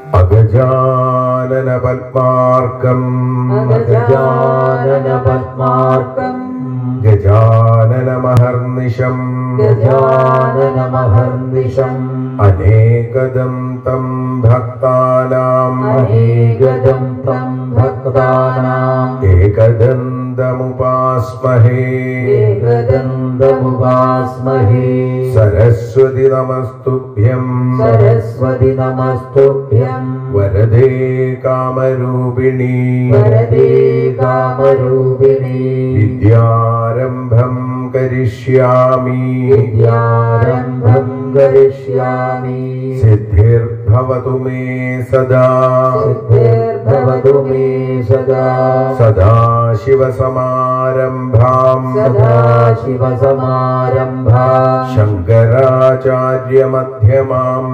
അഗജാനന പത്മാർക്കം ഗജാനന പത്മാർക്കം ഗജാനന മഹർനിശം ഗജാനന മഹർനിശം അനേകദം തം ഭക്താനാം അനേകദം തം ഭക്താനാം ഏകദന്തമുപാസ്മഹേ ഏകദന്തമുപാസ്മഹേ സരസ്വതി നമസ്തുഭ്യം സരസ്വതി നമസ്തുഭ്യം വരദേ കാമരൂപിണി വരദേ കാമരൂപിണി വിദ്യാരംഭം കരിഷ്യാമി വിദ്യാരംഭം കരിഷ്യാമി സിദ്ധിർഭവതു മേ സദാ സിദ്ധിർഭവതു മേ സദാ സദാശിവസമാരംഭാം സദാശിവസമാരംഭാ ശങ്കരാചാര്യമധ്യമാം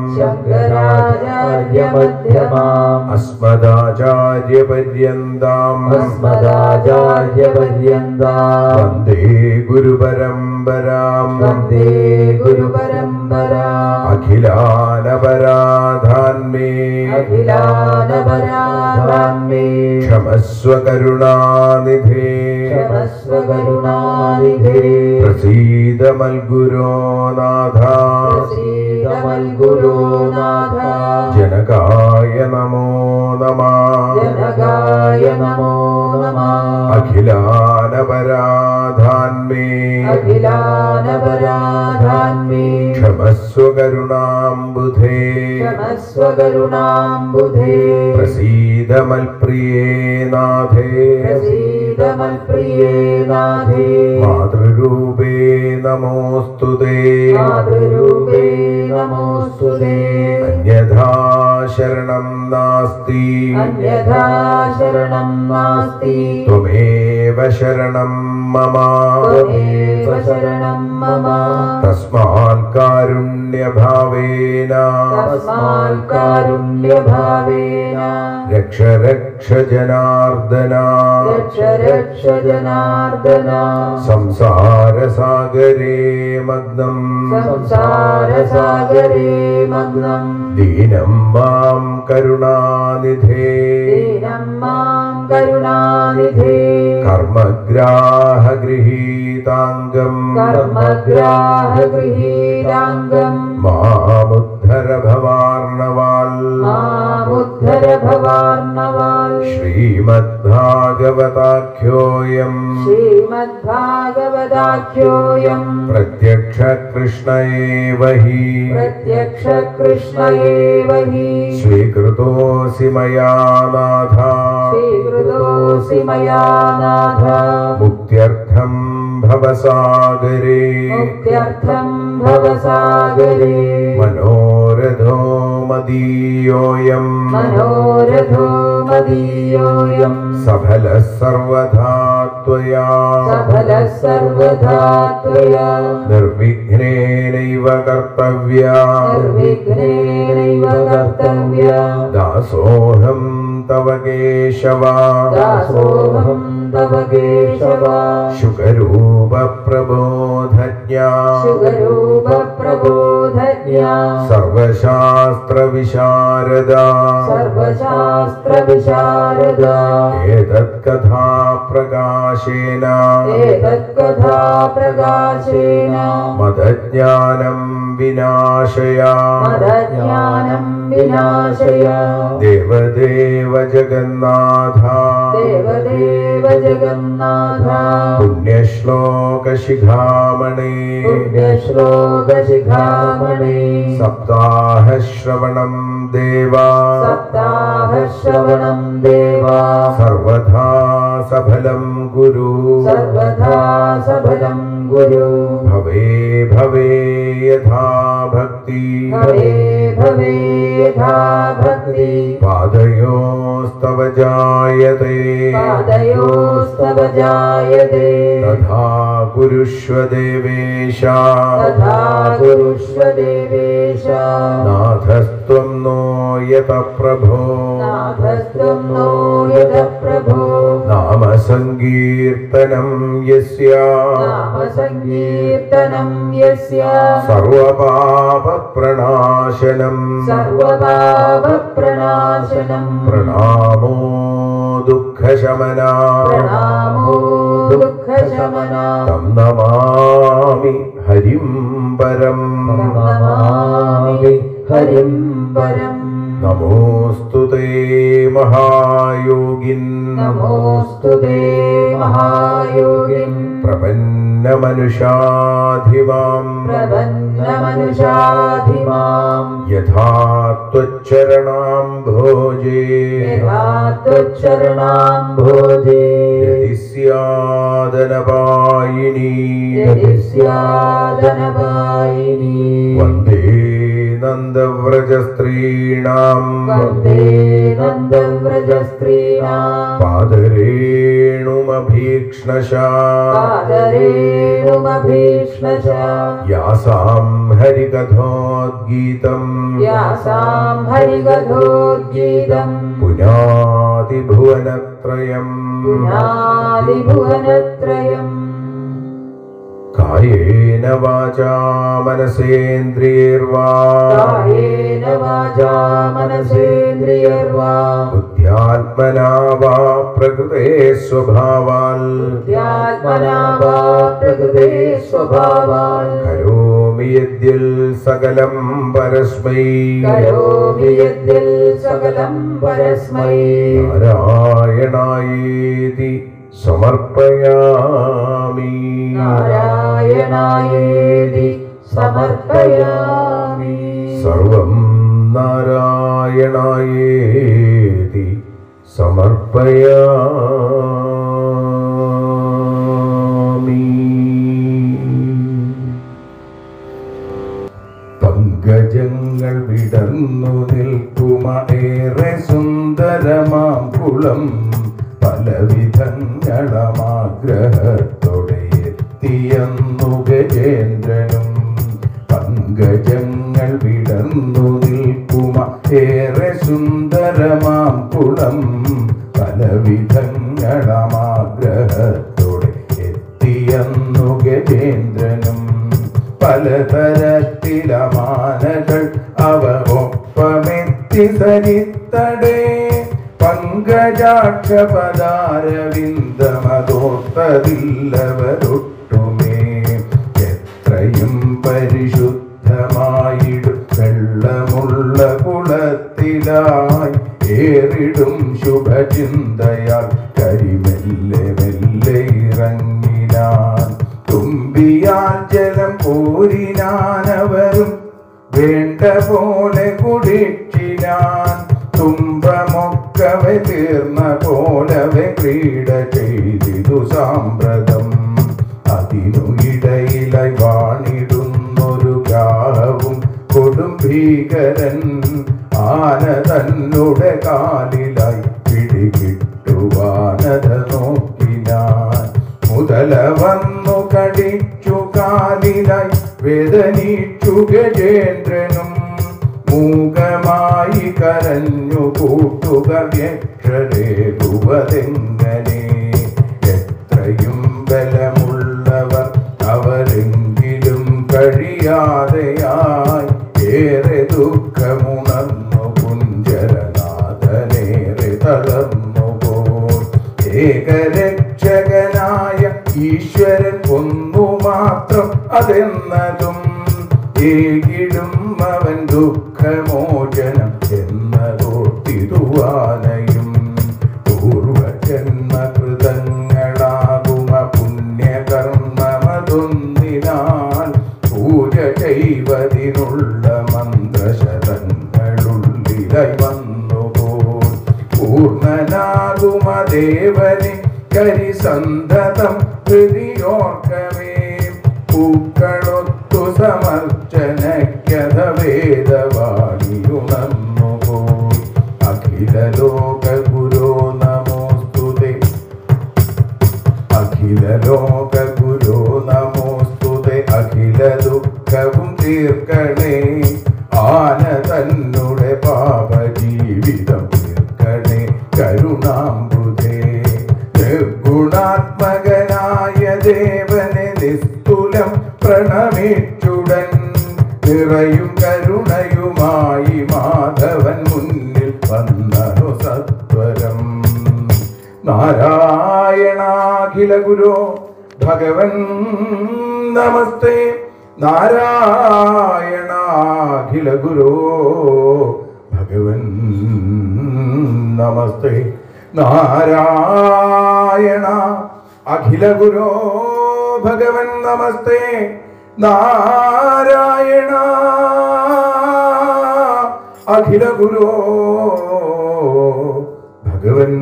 ശങ്കരാചാര്യമധ്യമാം അസ്മദാചാര്യപര്യന്താം അസ്മദാചാര്യപര്യന്താ വന്ദേ ഗുരുപരമ്പരാം വന്ദേ ഗുരുപരമ്പരാ അഖിലാനപരാധാന്മേ അഖിലാനപരാധാന്മേ ക്ഷമസ്വ കരുണാനിധേ ക്ഷമസ്വ കരുണാനിധേ പ്രസീദ മൽഗുരോ നാഥ പ്രസീതമൽഗുരുനാഥ ജനകായ നമോ നമ ജനകായ നമോ നമഃ അഖിലാനപരാധാന്മേ അഖിലാനപരാധാന്മേ ക്ഷമസ്വ കരുണാംബുധേ ക്ഷമസ്വ കരുണാംബുധേ പ്രസീദ മൽപ്രിയേ നാഥേ പ്രസീതമൽപ്രിയേ നാഥേ മാതൃരൂപേ നമോസ്തുതേ മാതൃരൂപേ നമോസ്തുതേ അന്യഥാ ശരണം നാസ്തി അന്യഥാ ശരണം നാസ്തി ത്വമേവ ശരണം മമ ത്വമേവ ശരണം മമ തസ്മാത് കാരുണ്യഭാവേന തസ്മാൽ കാരുണ്യഭാവേന രക്ഷ രക്ഷ ജനാർദ്ദന രക്ഷ രക്ഷ ജനാർദ്ദന സംസാരസാഗരേ മഗ്നം സംസാരസാഗരേ മഗ്നം ദീനം മാം കരുണാനിധേ ദീനം മാം കരുണാനിധേ കർമ്മഗ്രാഹഗൃഹീതാംഗം കർമ്മഗ്രാഹഗൃഹീരാംഗം മാമുദ്ധര ഭവാർണവാൽ മാമുദ്ധര ഭവാർണവാൽ ശ്രീമദ്ഭാഗവതാഖ്യോയം ശ്രീമദ്ഭാഗവതാഖ്യോയം പ്രത്യക്ഷ കൃഷ്ണയേവ ഹി പ്രത്യക്ഷ കൃഷ്ണയേവ ഹി സ്വീകൃതോऽसि മയാ നാഥ സ്വീകൃതോऽसि മയാ നാഥ മുക്ത്യർത്ഥം ഭവസാഗരേ മുക്ത്യർത്ഥം ഭവസാഗരേ മനോരഥോ മദീയോയം മനോരഥോ മദീയോയം സഫല സർവധാ त्वया സഫല സർവധാ ത്വയാ നിർവിഘ്നേനൈവ കർത്തവ്യ നിർവിഘ്നേനൈവ കർത്തവ്യ ദാസോഹം തവ കേശവ ദാസോഹം തവ കേശവ ശുകരൂപ പ്രബോധജ്ഞ ശുഗരൂപ പ്രബോധജ്ഞ സർവശാസ്ത്ര വിശാരദ സർവശാസ്ത്ര വിശാരദ ഏതത്കഥാ പ്രകാശേന ഏതത്കഥാ പ്രകാശേന മതജ്ഞാനം വിനാശയ മതജ്ഞാനം വിനാശയ ദേവദേവ ജഗന്നാഥ ദേവദേവ ജഗന്നാഥ പുണ്യശ്ലോക ശിഖാമണി പുണ്യശ്ലോകശിഖാമണി സപ്താഹ ശ്രവണം ദേവ സപ്താഹശ്രവണം ദേവ സർവഥാ സഫലം ഗുരു സർവഥാ സഫലം ഗുരു ഭവേ ഭവേ യഥാ ഭക്തി ഭവേ ഭവേ യഥാ ഭക്തി പാദയോസ്തവ ജായത്തെ പാദയോസ്തവ ജായതേ തഥാ കുരുഷ്വ ദേവേശ തഥാ കുരുഷ്വ ദേവേശ നാഥസ്ത്വം നോ യത പ്രഭോ നാഥസ്ത്വം नो यद प्रभो നാമ നാമസങ്കീർത്തനം യസ്യ നാമസങ്കീർത്തനം യസ്യ സർവപാപപ്രണാശനം സർവപാപപ്രണാശനം പ്രണാമോ ദുഃഖശമന പ്രണാമോ ദുഃഖശമന തം നമാമി ഹരിം പരം നമാമി ഹരിം പരം നമോസ്തു തേ മഹായോഗിൻ നമോസ്തു തേ മഹായോഗിൻ പ്രപന്നമനുഷാധിമാം പ്രപന്നമനുഷാധിമാം യഥാ ത്വച്ചരണാം ഭോജേ യഥാത്വച്ചരണാം ഭോജേ യതി സ്യാദനപായിനി യതി സ്യാദനപായിനി വന്ദേ നന്ദവ്രജസ്ത്രീണാം വന്ദേ നന്ദവ്രജസ്ത്രീണാം പാദരേണുമഭീക്ഷ്ണശാ പാദരേണുമഭീഷ്ണശ യാസാം ഹരികഥോദ്ഗീതം യാസാം ഹരികഥോദ്ഗീതം പുനാതിഭുവനത്രയം പുനാദിഭുവനത്രയം കായേന വാചാ മനസേന്ദ്രിയർവാ കായേന വാചാ മനസേന്ദ്രിയർവാ ബുദ്ധ്യാത്മനാ വാ പ്രകൃതേ സ്വഭാവാൽ ധ്യാത്മനാ വാ പ്രകൃതേ സ്വഭാവാൻ കരോമി യദ്യൽ സകലം പരസ്മൈ കരോമി യദ്യൽ സകലം പരസ്മൈ നാരായണായേതി സമർപ്പയാമി നാരായണായേതി സമർപ്പയാമി സർവം നാരായണായേതി സമർപ്പയാമി പങ്കജങ്ങൾ വിടർന്നു നിൽക്കുമ ഏറെ സുന്ദരമാം കുളം പലവിധങ്ങളമാഗ്രഹത്തോടെ എത്തിയെന്നു ഗജേന്ദ്രനും പങ്കജങ്ങൾ വിടർന്നു നിൽക്കുമ ഏറെ സുന്ദരമാം കുളം പലവിധങ്ങളമാഗ്രഹത്തോടെ എത്തിയെന്നു ഗജേന്ദ്രനും പലതരത്തിലമാനകൾ അവ ഒപ്പമെത്തി സരിത്തടേ പങ്കജാക്ഷപദാരവിന്ദമതോർത്തതില്ലവരൊട്ടുമേ എത്രയും പരിശുദ്ധമായിടും വെള്ളമുള്ള കുളത്തിലായി ഏറിടും ശുഭചിന്തയാൽ കരിമെല്ലെ മെല്ലെ ഇറങ്ങിനാൻ തുമ്പിയാൽ ജലം കോരിനാനവരും വേണ്ട പോലെ കുടിച്ചിനാൻ തുമ്പമൊക്കവെ തീർന്ന പോലവെ ക്രീഡ ചെയ്തിതു സാമ്പ്രതം അതിനു ഇടയിലായി വാണിടുന്നൊരു ഗാഹവും കൊടും ഭീകരൻ ആന തന്നെ കാലിലായി പിടികിട്ടുവാനത നോക്കിനാൻ മുതല വന്നു കടിച്ചു കാലിലായി വേദനിച്ചു ഗജേന്ദ്രനും മൂകമായി കരഞ്ഞു കൂട്ടുക വ്യക്ഷരേകുവതെങ്ങനെ എത്രയും ബലമുള്ളവർ അവരെങ്കിലും കഴിയാതെയായി ഏറെ ദുഃഖമുണർന്നു കുഞ്ചരനാഥനേറെ തളർന്നു പോയി ഏകരക്ഷകനായ ഈശ്വരൻ ഒന്നു മാത്രം അതെന്നതും ഏകിടും അവൻ ദുഃഖമോചനം എന്നതോർത്തിരുവാനയും പൂർവജന്മകൃതങ്ങളാകുമ പുണ്യകർമ്മമതൊന്നിനാൽ പൂജ ചെയ്വതിനുള്ള മന്ത്രശതങ്ങളുള്ളിലായി വന്നുപോൽ പൂർണ്ണനാകുമ ദേവനെ കരിസന്തതം ഹൃദിയോർക്കമേ പൂക്കളൊത്തു സമർച്ചനയ്ക്കഥ വേദവാണിയുണർന്നുപോയി അഖില ലോക ഗുരോ നമോസ്തുതേ അഖില ലോക ഗുരോ നമോസ്തുതേ അഖില ദുഃഖവും തീർക്കണേ ആന തന്നെ പാപജീവിതം തീർക്കണേ കരുണാംബുധേ നിർഗുണ ഭഗവൻ നമസ്തേ നാരായണാഖില ഗുരോ ഭഗവൻ നമസ്തേ നാരായണ അഖില ഗുരോ ഭഗവൻ നമസ്തേ നാരായണ അഖില ഗുരോ ഭഗവൻ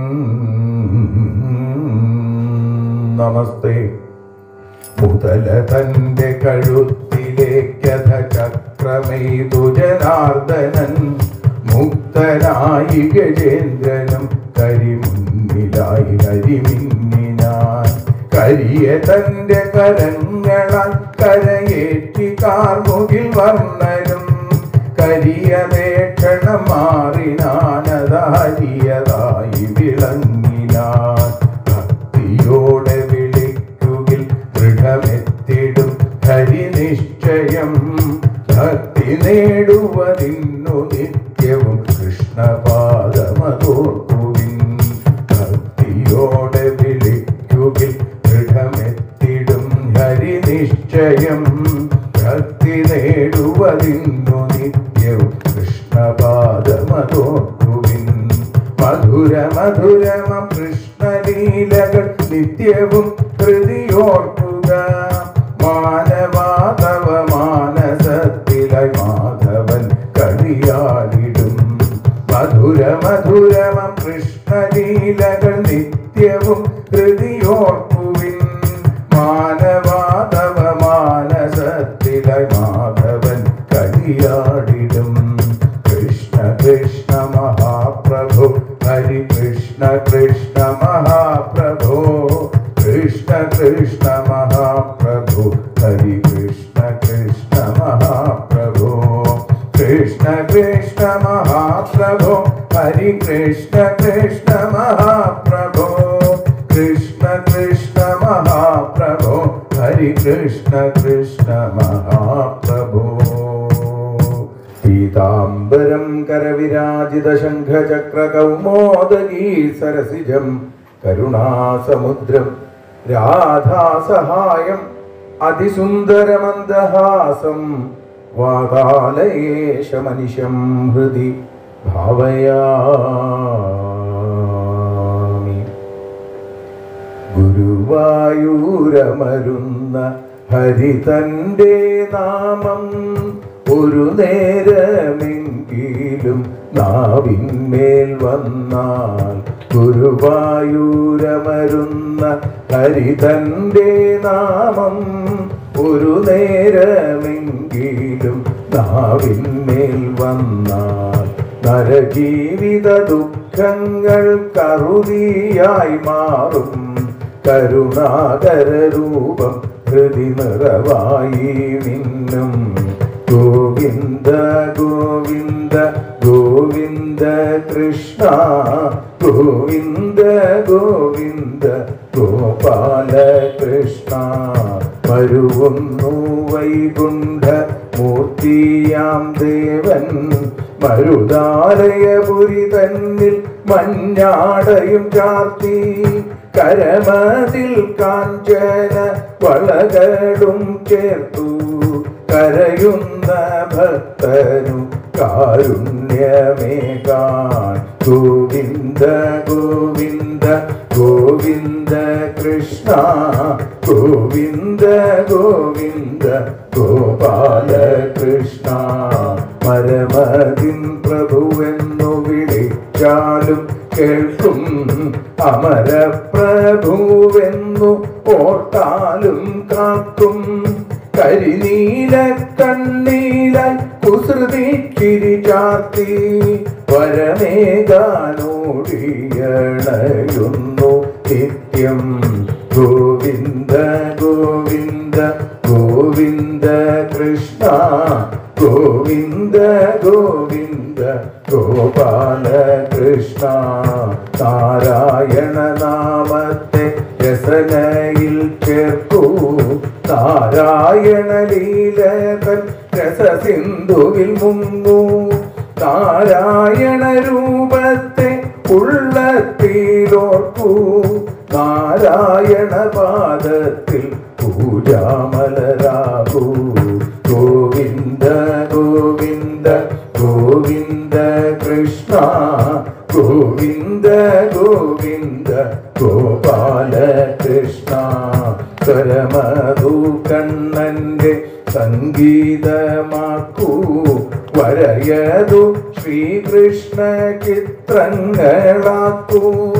നമസ്തേ മുതല തന്റെ കഴുത്തിലേക്കഥ ചക്രമെയ്തു ജനാർദ്ദനൻ മുക്തനായി ഗജേന്ദ്രനും കരിമുന്നിലായി കരിമിന്നിനാൻ കരിയ തന്റെ കരങ്ങളാൽ കരയേറ്റി കാർമുകിൽ വർണ്ണനും കരിയ വേക്ഷണം മാറിനാനതാരിയതായി വിളങ്ങിനാൻ ഭക്തിയോടെ വിളിക്കുകിൽ ദൃഢമെത്തിടും ഹരിനിശ്ചയം ഭക്തി നേടുവതിന്നു നിത്യവും കൃഷ്ണപാദമതോർക്കുവിൻ ഭക്തിയോടെ വിളിക്കുകിൽ ദൃഢമെത്തിടും ഹരിനിശ്ചയം ഭക്തി നേടുവതിന്നു നിത്യവും കൃഷ്ണപാദമതോർക്കുവിൻ മധുര മധുരമ കൃഷ്ണലീലകൾ നിത്യവും ഹൃദിയോർക്കുക മാനവാതവ മാനസത്തിലായി മാധവൻ കളിയാടിടും മധുര മധുരമ കൃഷ്ണലീലകൾ നിത്യവും ഹൃദിയോർക്കുവിൻ മാനവാതവ മാനസത്തിലായി മാധവൻ കളിയാടിടും കൃഷ്ണ കൃഷ്ണ മഹാപ്രഭു ഹരി കൃഷ്ണ കൃഷ്ണ മഹാപ്രഭു കൃഷ്ണ കൃഷ്ണ മഹാപ്രഭു ഹരി കൃഷ്ണ കൃഷ്ണ മഹാപ്രഭു കൃഷ്ണ കൃഷ്ണ മഹാപ്രഭു ഹരി കൃഷ്ണ കൃഷ്ണ മഹാപ്രഭു കൃഷ്ണ കൃഷ്ണ മഹാപ്രഭു ഹരി കൃഷ്ണ കൃഷ്ണ മഹാപ്രഭു പീതാംബരം കരവിരാജിത ശംഖചക്ര കൗമോദഗീ സരസിജം കരുണാസമുദ്രം രാധാസഹായം അതിസുന്ദരമന്ദഹാസം വാതാലയേശമനിശം ഹൃദി ഭാവയാമി ഗുരുവായൂരമരുന്ന ഹരിതന്റെ നാമം ഒരു നേരമെങ്കിലും നാവിന്മേൽ വന്നാൽ ഗുരുവായൂരമരുന്ന ഹരിതന്റെ നാമം ഒരു നേരമെങ്കിലും നാവിന്മേൽ വന്നാൽ നരജീവിത ദുഃഖങ്ങൾ കറുതിയായി മാറും കരുണാകരരൂപം ഹൃദി നിറവായി മിന്നും ഗോവിന്ദ ഗോവിന്ദ ഗോവിന്ദ കൃഷ്ണ ഗോവിന്ദ ഗോവിന്ദ ഗോപാല കൃഷ്ണ വരുവുന്നു വൈകുണ്ഠ മൂർത്തിയാം ദേവൻ മരുതാലയപുരി തന്നിൽ മഞ്ഞാടയും ചാർത്തി കരമതിൽ കാഞ്ചന വളകളും ചേർത്തു കരയുന്ന ഭക്തനു കാരുണ്യമേകാൻ ഗോവിന്ദ ഗോവിന്ദ ഗോവിന്ദ കൃഷ്ണ ഗോവിന്ദ ഗോവിന്ദ ഗോപാല കൃഷ്ണ മരമതിൻ പ്രഭുവെന്നു വിളിച്ചാലും കേൾക്കും അമരപ്രഭുവെന്നു ഓർത്താലും കാക്കും കരിനീല കണ്ണീലായി കുസൃതി ചിരി ചാർത്തി വരമേകാനോടിയണയുന്നു നിത്യം ഗോവിന്ദ ഗോവിന്ദ ഗോവിന്ദ കൃഷ്ണ ഗോവിന്ദ ഗോവിന്ദ ഗോപാല കൃഷ്ണ നാരായണ നാമത്തെ രസനയിൽ ചേർക്കൂ നാരായണ ലീലകൻ രസസിന്ധുവിൽ മുങ്ങൂ നാരായണ രൂപത്തെ ഉള്ളത്തിലോർക്കൂ നാരായണ നാരായണ പാദത്തിൽ പൂജാമലരാകൂ ഗോവിന്ദ ഗോവിന്ദ ഗോവിന്ദ കൃഷ്ണ ഗോവിന്ദ ഗോവിന്ദ ഗോപാല കൃഷ്ണ സ്വരമധു കണ്ണന്റെ സംഗീതമാക്കൂ വരയതു ശ്രീകൃഷ്ണ ചിത്രങ്ങളാക്കൂ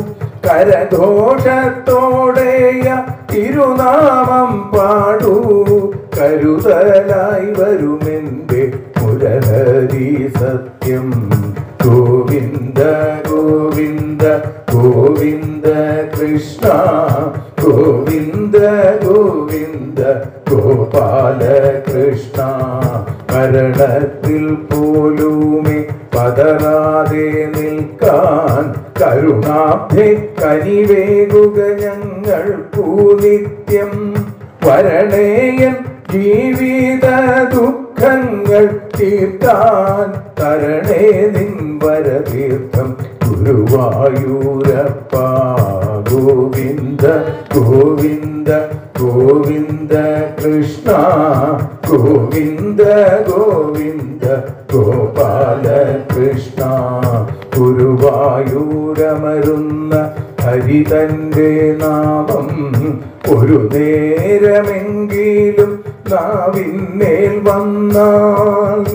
കരഘോഷത്തോടെയ തിരുനാമം പാടൂ കരുതലായി വരുമെന്റെ മുരഹരി സത്യം ഗോവിന്ദ ഗോവിന്ദ ഗോവിന്ദ കൃഷ്ണ ഗോവിന്ദ ഗോവിന്ദ ഗോപാല കൃഷ്ണ മരണത്തിൽ പോലുമേ പതറാതെ നിൽക്കാൻ കരുണാഭ്യ കനിവേകുക ഞങ്ങൾക്കു നിത്യം വരണേയൻ ജീവിത ദുഃഖങ്ങൾ തീർക്കാൻ തരണേ നിൻ വരതീർത്ഥം ഗുരുവായൂരപ്പ ഗോവിന്ദ ഗോവിന്ദ ഗോവിന്ദ കൃഷ്ണ ഗോവിന്ദ ഗോവിന്ദ ഗോപാല കൃഷ്ണ ഗുരുവായൂരമരുന്ന ഹരിതന്റെ നാമം ഒരു നേരമെങ്കിലും നാവിന്മേൽ വന്നാൽ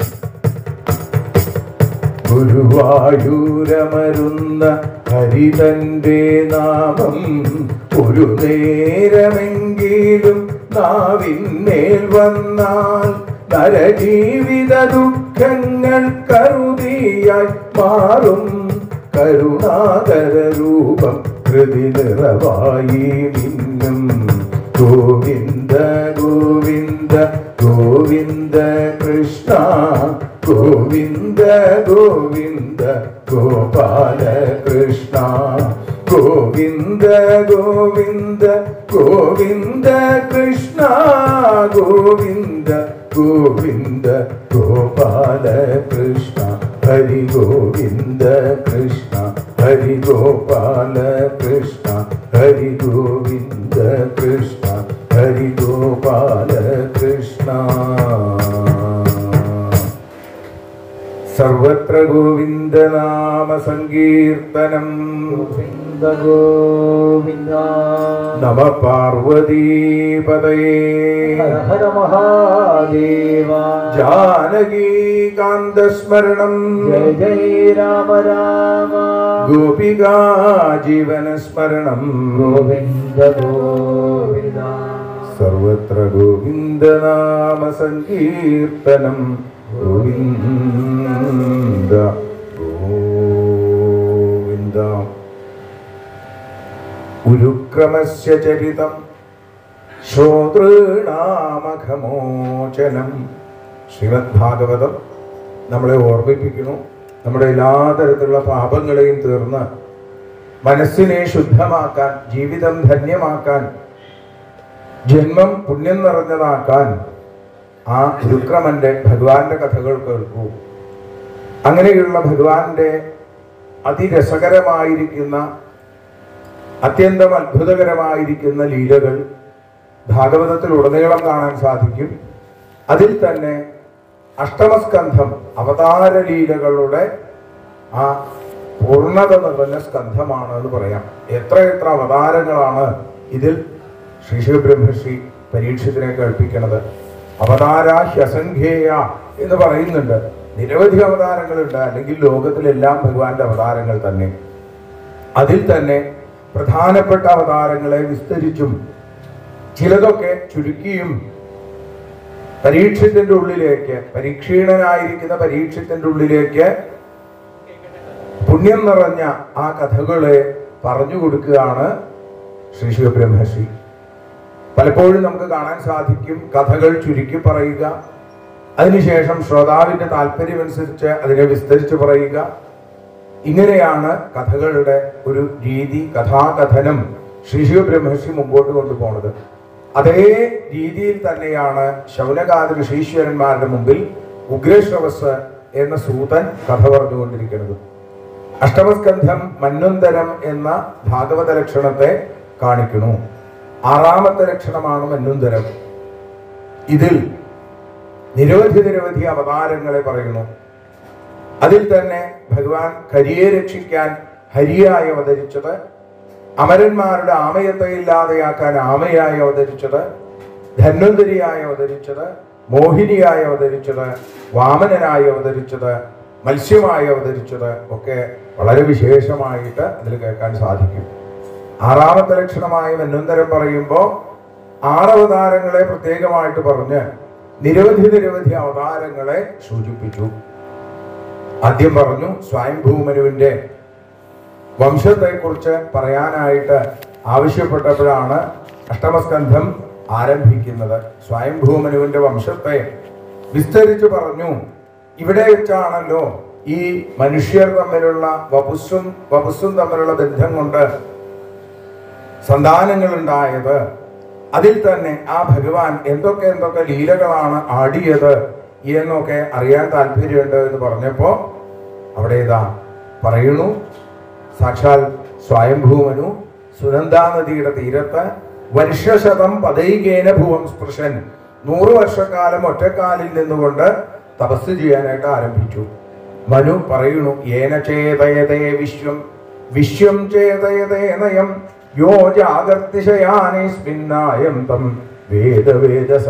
ഗുരുവായൂരമരുന്ന ഹരിതന്റെ നാമം ഒരു നേരമെങ്കിലും നാവിന്മേൽ വന്നാൽ നരജീവിത ദുഃഖങ്ങൾ കരുതിയായി മാറും കരുണാകര രൂപം കൃതി നിറവായി മിന്നും ഗോവിന്ദ ഗോവിന്ദ ഗോവിന്ദ കൃഷ്ണ ഗോവിന്ദ ഗോവിന്ദ ഗോപാല കൃഷ്ണ ഗോവിന്ദ ഗോവിന്ദ ഗോവിന്ദ കൃഷ്ണ ഗോവിന്ദ ഗോവിന്ദ ഗോപാല കൃഷ്ണ ഹരി ഗോവിന്ദ കൃഷ്ണ ഹരി ഗോപാല കൃഷ്ണ ഹരി ഗോവിന്ദ കൃഷ്ണ ഹരി ഗോപാല കൃഷ്ണ സർവത്ര ഗോവിന്ദ നാമ സങ്കീർത്തനം ഗോവിന്ദ ഗോവിന്ദ നമ പാർവതീപതയേ ഹര ഹര മഹാദേവ ജാനകീകാന്തസ്മരണം ജയ ജയ രാമ രാമ ഗോപികാ ജീവനസ്മരണം ഗോവിന്ദ ഗോവിന്ദ സർവത്ര ഗോവിന്ദനാമ സങ്കീർത്തനം ഗോവിന്ദ ഗോവിന്ദ ഉരുക്രമസ്യ ചരിതം ശ്രോതൃണാമഘമോചനം ശ്രീമദ് ഭാഗവതം നമ്മളെ ഓർമ്മിപ്പിക്കുന്നു നമ്മുടെ എല്ലാ തരത്തിലുള്ള പാപങ്ങളെയും തീർന്ന് മനസ്സിനെ ശുദ്ധമാക്കാൻ ജീവിതം ധന്യമാക്കാൻ ജന്മം പുണ്യം നിറഞ്ഞതാക്കാൻ ആ ഉരുക്രമന്റെ ഭഗവാന്റെ കഥകൾ കേൾക്കൂ അങ്ങനെയുള്ള ഭഗവാന്റെ അതിരസകരമായിരിക്കുന്ന അത്യന്തം അത്ഭുതകരമായിരിക്കുന്ന ലീലകൾ ഭാഗവതത്തിൽ ഉടനീളം കാണാൻ സാധിക്കും അതിൽ തന്നെ അഷ്ടമസ്കന്ധം അവതാര ലീലകളുടെ ആ പൂർണ്ണത നിറഞ്ഞ സ്കന്ധമാണ് എന്ന് പറയാം എത്ര എത്ര അവതാരങ്ങളാണ് ഇതിൽ ശ്രീ ശിവബ്രഹ്മശ്രീ പരീക്ഷത്തിനെ കേൾപ്പിക്കുന്നത് അവതാര ഹ്യസംഖ്യേയ എന്ന് പറയുന്നുണ്ട് നിരവധി അവതാരങ്ങളുണ്ട് അല്ലെങ്കിൽ ലോകത്തിലെല്ലാം ഭഗവാന്റെ അവതാരങ്ങൾ തന്നെ അതിൽ തന്നെ പ്രധാനപ്പെട്ട അവതാരങ്ങളെ വിസ്തരിച്ചും ചിലതൊക്കെ ചുരുക്കിയും പരീക്ഷത്തിന്റെ ഉള്ളിലേക്ക് പരീക്ഷീണനായിരിക്കുന്ന പരീക്ഷത്തിന്റെ ഉള്ളിലേക്ക് പുണ്യം നിറഞ്ഞ ആ കഥകളെ പറഞ്ഞു കൊടുക്കുകയാണ് ശ്രീ ശിവബ്രഹ്മശ്രീ പലപ്പോഴും നമുക്ക് കാണാൻ സാധിക്കും കഥകൾ ചുരുക്കി പറയുക അതിനുശേഷം ശ്രോതാവിന്റെ താല്പര്യമനുസരിച്ച് അതിനെ വിസ്തരിച്ച് പറയുക ഇങ്ങനെയാണ് കഥകളുടെ ഒരു രീതി കഥാകഥനം ശ്രീ ശിവബ്രഹ്മർഷി മുമ്പോട്ട് കൊണ്ടുപോകുന്നത് അതേ രീതിയിൽ തന്നെയാണ് ശൗനകാദ ഋഷീശ്വരന്മാരുടെ മുമ്പിൽ ഉഗ്രശ്രവസ് എന്ന സൂതൻ കഥ പറഞ്ഞുകൊണ്ടിരിക്കുന്നത് അഷ്ടമസ്കന്ധം മന്വന്തരം എന്ന ഭാഗവത ലക്ഷണത്തെ കാണിക്കുന്നു ആറാമത്തെ ലക്ഷണമാണ് മന്നുന്തരം ഇതിൽ നിരവധി നിരവധി അവതാരങ്ങളെ പറയുന്നു അതിൽ തന്നെ ഭഗവാൻ കരിയെ രക്ഷിക്കാൻ ഹരിയായി അവതരിച്ചത് അമരന്മാരുടെ ആമയത്തെ ഇല്ലാതെയാക്കാൻ ആമയായി അവതരിച്ചത് ധന്വന്തരിയായി അവതരിച്ചത് മോഹിനിയായി അവതരിച്ചത് വാമനനായി അവതരിച്ചത് മത്സ്യമായി അവതരിച്ചത് ഒക്കെ വളരെ വിശേഷമായിട്ട് അതിൽ കേൾക്കാൻ സാധിക്കും ആറാമത്തെ ലക്ഷണമായി മന്വന്തരം പറയുമ്പോൾ ആറവതാരങ്ങളെ പ്രത്യേകമായിട്ട് പറഞ്ഞ് നിരവധി നിരവധി അവതാരങ്ങളെ സൂചിപ്പിച്ചു ആദ്യം പറഞ്ഞു സ്വയംഭൂമനുവിന്റെ വംശത്തെക്കുറിച്ച് പറയാനായിട്ട് ആവശ്യപ്പെട്ടപ്പോഴാണ് അഷ്ടമസ്കന്ധം ആരംഭിക്കുന്നത് സ്വയംഭൂമനുവിന്റെ വംശത്തെ വിസ്തരിച്ചു പറഞ്ഞു ഇവിടെ വെച്ചാണല്ലോ ഈ മനുഷ്യർ തമ്മിലുള്ള വപുസ്സും വപുസ്സും തമ്മിലുള്ള ബന്ധം കൊണ്ട് സന്താനങ്ങൾ ഉണ്ടായത് അതിൽ തന്നെ ആ ഭഗവാൻ എന്തൊക്കെ എന്തൊക്കെ ലീലകളാണ് ആടിയത് എന്നൊക്കെ അറിയാൻ താല്പര്യമുണ്ട് എന്ന് പറഞ്ഞപ്പോ അവിടെ ഇതാ പറയുന്നു സാക്ഷാൽ സ്വയംഭൂമനു സുനന്ദാ നദിയുടെ തീരത്ത് വർഷശതം പതൈകേന ഭുവം സ്പൃശൻ നൂറ് വർഷക്കാലം ഒറ്റക്കാലിൽ നിന്നുകൊണ്ട് തപസ് ചെയ്യാനായിട്ട് ആരംഭിച്ചു മനു പറയുന്നു ഏന ചേതയതേ വിശ്വം വിശ്വം ചേതയതേ നയം യോ ജാഗർത്തിശയാനേസ്മിന്നായം തം വേദവേദസ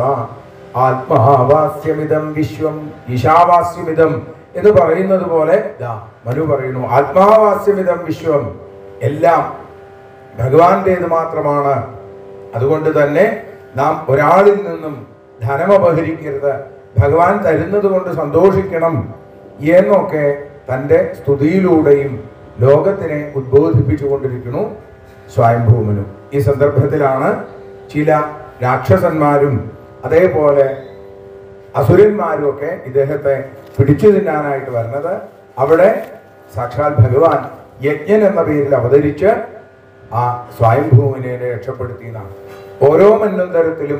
ആത്മാവാസ്യമിതം വിശ്വം ഈശാവാസ്യമിതം എന്ന് പറയുന്നത് പോലെ ദാ മനു പറയുന്നു ആത്മാവാസ്യമിതം വിശ്വം എല്ലാം ഭഗവാന്റേത് മാത്രമാണ് അതുകൊണ്ട് തന്നെ നാം ഒരാളിൽ നിന്നും ധനം അപഹരിക്കരുത് ഭഗവാൻ തരുന്നത് കൊണ്ട് സന്തോഷിക്കണം എന്നൊക്കെ തൻ്റെ സ്തുതിയിലൂടെയും ലോകത്തിനെ ഉദ്ബോധിപ്പിച്ചു കൊണ്ടിരിക്കുന്നു സ്വയംഭൂമനും ഈ സന്ദർഭത്തിലാണ് ചില രാക്ഷസന്മാരും അതേപോലെ അസുരന്മാരും ഒക്കെ ഇദ്ദേഹത്തെ പിടിച്ചു തിന്നാനായിട്ട് വരുന്നത് അവിടെ സാക്ഷാൽ ഭഗവാൻ യജ്ഞൻ എന്ന പേരിൽ അവതരിച്ച് ആ സ്വയംഭൂമിനെ രക്ഷപ്പെടുത്തിയതാണ് ഓരോ മന്വന്തരത്തിലും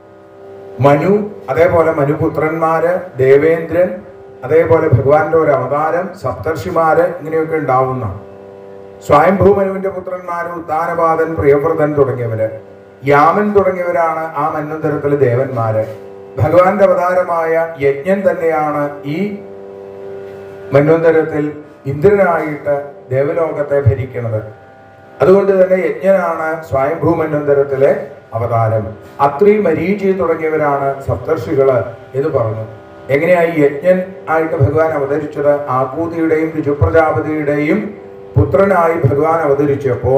മനു അതേപോലെ മനുപുത്രന്മാര് ദേവേന്ദ്രൻ അതേപോലെ ഭഗവാന്റെ ഒരു അവതാരം സപ്തർഷിമാര് ഇങ്ങനെയൊക്കെ ഉണ്ടാവുന്ന സ്വയംഭൂമനുവിന്റെ പുത്രന്മാര് ഉദ്ദാനപാദൻ പ്രിയവ്രതൻ തുടങ്ങിയവര് യാമൻ തുടങ്ങിയവരാണ് ആ മന്വന്തരത്തിലെ ദേവന്മാര് ഭഗവാന്റെ അവതാരമായ യജ്ഞൻ തന്നെയാണ് ഈ മന്വന്തരത്തിൽ ഇന്ദ്രനായിട്ട് ദേവലോകത്തെ ഭരിക്കുന്നത് അതുകൊണ്ട് തന്നെ യജ്ഞനാണ് സ്വയംഭൂ മന്വന്തരത്തിലെ അവതാരം അത്രി മരീചി തുടങ്ങിയവരാണ് സപ്തർഷികള് എന്ന് പറഞ്ഞു എങ്ങനെയായി യജ്ഞൻ ആയിട്ട് ഭഗവാൻ അവതരിച്ചത് ആകൂതിയുടെയും ഋജുപ്രജാപതിയുടെയും പുത്രനായി ഭഗവാൻ അവതരിച്ചപ്പോ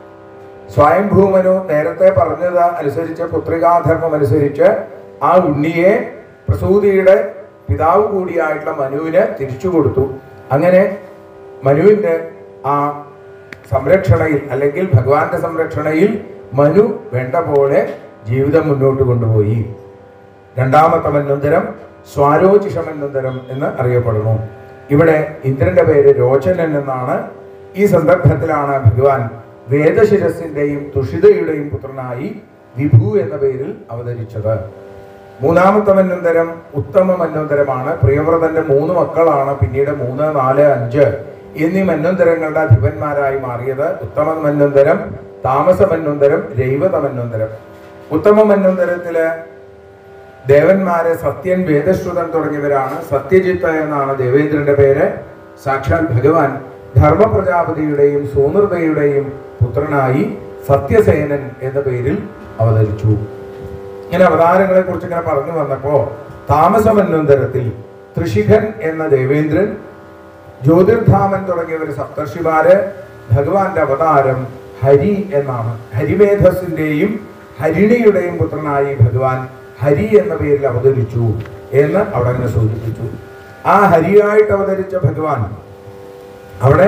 സ്വയംഭൂമനു നേരത്തെ പറഞ്ഞത് അനുസരിച്ച് പുത്രികാധർമ്മം അനുസരിച്ച് ആ ഉണ്ണിയെ പ്രസൂതിയുടെ പിതാവ് കൂടിയായിട്ടുള്ള മനുവിന് തിരിച്ചു കൊടുത്തു അങ്ങനെ മനുവിന്റെ ആ സംരക്ഷണയിൽ അല്ലെങ്കിൽ ഭഗവാന്റെ സംരക്ഷണയിൽ മനു വേണ്ട പോലെ ജീവിതം മുന്നോട്ട് കൊണ്ടുപോയി രണ്ടാമത്തെ മന്വന്തരം സ്വാരോചിഷ മന്വന്തരം എന്ന് അറിയപ്പെടുന്നു ഇവിടെ ഇന്ദ്രന്റെ പേര് രോചനൻ എന്നാണ് ഈ സന്ദർഭത്തിലാണ് ഭഗവാൻ വേദശിരസിന്റെയും തുഷിതയുടെയും പുത്രനായി വിഭു എന്ന പേരിൽ അവതരിച്ചത് മൂന്നാമത്തെ മന്വന്തരം ഉത്തമ മന്വന്തരമാണ് പ്രിയവ്രതന്റെ മൂന്ന് മക്കളാണ് പിന്നീട് മൂന്ന് നാല് അഞ്ച് എന്നീ മന്വന്തരങ്ങളുടെ അധിപന്മാരായി മാറിയത് ഉത്തമ മന്വന്തരം താമസ മന്വന്തരം രൈവത മന്വന്തരം ഉത്തമ മന്വന്തരത്തില് ദേവന്മാരെ സത്യൻ വേദശ്രുതൻ തുടങ്ങിയവരാണ് സത്യജിത്ത് എന്നാണ് ദേവേന്ദ്രന്റെ പേര് സാക്ഷാൽ ഭഗവാൻ ധർമ്മപ്രജാപതിയുടെയും സൂനൃതയുടെയും പുത്രനായി സത്യസേനൻ എന്ന പേരിൽ അവതരിച്ചു ഇങ്ങനെ അവതാരങ്ങളെ കുറിച്ച് ഇങ്ങനെ പറഞ്ഞു വന്നപ്പോ താമസമന്വന്തരത്തിൽ ത്രിശിഖൻ എന്ന ദേവേന്ദ്രൻ ജ്യോതിർധാമൻ തുടങ്ങിയവർ സപ്തർഷിമാര് ഭഗവാന്റെ അവതാരം ഹരി എന്നാണ് ഹരിമേധസിന്റെയും ഹരിണിയുടെയും പുത്രനായി ഭഗവാൻ ഹരി എന്ന പേരിൽ അവതരിച്ചു എന്ന് അവിടെ അങ്ങനെ സൂചിപ്പിച്ചു ആ ഹരിയായിട്ട് അവതരിച്ച ഭഗവാൻ അവിടെ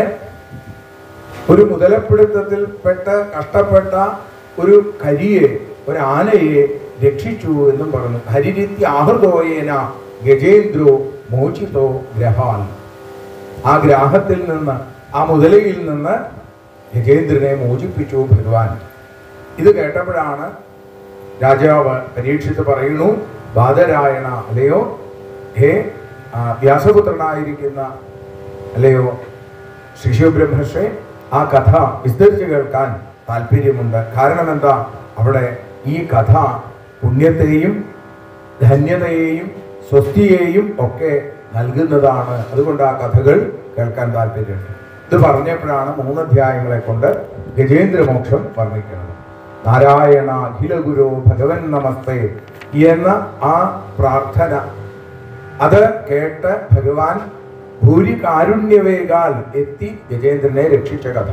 ഒരു മുതലപ്പിടുത്തത്തിൽ പെട്ട് കഷ്ടപ്പെട്ട ഒരു കരിയെ ഒരു ആനയെ രക്ഷിച്ചു എന്നും പറഞ്ഞു ഹരിരിത്യ ആഹൃതോയേന ഗജേന്ദ്രോ മോചിതോ ഗ്രഹാൻ ആ ഗ്രാഹത്തിൽ നിന്ന് ആ മുതലയിൽ നിന്ന് ഗജേന്ദ്രനെ മോചിപ്പിച്ചു ഭഗവാൻ ഇത് കേട്ടപ്പോഴാണ് രാജാവ് പരീക്ഷിച്ച് പറയുന്നു ബാധരായണ അല്ലയോ ഹേ ആ, വ്യാസപുത്രനായിരിക്കുന്ന അല്ലയോ ശിശുബ്രഹ്മർഷെ ആ കഥ വിസ്തരിച്ച് കേൾക്കാൻ താല്പര്യമുണ്ട് കാരണം എന്താ അവിടെ ഈ കഥ പുണ്യത്തെയും ധന്യതയെയും സ്വസ്തിയെയും ഒക്കെ നൽകുന്നതാണ് അതുകൊണ്ട് ആ കഥകൾ കേൾക്കാൻ താല്പര്യമുണ്ട് ഇത് പറഞ്ഞപ്പോഴാണ് മൂന്ന് അധ്യായങ്ങളെ കൊണ്ട് ഗജേന്ദ്രമോക്ഷം വർണ്ണിക്കുന്നത് നാരായണ അഖില ഗുരു ഭഗവൻ നമസ്തേ എന്ന ആ പ്രാർത്ഥന അത് കേട്ട് ഭഗവാൻ ഭൂരി കാരുണ്യവേകാൽ എത്തി ഗജേന്ദ്രനെ രക്ഷിച്ച കഥ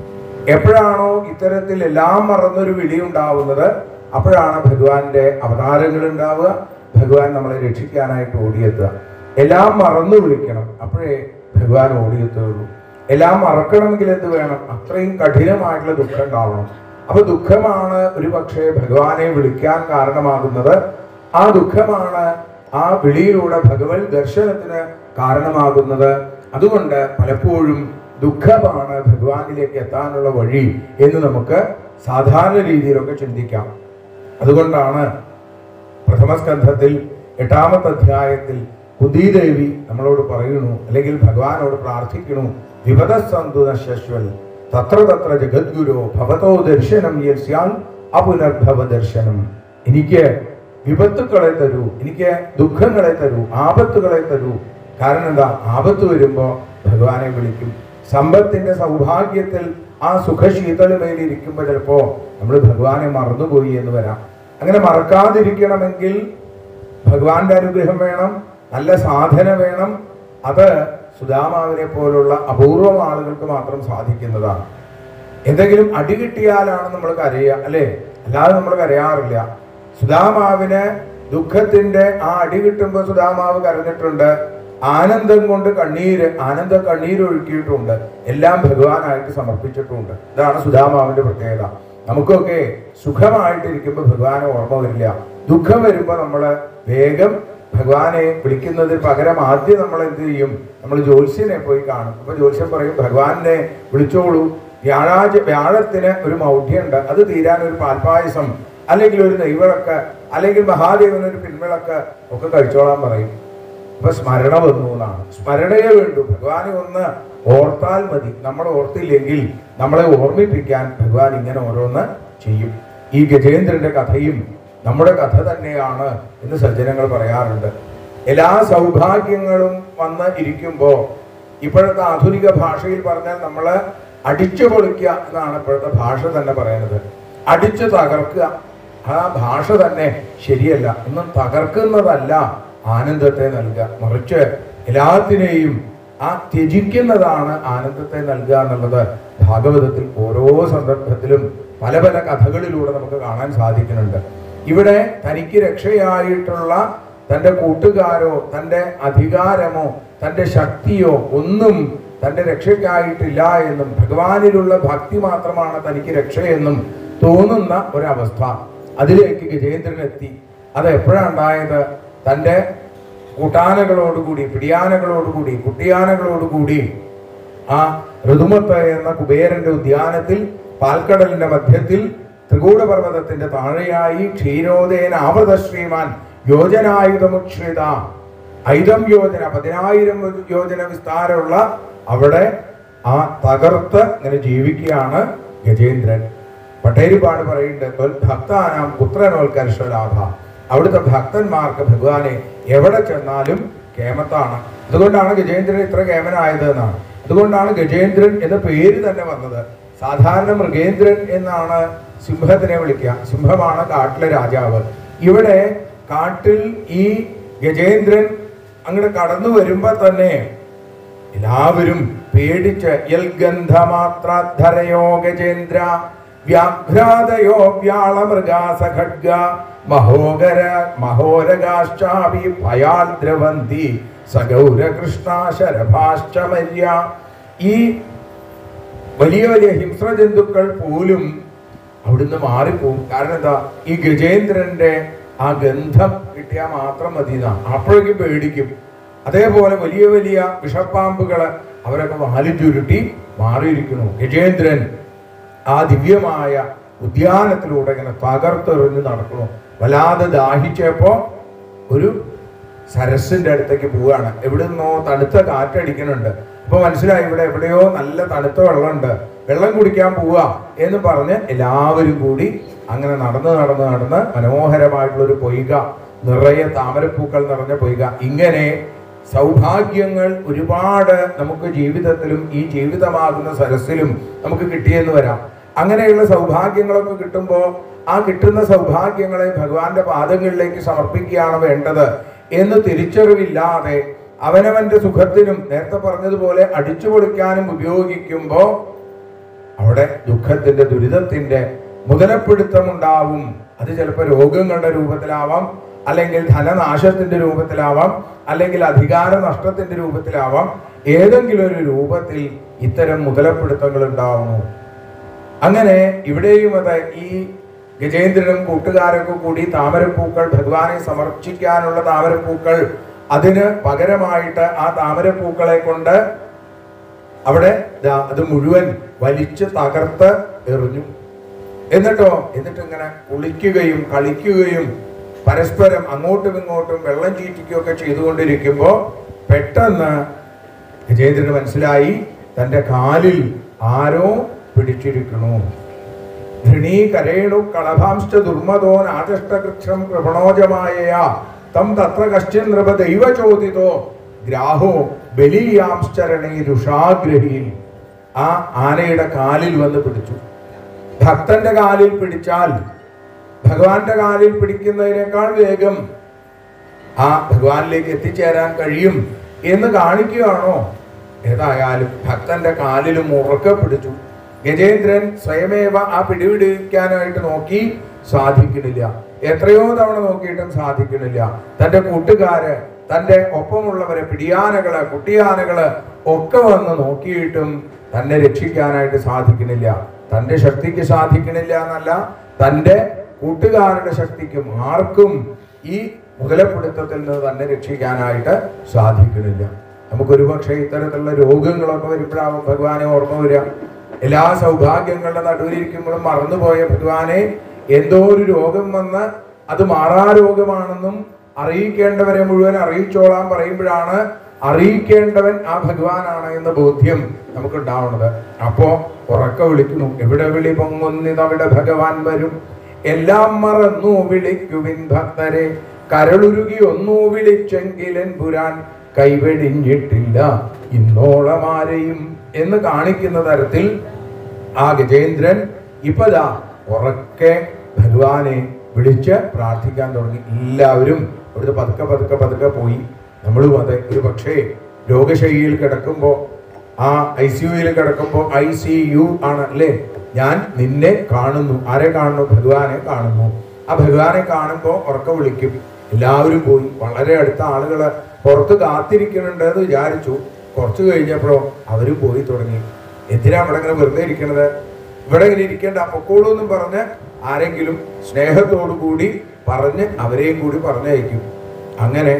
എപ്പോഴാണോ ഇത്തരത്തിൽ എല്ലാം മറന്നൊരു വിളി ഉണ്ടാവുന്നത് അപ്പോഴാണ് ഭഗവാന്റെ അവതാരങ്ങൾ ഉണ്ടാവുക ഭഗവാൻ നമ്മളെ രക്ഷിക്കാനായിട്ട് ഓടിയെത്തുക എല്ലാം മറന്നു വിളിക്കണം അപ്പോഴേ ഭഗവാൻ ഓടിയെത്തുകയുള്ളൂ എല്ലാം മറക്കണമെങ്കിൽ എന്ത് വേണം അത്രയും കഠിനമായിട്ടുള്ള ദുഃഖം ഉണ്ടാവണം അപ്പൊ ദുഃഖമാണ് ഒരു പക്ഷേ ഭഗവാനെ വിളിക്കാൻ കാരണമാകുന്നത് ആ ദുഃഖമാണ് ആ വിളിയിലൂടെ ഭഗവത് ദർശനത്തിന് കാരണമാകുന്നത് അതുകൊണ്ട് പലപ്പോഴും ദുഃഖമാണ് ഭഗവാനിലേക്ക് എത്താനുള്ള വഴി എന്ന് നമുക്ക് സാധാരണ രീതിയിലൊക്കെ ചിന്തിക്കാം അതുകൊണ്ടാണ് പ്രഥമസ്കന്ധത്തിൽ എട്ടാമത്തെ അധ്യായത്തിൽ കുന്തിദേവി നമ്മളോട് പറയുന്നു അല്ലെങ്കിൽ ഭഗവാനോട് പ്രാർത്ഥിക്കണു വിപദസന്തു നശ്വൽ തത്ര തത്ര ജഗദ്ഗുരു ഭവതോ ദർശനം യസ്യാൽ അപുനർഭവ ദർശനം എനിക്ക് വിപത്തുക്കളെ തരൂ എനിക്ക് ദുഃഖങ്ങളെ തരൂ ആപത്തുകളെ തരൂ കാരണം എന്താ ആപത്ത് വരുമ്പോ ഭഗവാനെ വിളിക്കും സമ്പത്തിന്റെ സൗഭാഗ്യത്തിൽ ആ സുഖശീതളുമേൽ ഇരിക്കുമ്പോൾ ചിലപ്പോ നമ്മൾ ഭഗവാനെ മറന്നുപോയി എന്ന് വരാം അങ്ങനെ മറക്കാതിരിക്കണമെങ്കിൽ ഭഗവാന്റെ അനുഗ്രഹം വേണം നല്ല സാധന വേണം അത് സുധാമാവിനെ പോലുള്ള അപൂർവം ആളുകൾക്ക് മാത്രം സാധിക്കുന്നതാണ് എന്തെങ്കിലും അടി കിട്ടിയാലാണ് നമ്മൾ കരയുക അല്ലേ അല്ലാതെ നമ്മൾ കരയാറില്ല സുധാമാവിന് ദുഃഖത്തിന്റെ ആ അടി കിട്ടുമ്പോൾ സുധാമാവ് കരഞ്ഞിട്ടുണ്ട് ആനന്ദം കൊണ്ട് കണ്ണീര് ആനന്ദ കണ്ണീര് ഒഴുക്കിയിട്ടുണ്ട് എല്ലാം ഭഗവാനായിട്ട് സമർപ്പിച്ചിട്ടുണ്ട് ഇതാണ് സുധാമാവിന്റെ പ്രത്യേകത നമുക്കൊക്കെ സുഖമായിട്ടിരിക്കുമ്പോൾ ഭഗവാനെ ഓർമ്മ വരില്ല ദുഃഖം വരുമ്പോൾ നമ്മൾ വേഗം ഭഗവാനെ വിളിക്കുന്നതിന് പകരം ആദ്യം നമ്മൾ എന്ത് ചെയ്യും നമ്മൾ ജ്യോത്സ്യനെ പോയി കാണും അപ്പൊ ജ്യോത്സ്യൻ പറയും ഭഗവാനെ വിളിച്ചോളൂ വ്യാഴാഴ്ച വ്യാഴത്തിന് ഒരു മൗഢ്യമുണ്ട് അത് തീരാൻ ഒരു പാൽപായസം അല്ലെങ്കിൽ ഒരു നെയ്വിളക്ക് അല്ലെങ്കിൽ മഹാദേവന് ഒരു പിൻവിളക്ക് ഒക്കെ കഴിച്ചോളാൻ പറയും അപ്പൊ സ്മരണ വന്നു എന്നാണ് സ്മരണയെ വേണ്ടു ഭഗവാനെ ഒന്ന് ഓർത്താൽ മതി നമ്മൾ ഓർത്തില്ലെങ്കിൽ നമ്മളെ ഓർമ്മിപ്പിക്കാൻ ഭഗവാൻ ഇങ്ങനെ ഓരോന്ന് ചെയ്യും ഈ ഗജേന്ദ്രന്റെ കഥയും നമ്മുടെ കഥ തന്നെയാണ് എന്ന് സജ്ജനങ്ങൾ പറയാറുണ്ട് എല്ലാ സൗഭാഗ്യങ്ങളും വന്ന് ഇരിക്കുമ്പോ ഇപ്പോഴത്തെ ആധുനിക ഭാഷയിൽ പറഞ്ഞാൽ നമ്മള് അടിച്ചു പൊളിക്കുക എന്നാണ് ഇപ്പോഴത്തെ ഭാഷ തന്നെ പറയുന്നത് അടിച്ചു തകർക്കുക ആ ഭാഷ തന്നെ ശരിയല്ല ഒന്നും തകർക്കുന്നതല്ല ആനന്ദത്തെ നൽകുക മറിച്ച് എല്ലാത്തിനെയും ആ ത്യജിക്കുന്നതാണ് ആനന്ദത്തെ നൽകുക എന്നുള്ളത് ഭാഗവതത്തിൽ ഓരോ സന്ദർഭത്തിലും പല പല കഥകളിലൂടെ നമുക്ക് കാണാൻ സാധിക്കുന്നുണ്ട് ഇവിടെ തനിക്ക് രക്ഷയായിട്ടുള്ള തന്റെ കൂട്ടുകാരോ തന്റെ അധികാരമോ തന്റെ ശക്തിയോ ഒന്നും തന്റെ രക്ഷയ്ക്കായിട്ടില്ല എന്നും ഭഗവാനിലുള്ള ഭക്തി മാത്രമാണ് തനിക്ക് രക്ഷയെന്നും തോന്നുന്ന ഒരവസ്ഥ അതിലേക്ക് ഗജേന്ദ്രൻ എത്തി അത് എപ്പോഴാണ് ഉണ്ടായത് തന്റെ കൂട്ടാനകളോടുകൂടി പിടിയാനകളോടുകൂടി കുട്ടിയാനകളോടുകൂടി ആ ഋതുമത്ത് എന്ന കുബേരന്റെ ഉദ്യാനത്തിൽ പാൽക്കടലിന്റെ മധ്യത്തിൽ ത്രികൂടപർവ്വതത്തിന്റെ താഴെയായി ക്ഷീരോദേന ആവൃത ശ്രീമാൻ യോജനായുധമുക്ഷിത ഐതം യോജന പതിനായിരം യോജന വിസ്താരമുള്ള അവിടെ ആ തകർത്ത് ഇങ്ങനെ ജീവിക്കുകയാണ് ഗജേന്ദ്രൻ പട്ടേരിപ്പാട് പറയുന്നുണ്ട് "ത്വൽ ഭക്താനാം പുത്രനോൽക്കർഷലാഭ അവിടുത്തെ ഭക്തന്മാർക്ക് ഭഗവാനെ എവിടെ ചെന്നാലും കേമത്താണ് അതുകൊണ്ടാണ് ഗജേന്ദ്രൻ ഇത്ര കേമനായത് എന്നാണ് അതുകൊണ്ടാണ് ഗജേന്ദ്രൻ എന്ന പേര് തന്നെ വന്നത് സാധാരണ മൃഗേന്ദ്രൻ എന്നാണ് സിംഹത്തിനെ വിളിക്കുക സിംഹമാണ് കാട്ടിലെ രാജാവ് ഇവിടെ കാട്ടിൽ ഈ ഗജേന്ദ്രൻ അങ്ങോട്ട് കടന്നു വരുമ്പോ തന്നെ എല്ലാവരും പേടിച്ച് യൽഗന്ധമാത്രധരയോ ഗജേന്ദ്ര വ്യാഘ്രാതയോ വ്യാളമൃഗാസ ഖഡ്ഗ മഹോഗര മഹോരഗാശ്ചാപി ഭയാൽ ദ്രവന്തി സഗൗര കൃഷ്ണ ശരഭാശ്ചമര്യ ഈ വലിയ വലിയ ഹിംസ്ര ജന്തുക്കൾ പോലും അവിടുന്ന് മാറിപ്പോവും കാരണം എന്താ ഈ ഗജേന്ദ്രന്റെ ആ ഗന്ധം കിട്ടിയാൽ മാത്രം മതി എന്നാ അപ്പോഴേക്കും പേടിക്കും അതേപോലെ വലിയ വലിയ വിഷപ്പാമ്പുകള് അവരൊക്കെ വാലും ചുരുട്ടി മാറിയിരിക്കുന്നു ഗജേന്ദ്രൻ ആ ദിവ്യമായ ഉദ്യാനത്തിലൂടെ ഇങ്ങനെ തകർത്തെറിഞ്ഞ് നടക്കുന്നു വല്ലാതെ ദാഹിച്ചപ്പോ ഒരു സരസിന്റെ അടുത്തേക്ക് പോവുകയാണ് എവിടെ നിന്നോ തണുത്ത കാറ്റടിക്കുന്നുണ്ട് അപ്പൊ മനസ്സിലായി ഇവിടെ എവിടെയോ നല്ല തണുത്ത വെള്ളമുണ്ട് വെള്ളം കുടിക്കാൻ പോവുക എന്ന് പറഞ്ഞ് എല്ലാവരും കൂടി അങ്ങനെ നടന്ന് നടന്ന് നടന്ന് മനോഹരമായിട്ടുള്ള ഒരു പൊയ്ക നിറയെ താമരപ്പൂക്കൾ നിറഞ്ഞ പൊയ്ക ഇങ്ങനെ സൗഭാഗ്യങ്ങൾ ഒരുപാട് നമുക്ക് ജീവിതത്തിലും ഈ ജീവിതമാകുന്ന സരസിലും നമുക്ക് കിട്ടിയെന്ന് വരാം അങ്ങനെയുള്ള സൗഭാഗ്യങ്ങളൊക്കെ കിട്ടുമ്പോൾ ആ കിട്ടുന്ന സൗഭാഗ്യങ്ങളെ ഭഗവാന്റെ പാദങ്ങളിലേക്ക് സമർപ്പിക്കുകയാണ് വേണ്ടത് എന്ന് തിരിച്ചറിവില്ലാതെ അവനവന്റെ സുഖത്തിനും നേരത്തെ പറഞ്ഞതുപോലെ അടിച്ചു പൊളിക്കാനും ഉപയോഗിക്കുമ്പോൾ അവിടെ ദുഃഖത്തിന്റെ ദുരിതത്തിന്റെ മുതലപ്പിടുത്തമുണ്ടാവും അത് ചിലപ്പോൾ രോഗങ്ങളുടെ രൂപത്തിലാവാം അല്ലെങ്കിൽ ധനനാശത്തിന്റെ രൂപത്തിലാവാം അല്ലെങ്കിൽ അധികാര നഷ്ടത്തിന്റെ രൂപത്തിലാവാം ഏതെങ്കിലും ഒരു രൂപത്തിൽ ഇത്തരം മുതലപ്പിടുത്തങ്ങൾ ഉണ്ടാവുന്നു അങ്ങനെ ഇവിടെയും അത് ഈ ഗജേന്ദ്രനും കൂട്ടുകാരൊക്കെ കൂടി താമരപ്പൂക്കൾ ഭഗവാനെ സമർപ്പിക്കാനുള്ള താമരപ്പൂക്കൾ അതിന് പകരമായിട്ട് ആ താമരപ്പൂക്കളെ കൊണ്ട് അവിടെ ദാ അത് മുഴുവൻ വലിച്ച് തകർത്ത് എറിഞ്ഞു എന്നിട്ടോ എന്നിട്ട് ഇങ്ങനെ കുളിക്കുകയും കളിക്കുകയും പരസ്പരം അങ്ങോട്ടും ഇങ്ങോട്ടും വെള്ളം ചീറ്റിക്കുകയൊക്കെ ചെയ്തുകൊണ്ടിരിക്കുമ്പോൾ പെട്ടെന്ന് ഗജേന്ദ്രന് മനസ്സിലായി തന്റെ കാലിൽ ആരോ പിടിച്ചിരിക്കണു ധൃണീകരേണു കളഭാംശ ദുർമതോ നാദഷ്ടകൃക്ഷം കൃപണോജമായ തം തത്ര കശ്ചിൻ നൃപ ദൈവചോദിതോ ഗ്രാഹോ ബലീയാംശ്ചരണേ രുഷാഗ്രഹിയിൽ ആ ആനയുടെ കാലിൽ വന്ന് പിടിച്ചു ഭക്തന്റെ കാലിൽ പിടിച്ചാൽ ഭഗവാന്റെ കാലിൽ പിടിക്കുന്നതിനേക്കാൾ വേഗം ആ ഭഗവാനിലേക്ക് എത്തിച്ചേരാൻ കഴിയും എന്ന് കാണിക്കുകയാണോ ഏതായാലും ഭക്തന്റെ കാലിലും ഉറക്കെ പിടിച്ചു ഗജേന്ദ്രൻ സ്വയമേവ ആ പിടിപിടിക്കാനായിട്ട് നോക്കി സാധിക്കണില്ല എത്രയോ തവണ നോക്കിയിട്ടും സാധിക്കണില്ല തന്റെ കൂട്ടുകാര് തന്റെ ഒപ്പമുള്ളവരെ പിടിയാനകള് കുട്ടിയാനകള് ഒക്കെ വന്ന് നോക്കിയിട്ടും തന്നെ രക്ഷിക്കാനായിട്ട് സാധിക്കണില്ല തന്റെ ശക്തിക്ക് സാധിക്കണില്ല എന്നല്ല തന്റെ കൂട്ടുകാരുടെ ശക്തിക്കും ആർക്കും ഈ മുതലപ്പിടുത്തത്തിൽ നിന്ന് തന്നെ രക്ഷിക്കാനായിട്ട് സാധിക്കണില്ല നമുക്കൊരു പക്ഷേ ഇത്തരത്തിലുള്ള രോഗങ്ങളൊക്കെ വരുമ്പോഴാവും ഭഗവാനെ ഓർമ്മ വരിക എല്ലാ സൗഭാഗ്യങ്ങളുടെ നടുവിലിരിക്കുമ്പോഴും മറന്നുപോയ ഭഗവാനെ എന്തോ ഒരു രോഗം വന്ന് അത് മാറാ രോഗമാണെന്നും അറിയിക്കേണ്ടവരെ മുഴുവൻ അറിയിച്ചോളാൻ പറയുമ്പോഴാണ് അറിയിക്കേണ്ടവൻ ആ ഭഗവാനാണ് എന്ന ബോധ്യം നമുക്കുണ്ടാവുന്നത് അപ്പോ ഉറക്ക വിളിക്കുന്നു എവിടെ വിളി പൊങ്ങുന്നിതവിടെ ഭഗവാൻ വരും എല്ലാം മറന്നു വിളിക്കുവിൻ ഭക്തരെ കരളുരുകി ഒന്നു വിളിച്ചെങ്കിലൻ പുരാൻ കൈവെടിഞ്ഞിട്ടില്ല ഇന്നോളമാരെയും എന്ന് കാണിക്കുന്ന തരത്തിൽ ആ ഗജേന്ദ്രൻ ഇപ്പതാ ഉറക്കെ ഭഗവാനെ വിളിച്ച് പ്രാർത്ഥിക്കാൻ തുടങ്ങി എല്ലാവരും അവിടുത്തെ പതുക്കെ പതുക്കെ പതുക്കെ പോയി നമ്മളും അതെ ഒരു പക്ഷേ രോഗശൈലിയിൽ കിടക്കുമ്പോൾ ആ ഐ സി യുയിൽ കിടക്കുമ്പോൾ ഐ സി യു ആണ് അല്ലേ ഞാൻ നിന്നെ കാണുന്നു ആരെ കാണുന്നു ഭഗവാനെ കാണുന്നു ആ ഭഗവാനെ കാണുമ്പോൾ ഉറക്ക വിളിക്കും എല്ലാവരും പോയി വളരെ അടുത്ത ആളുകള് പുറത്ത് കാത്തിരിക്കുന്നുണ്ട് എന്ന് വിചാരിച്ചു കുറച്ച് കഴിഞ്ഞപ്പോഴോ അവരും പോയി തുടങ്ങി എന്തിനാ ഇവിടെ ഇങ്ങനെ വെറുതെ ഇരിക്കണത് ഇവിടെ ഇങ്ങനെ ഇരിക്കേണ്ട പൊക്കോളൂ എന്നും പറഞ്ഞ് ആരെങ്കിലും സ്നേഹത്തോടു കൂടി പറഞ്ഞ് അവരെയും കൂടി പറഞ്ഞയക്കും അങ്ങനെ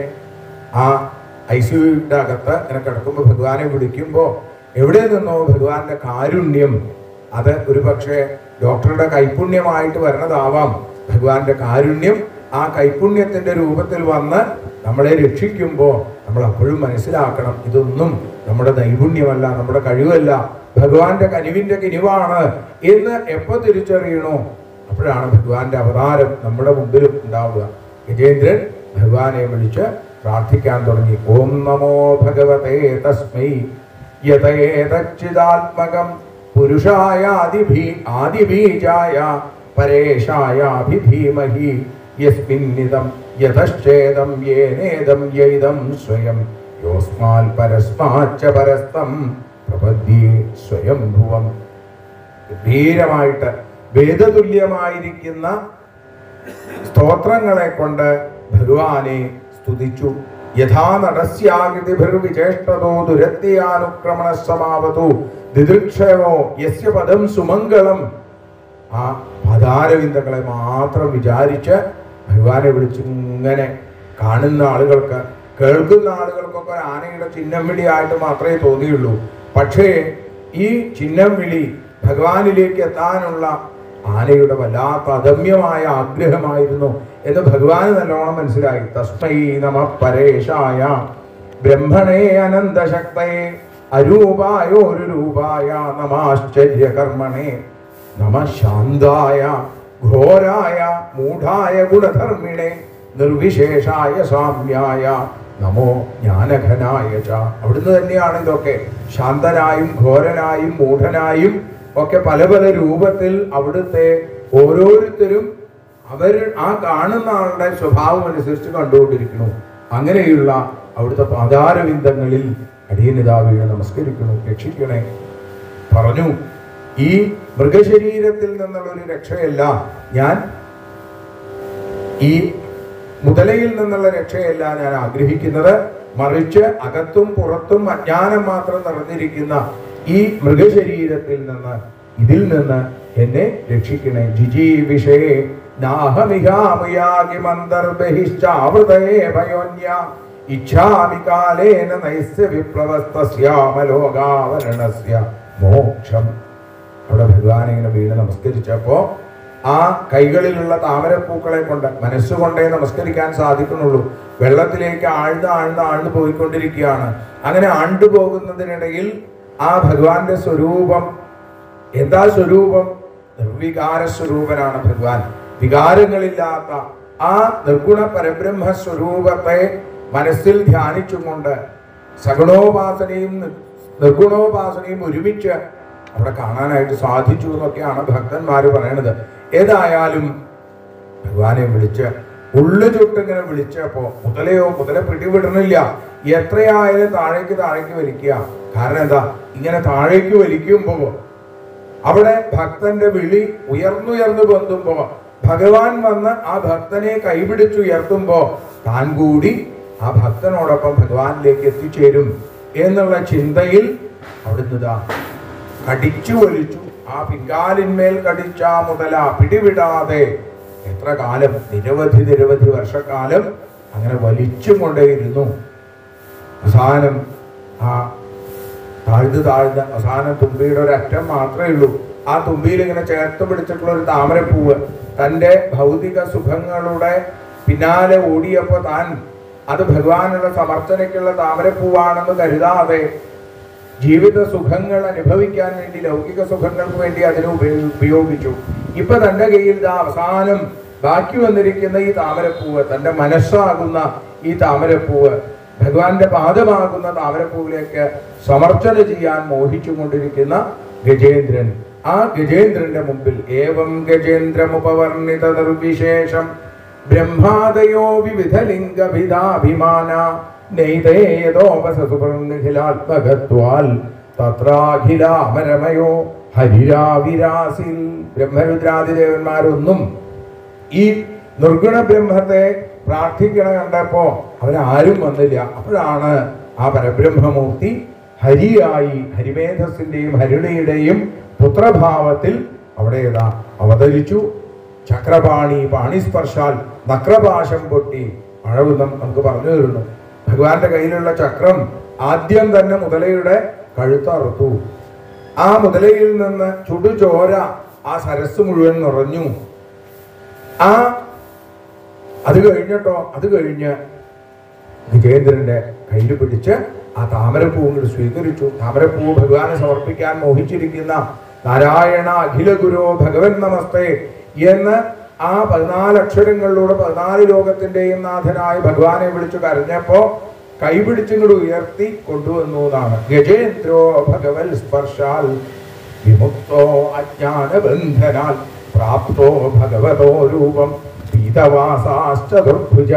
ആ ഐ സിയുടെ അകത്ത് ഇങ്ങനെ കിടക്കുമ്പോൾ ഭഗവാനെ വിളിക്കുമ്പോൾ എവിടെ നിന്നോ ഭഗവാന്റെ കാരുണ്യം അത് ഒരു പക്ഷേ ഡോക്ടറുടെ കൈപുണ്യമായിട്ട് വരണതാവാം ഭഗവാന്റെ കാരുണ്യം ആ കൈപുണ്യത്തിന്റെ രൂപത്തിൽ വന്ന് നമ്മളെ രക്ഷിക്കുമ്പോൾ നമ്മൾ അപ്പോഴും മനസ്സിലാക്കണം ഇതൊന്നും നമ്മുടെ നൈപുണ്യമല്ല നമ്മുടെ കഴിവല്ല ഭഗവാന്റെ കനിവിന്റെ കിനിവാണ് എന്ന് എപ്പോ തിരിച്ചറിയണോ അപ്പോഴാണ് ഭഗവാന്റെ അവതാരം നമ്മുടെ മുമ്പിലും ഉണ്ടാവുക ഗജേന്ദ്രൻ ഭഗവാനെ വിളിച്ച് പ്രാർത്ഥിക്കാൻ തുടങ്ങി ഓം നമോ ഭഗവതേ തസ്മൈ യഥേതച്ചിദാത്മകം പുരുഷായ ആദിഭീ ആദിബീജായ പരേശായാഭിധീമഹി യസ്മിന്നിദം യതശ്ചേദം യേനേദം യൈദം സ്വയം യോസ്മാൽ പരസ്മാച്ച പരസ്തം പ്രപദ്യേ സ്വയംഭുവം ഗംഭീരമായിട്ട് വേദതുല്യമായിരിക്കുന്ന സ്തോത്രങ്ങളെ കൊണ്ട് ഭഗവാനെ സ്തുതിച്ചു യഥാ നടസ്യാകൃതിഭിർവിചേഷ്ടതോ ദുരത്യാനുക്രമണ സമാവതു ദിദൃക്ഷയോ യസ്യ പദം സുമംഗളം ആ പദാരവിന്ദങ്ങളെ മാത്രം വിചാരിച്ച് ഭഗവാനെ വിളിച്ച് ഇങ്ങനെ കാണുന്ന ആളുകൾക്ക് കേൾക്കുന്ന ആളുകൾക്കൊക്കെ ഒരു ആനയുടെ ചിഹ്നം വിളിയായിട്ട് മാത്രമേ തോന്നിയുള്ളൂ പക്ഷേ ഈ ചിഹ്നം വിളി ഭഗവാനിലേക്ക് എത്താനുള്ള ആനയുടെ വല്ലാത്ത അദമ്യമായ ആഗ്രഹമായിരുന്നു എന്ന് ഭഗവാന് നല്ലോണം മനസ്സിലായി തസ്മൈ നമ പരേശായ ബ്രഹ്മണേ അനന്തശക്തയെ അരൂപായ ഒരു രൂപായ നമാശ്ചര്യകർമ്മണേ നമ ശാന്തായ ഘോരായ മൂഢായ ഗുണധർമ്മിണേ നിർവിശേഷായ സാമ്യായ നമോ ജ്ഞാനഘനായ ച അവിടുന്ന് തന്നെയാണ് ഇതൊക്കെ ശാന്തനായും ഘോരനായും മൂഢനായും ഒക്കെ പല പല രൂപത്തിൽ അവിടുത്തെ ഓരോരുത്തരും അവർ ആ കാണുന്ന ആളുടെ സ്വഭാവം അനുസരിച്ച് കണ്ടുകൊണ്ടിരിക്കുന്നു അങ്ങനെയുള്ള അവിടുത്തെ പാതാരവിന്ദങ്ങളിൽ അടിയനിതാ വീണ് നമസ്കരിക്കുന്നു രക്ഷിക്കണേ പറഞ്ഞു ഈ മൃഗശരീരത്തിൽ നിന്നുള്ള ഒരു രക്ഷയല്ല ഞാൻ ഈ മുതലയിൽ നിന്നുള്ള രക്ഷയല്ല ഞാൻ ആഗ്രഹിക്കുന്നത് മറിച്ച് അകത്തും പുറത്തും അജ്ഞാനം മാത്രം നിറഞ്ഞിരിക്കുന്ന ഈ മൃഗശരീരത്തിൽ നിന്ന് ഇതിൽ നിന്ന് എന്നെ രക്ഷിക്കണേ ജിജി വിഷയേ നാഹമിഹാമയാകിമന്തർബഹിശ്ചാവൃതയേ ഭയോന്യ ഇച്ഛാമി കാലേന നൈസ്യ വിപ്ലവസ്തസ്യാമലോകാവരണസ്യ മോക്ഷം അവിടെ ഭഗവാൻ ഇങ്ങനെ വീണ് നമസ്കരിച്ചപ്പോ ആ കൈകളിലുള്ള താമരപ്പൂക്കളെ കൊണ്ട് മനസ്സുകൊണ്ടേ നമസ്കരിക്കാൻ സാധിക്കുന്നുള്ളൂ വെള്ളത്തിലേക്ക് ആഴ്ന്ന് ആഴ്ന്ന് ആഴ്ന്ന് പോയിക്കൊണ്ടിരിക്കുകയാണ് അങ്ങനെ ആണ്ടു പോകുന്നതിനിടയിൽ ആ ഭഗവാന്റെ സ്വരൂപം എന്താ സ്വരൂപം നിർവികാര സ്വരൂപനാണ് ഭഗവാൻ വികാരങ്ങളില്ലാത്ത ആ നിർഗുണ പരബ്രഹ്മ സ്വരൂപത്തെ മനസ്സിൽ ധ്യാനിച്ചുകൊണ്ട് സഗുണോപാസനയും നി- നിർഗുണോപാസനയും ഒരുമിച്ച് അവിടെ കാണാനായിട്ട് സാധിച്ചു എന്നൊക്കെയാണ് ഭക്തന്മാര് പറയണത് ഏതായാലും ഭഗവാനെ വിളിച്ച് ഉള്ളു ചുട്ടിങ്ങനെ വിളിച്ചപ്പോ മുതലയോ മുതല പിടിവിടണില്ല എത്രയായാലും താഴേക്ക് താഴേക്ക് വലിക്കുക കാരണം എന്താ ഇങ്ങനെ താഴേക്ക് വലിക്കുമ്പോ അവിടെ ഭക്തന്റെ വിളി ഉയർന്നുയർന്നു പൊന്തുമ്പോ ഭഗവാൻ വന്ന് ആ ഭക്തനെ കൈപിടിച്ചുയർത്തുമ്പോ താൻ കൂടി ആ ഭക്തനോടൊപ്പം ഭഗവാനിലേക്ക് എത്തിച്ചേരും എന്നുള്ള ചിന്തയിൽ അവിടുന്ന് ഇതാ കടിച്ചു വലിച്ചു ആ പിങ്കാലിന്മേൽ കടിച്ച ആ മുതല പിടിവിടാതെ എത്ര കാലം നിരവധി നിരവധി വർഷക്കാലം അങ്ങനെ വലിച്ചും കൊണ്ടേയിരുന്നു അവസാനം ആ താഴ്ന്ന് താഴ്ന്ന് അവസാനം തുമ്പിയുടെ ഒരു അറ്റം മാത്രമേ ഉള്ളൂ ആ തുമ്പിയിൽ ഇങ്ങനെ ചേർത്ത് പിടിച്ചിട്ടുള്ള ഒരു താമരപ്പൂവ് തൻ്റെ ഭൗതിക സുഖങ്ങളുടെ പിന്നാലെ ഓടിയപ്പോൾ താൻ അത് ഭഗവാനുള്ള സമർത്ഥനയ്ക്കുള്ള താമരപ്പൂവാണെന്ന് കരുതാതെ ജീവിത സുഖങ്ങൾ അനുഭവിക്കാൻ വേണ്ടി ലൗകിക സുഖങ്ങൾക്ക് വേണ്ടി അതിനെ ഉപയോ- ഉപയോഗിച്ചു ഇപ്പൊ തന്റെ കയ്യിൽ ഇതാ അവസാനം ബാക്കി വന്നിരിക്കുന്ന ഈ താമരപ്പൂവ് തന്റെ മനസ്സാകുന്ന ഈ താമരപ്പൂവ് ഭഗവാന്റെ പാദമാകുന്ന താമരപ്പൂവിലേക്ക് സമർച്ചന ചെയ്യാൻ മോഹിച്ചുകൊണ്ടിരിക്കുന്ന ഗജേന്ദ്രൻ ആ ഗജേന്ദ്രന്റെ മുമ്പിൽ ഏവം ഗജേന്ദ്രമുപവർണിത നിർവിശേഷം ബ്രഹ്മാദയോ വിവിധ ലിംഗഭിധാഭിമാന നൈതേയതോപസസുപ്രനിഖിലാത്മകത്വാൽ തത്രാഖിലാമരമയോ ഹരിരാവിരാസിൽ ബ്രഹ്മരുദ്രാദി ദേവന്മാരൊന്നും ഈ നിർഗുണ ബ്രഹ്മത്തെ പ്രാർത്ഥിക്കണ കണ്ടപ്പോ അവരാരും വന്നില്ല അപ്പോഴാണ് ആ പരബ്രഹ്മമൂർത്തി ഹരിയായി ഹരിമേധസിന്റെയും ഹരിണിയുടെയും പുത്രഭാവത്തിൽ അവിടെ ഇതാ അവതരിച്ചു ചക്രപാണി പാണിസ്പർശാൽ നക്രപാശം പൊട്ടി മഴവുന്നം നമുക്ക് പറഞ്ഞു തരുന്നു ഭഗവാന്റെ കയ്യിലുള്ള ചക്രം ആദ്യം തന്നെ മുതലയുടെ കഴുത്തറുത്തു ആ മുതലയിൽ നിന്ന് ചുടുചോര ആ സരസ് മുഴുവൻ നിറഞ്ഞു ആ അത് കഴിഞ്ഞിട്ടോ അത് കഴിഞ്ഞ് വിജയേന്ദ്രന്റെ കയ്യിൽ പിടിച്ച് ആ താമരപ്പൂ ഇങ്ങോട്ട് സ്വീകരിച്ചു താമരപ്പൂ ഭഗവാനെ സമർപ്പിക്കാൻ മോഹിച്ചിരിക്കുന്ന നാരായണ അഖില ഗുരു ഭഗവൻ നമസ്തേ എന്ന് ആ പതിനാല് അക്ഷരങ്ങളിലൂടെ പതിനാല് ലോകത്തിന്റെയും നാഥനായ ഭഗവാനെ വിളിച്ചു കരഞ്ഞപ്പോ കൈപിടിച്ചിങ്ങോട്ട് ഉയർത്തി കൊണ്ടുവന്നു എന്നാണ് ഗജേന്ദ്രോ ഭഗവൽ സ്പർശാൽ വിമുക്തോ അജ്ഞാന ബന്ധനാൽ പ്രാപ്തോ ഭഗവതോ രൂപം പീതവാസാശ്ചതുർഭുജ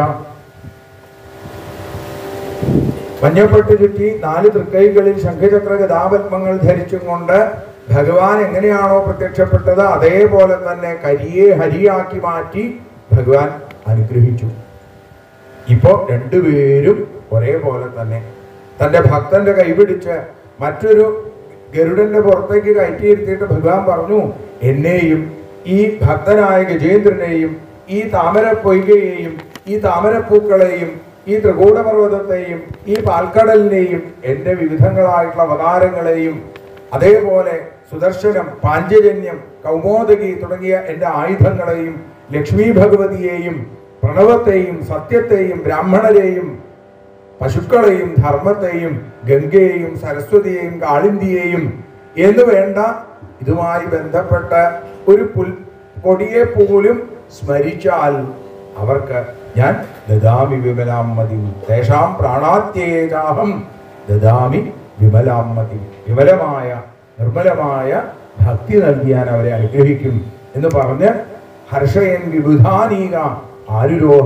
മഞ്ഞപ്പെട്ട് ചുറ്റി നാല് തൃക്കൈകളിൽ ശംഖചക്ര ഗതാപത്മങ്ങൾ ധരിച്ചും കൊണ്ട് ഭഗവാൻ എങ്ങനെയാണോ പ്രത്യക്ഷപ്പെട്ടത് അതേപോലെ തന്നെ കരിയെ ഹരിയാക്കി മാറ്റി ഭഗവാൻ അനുഗ്രഹിച്ചു ഇപ്പോ രണ്ടുപേരും ഒരേപോലെ തന്നെ തന്റെ ഭക്തന്റെ കൈപിടിച്ച് മറ്റൊരു ഗരുഡന്റെ പുറത്തേക്ക് കയറ്റിയിരുത്തിയിട്ട് ഭഗവാൻ പറഞ്ഞു എന്നെയും ഈ ഭക്തനായ ഗജേന്ദ്രനെയും ഈ താമര പൊയ്കയെയും ഈ താമരപ്പൂക്കളെയും ഈ ത്രികൂടപർവ്വതത്തെയും ഈ പാൽക്കടലിനെയും എൻ്റെ വിവിധങ്ങളായിട്ടുള്ള അവതാരങ്ങളെയും അതേപോലെ സുദർശനം പാഞ്ചജന്യം കൗമോദകി തുടങ്ങിയ എൻ്റെ ആയുധങ്ങളെയും ലക്ഷ്മി ഭഗവതിയെയും പ്രണവത്തെയും സത്യത്തെയും ബ്രാഹ്മണരെയും പശുക്കളെയും ധർമ്മത്തെയും ഗംഗയെയും സരസ്വതിയെയും കാളിന്തിയെയും എന്ന് വേണ്ട ഇതുമായി ബന്ധപ്പെട്ട ഒരു പുൽ കൊടിയെ പോലും സ്മരിച്ചാൽ അവർക്ക് ഞാൻ ദദാമി വിമലാം മതി തേഷാം പ്രാണാത്യേജാഹം ദദാമി വിമലാം മതി വിമലമായ നിർമ്മലമായ ഭക്തി നൽകിയാൻ അവരെ അനുഗ്രഹിക്കും എന്ന് പറഞ്ഞ് ഹർഷയൻ വിബുധാനീക ആരുരോഹ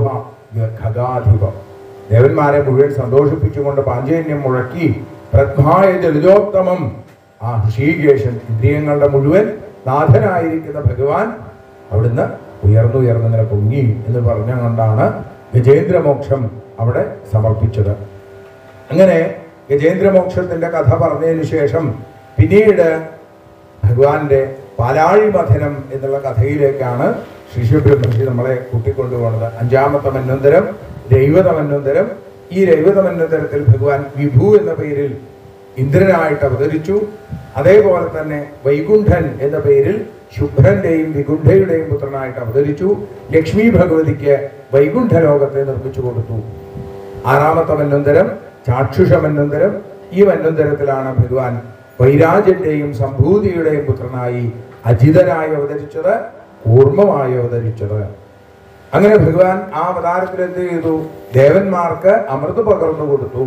ഖഗാധിപം ദേവന്മാരെ മുഴുവൻ സന്തോഷിപ്പിച്ചുകൊണ്ട് പാഞ്ചജന്യം മുഴക്കി പ്രജ്ഞായ ജലിതോത്തമം ആ ഋഷികേശൻ ഇന്ദ്രിയങ്ങളുടെ മുഴുവൻ നാഥനായിരിക്കുന്ന ഭഗവാൻ അവിടുന്ന് ഉയർന്നുയർന്ന് ഇങ്ങനെ പൊങ്ങി എന്ന് പറഞ്ഞുകൊണ്ടാണ് ഗജേന്ദ്രമോക്ഷം അവിടെ സമർപ്പിച്ചത് അങ്ങനെ ഗജേന്ദ്രമോക്ഷത്തിന്റെ കഥ പറഞ്ഞതിന് ശേഷം പിന്നീട് ഭഗവാന്റെ പാലാഴി മഥനം എന്നുള്ള കഥയിലേക്കാണ് ശിശുബ്രഹ്മർഷി നമ്മളെ കൂട്ടിക്കൊണ്ടുപോകുന്നത് അഞ്ചാമത്തെ മന്വന്തരം രൈവത മന്വന്തരം ഈ രൈവത മന്വന്തരത്തിൽ ഭഗവാൻ വിഭു എന്ന പേരിൽ ഇന്ദ്രനായിട്ട് അവതരിച്ചു അതേപോലെ തന്നെ വൈകുണ്ഠൻ എന്ന പേരിൽ ശുഭ്രന്റെയും വികുണ്ഠയുടെയും പുത്രനായിട്ട് അവതരിച്ചു ലക്ഷ്മി ഭഗവതിക്ക് വൈകുണ്ഠ ലോകത്തെ നിർമ്മിച്ചു കൊടുത്തു ആറാമത്തെ മന്വന്തരം ചാക്ഷുഷ മന്വന്തരം ഈ മന്വന്തരത്തിലാണ് ഭഗവാൻ വൈരാജന്റെയും സംഭൂതിയുടെയും പുത്രനായി അജിതനായി അവതരിച്ചത് കൂർമ്മമായി അവതരിച്ചത് അങ്ങനെ ഭഗവാൻ ആ അവതാരത്തിൽ എന്ത് ചെയ്തു ദേവന്മാർക്ക് അമൃത് പകർന്നു കൊടുത്തു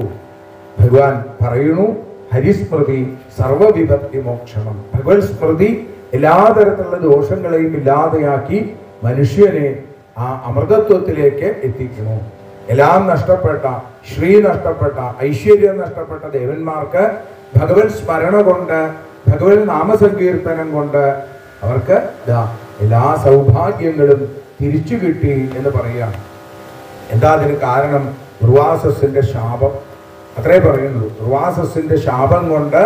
ഭഗവാൻ പറയുന്നു ഹരിസ്മൃതി സർവവിഭക്തി മോക്ഷണം ഭഗവത് സ്മൃതി എല്ലാ തരത്തിലുള്ള ദോഷങ്ങളെയും ഇല്ലാതെയാക്കി മനുഷ്യനെ ആ അമൃതത്വത്തിലേക്ക് എത്തിക്കുന്നു എല്ലാം നഷ്ടപ്പെട്ട ശ്രീ നഷ്ടപ്പെട്ട ഐശ്വര്യം നഷ്ടപ്പെട്ട ദേവന്മാർക്ക് ഭഗവത് സ്മരണ കൊണ്ട് ഭഗവത് നാമസങ്കീർത്തനം കൊണ്ട് അവർക്ക് ദാ എല്ലാ സൗഭാഗ്യങ്ങളും തിരിച്ചു കിട്ടി എന്ന് പറയുകയാണ് എന്താ അതിന് കാരണം ദുർവാസസിന്റെ ശാപം അത്രേ പറയുന്നുള്ളൂ ദുർവാസസിന്റെ ശാപം കൊണ്ട്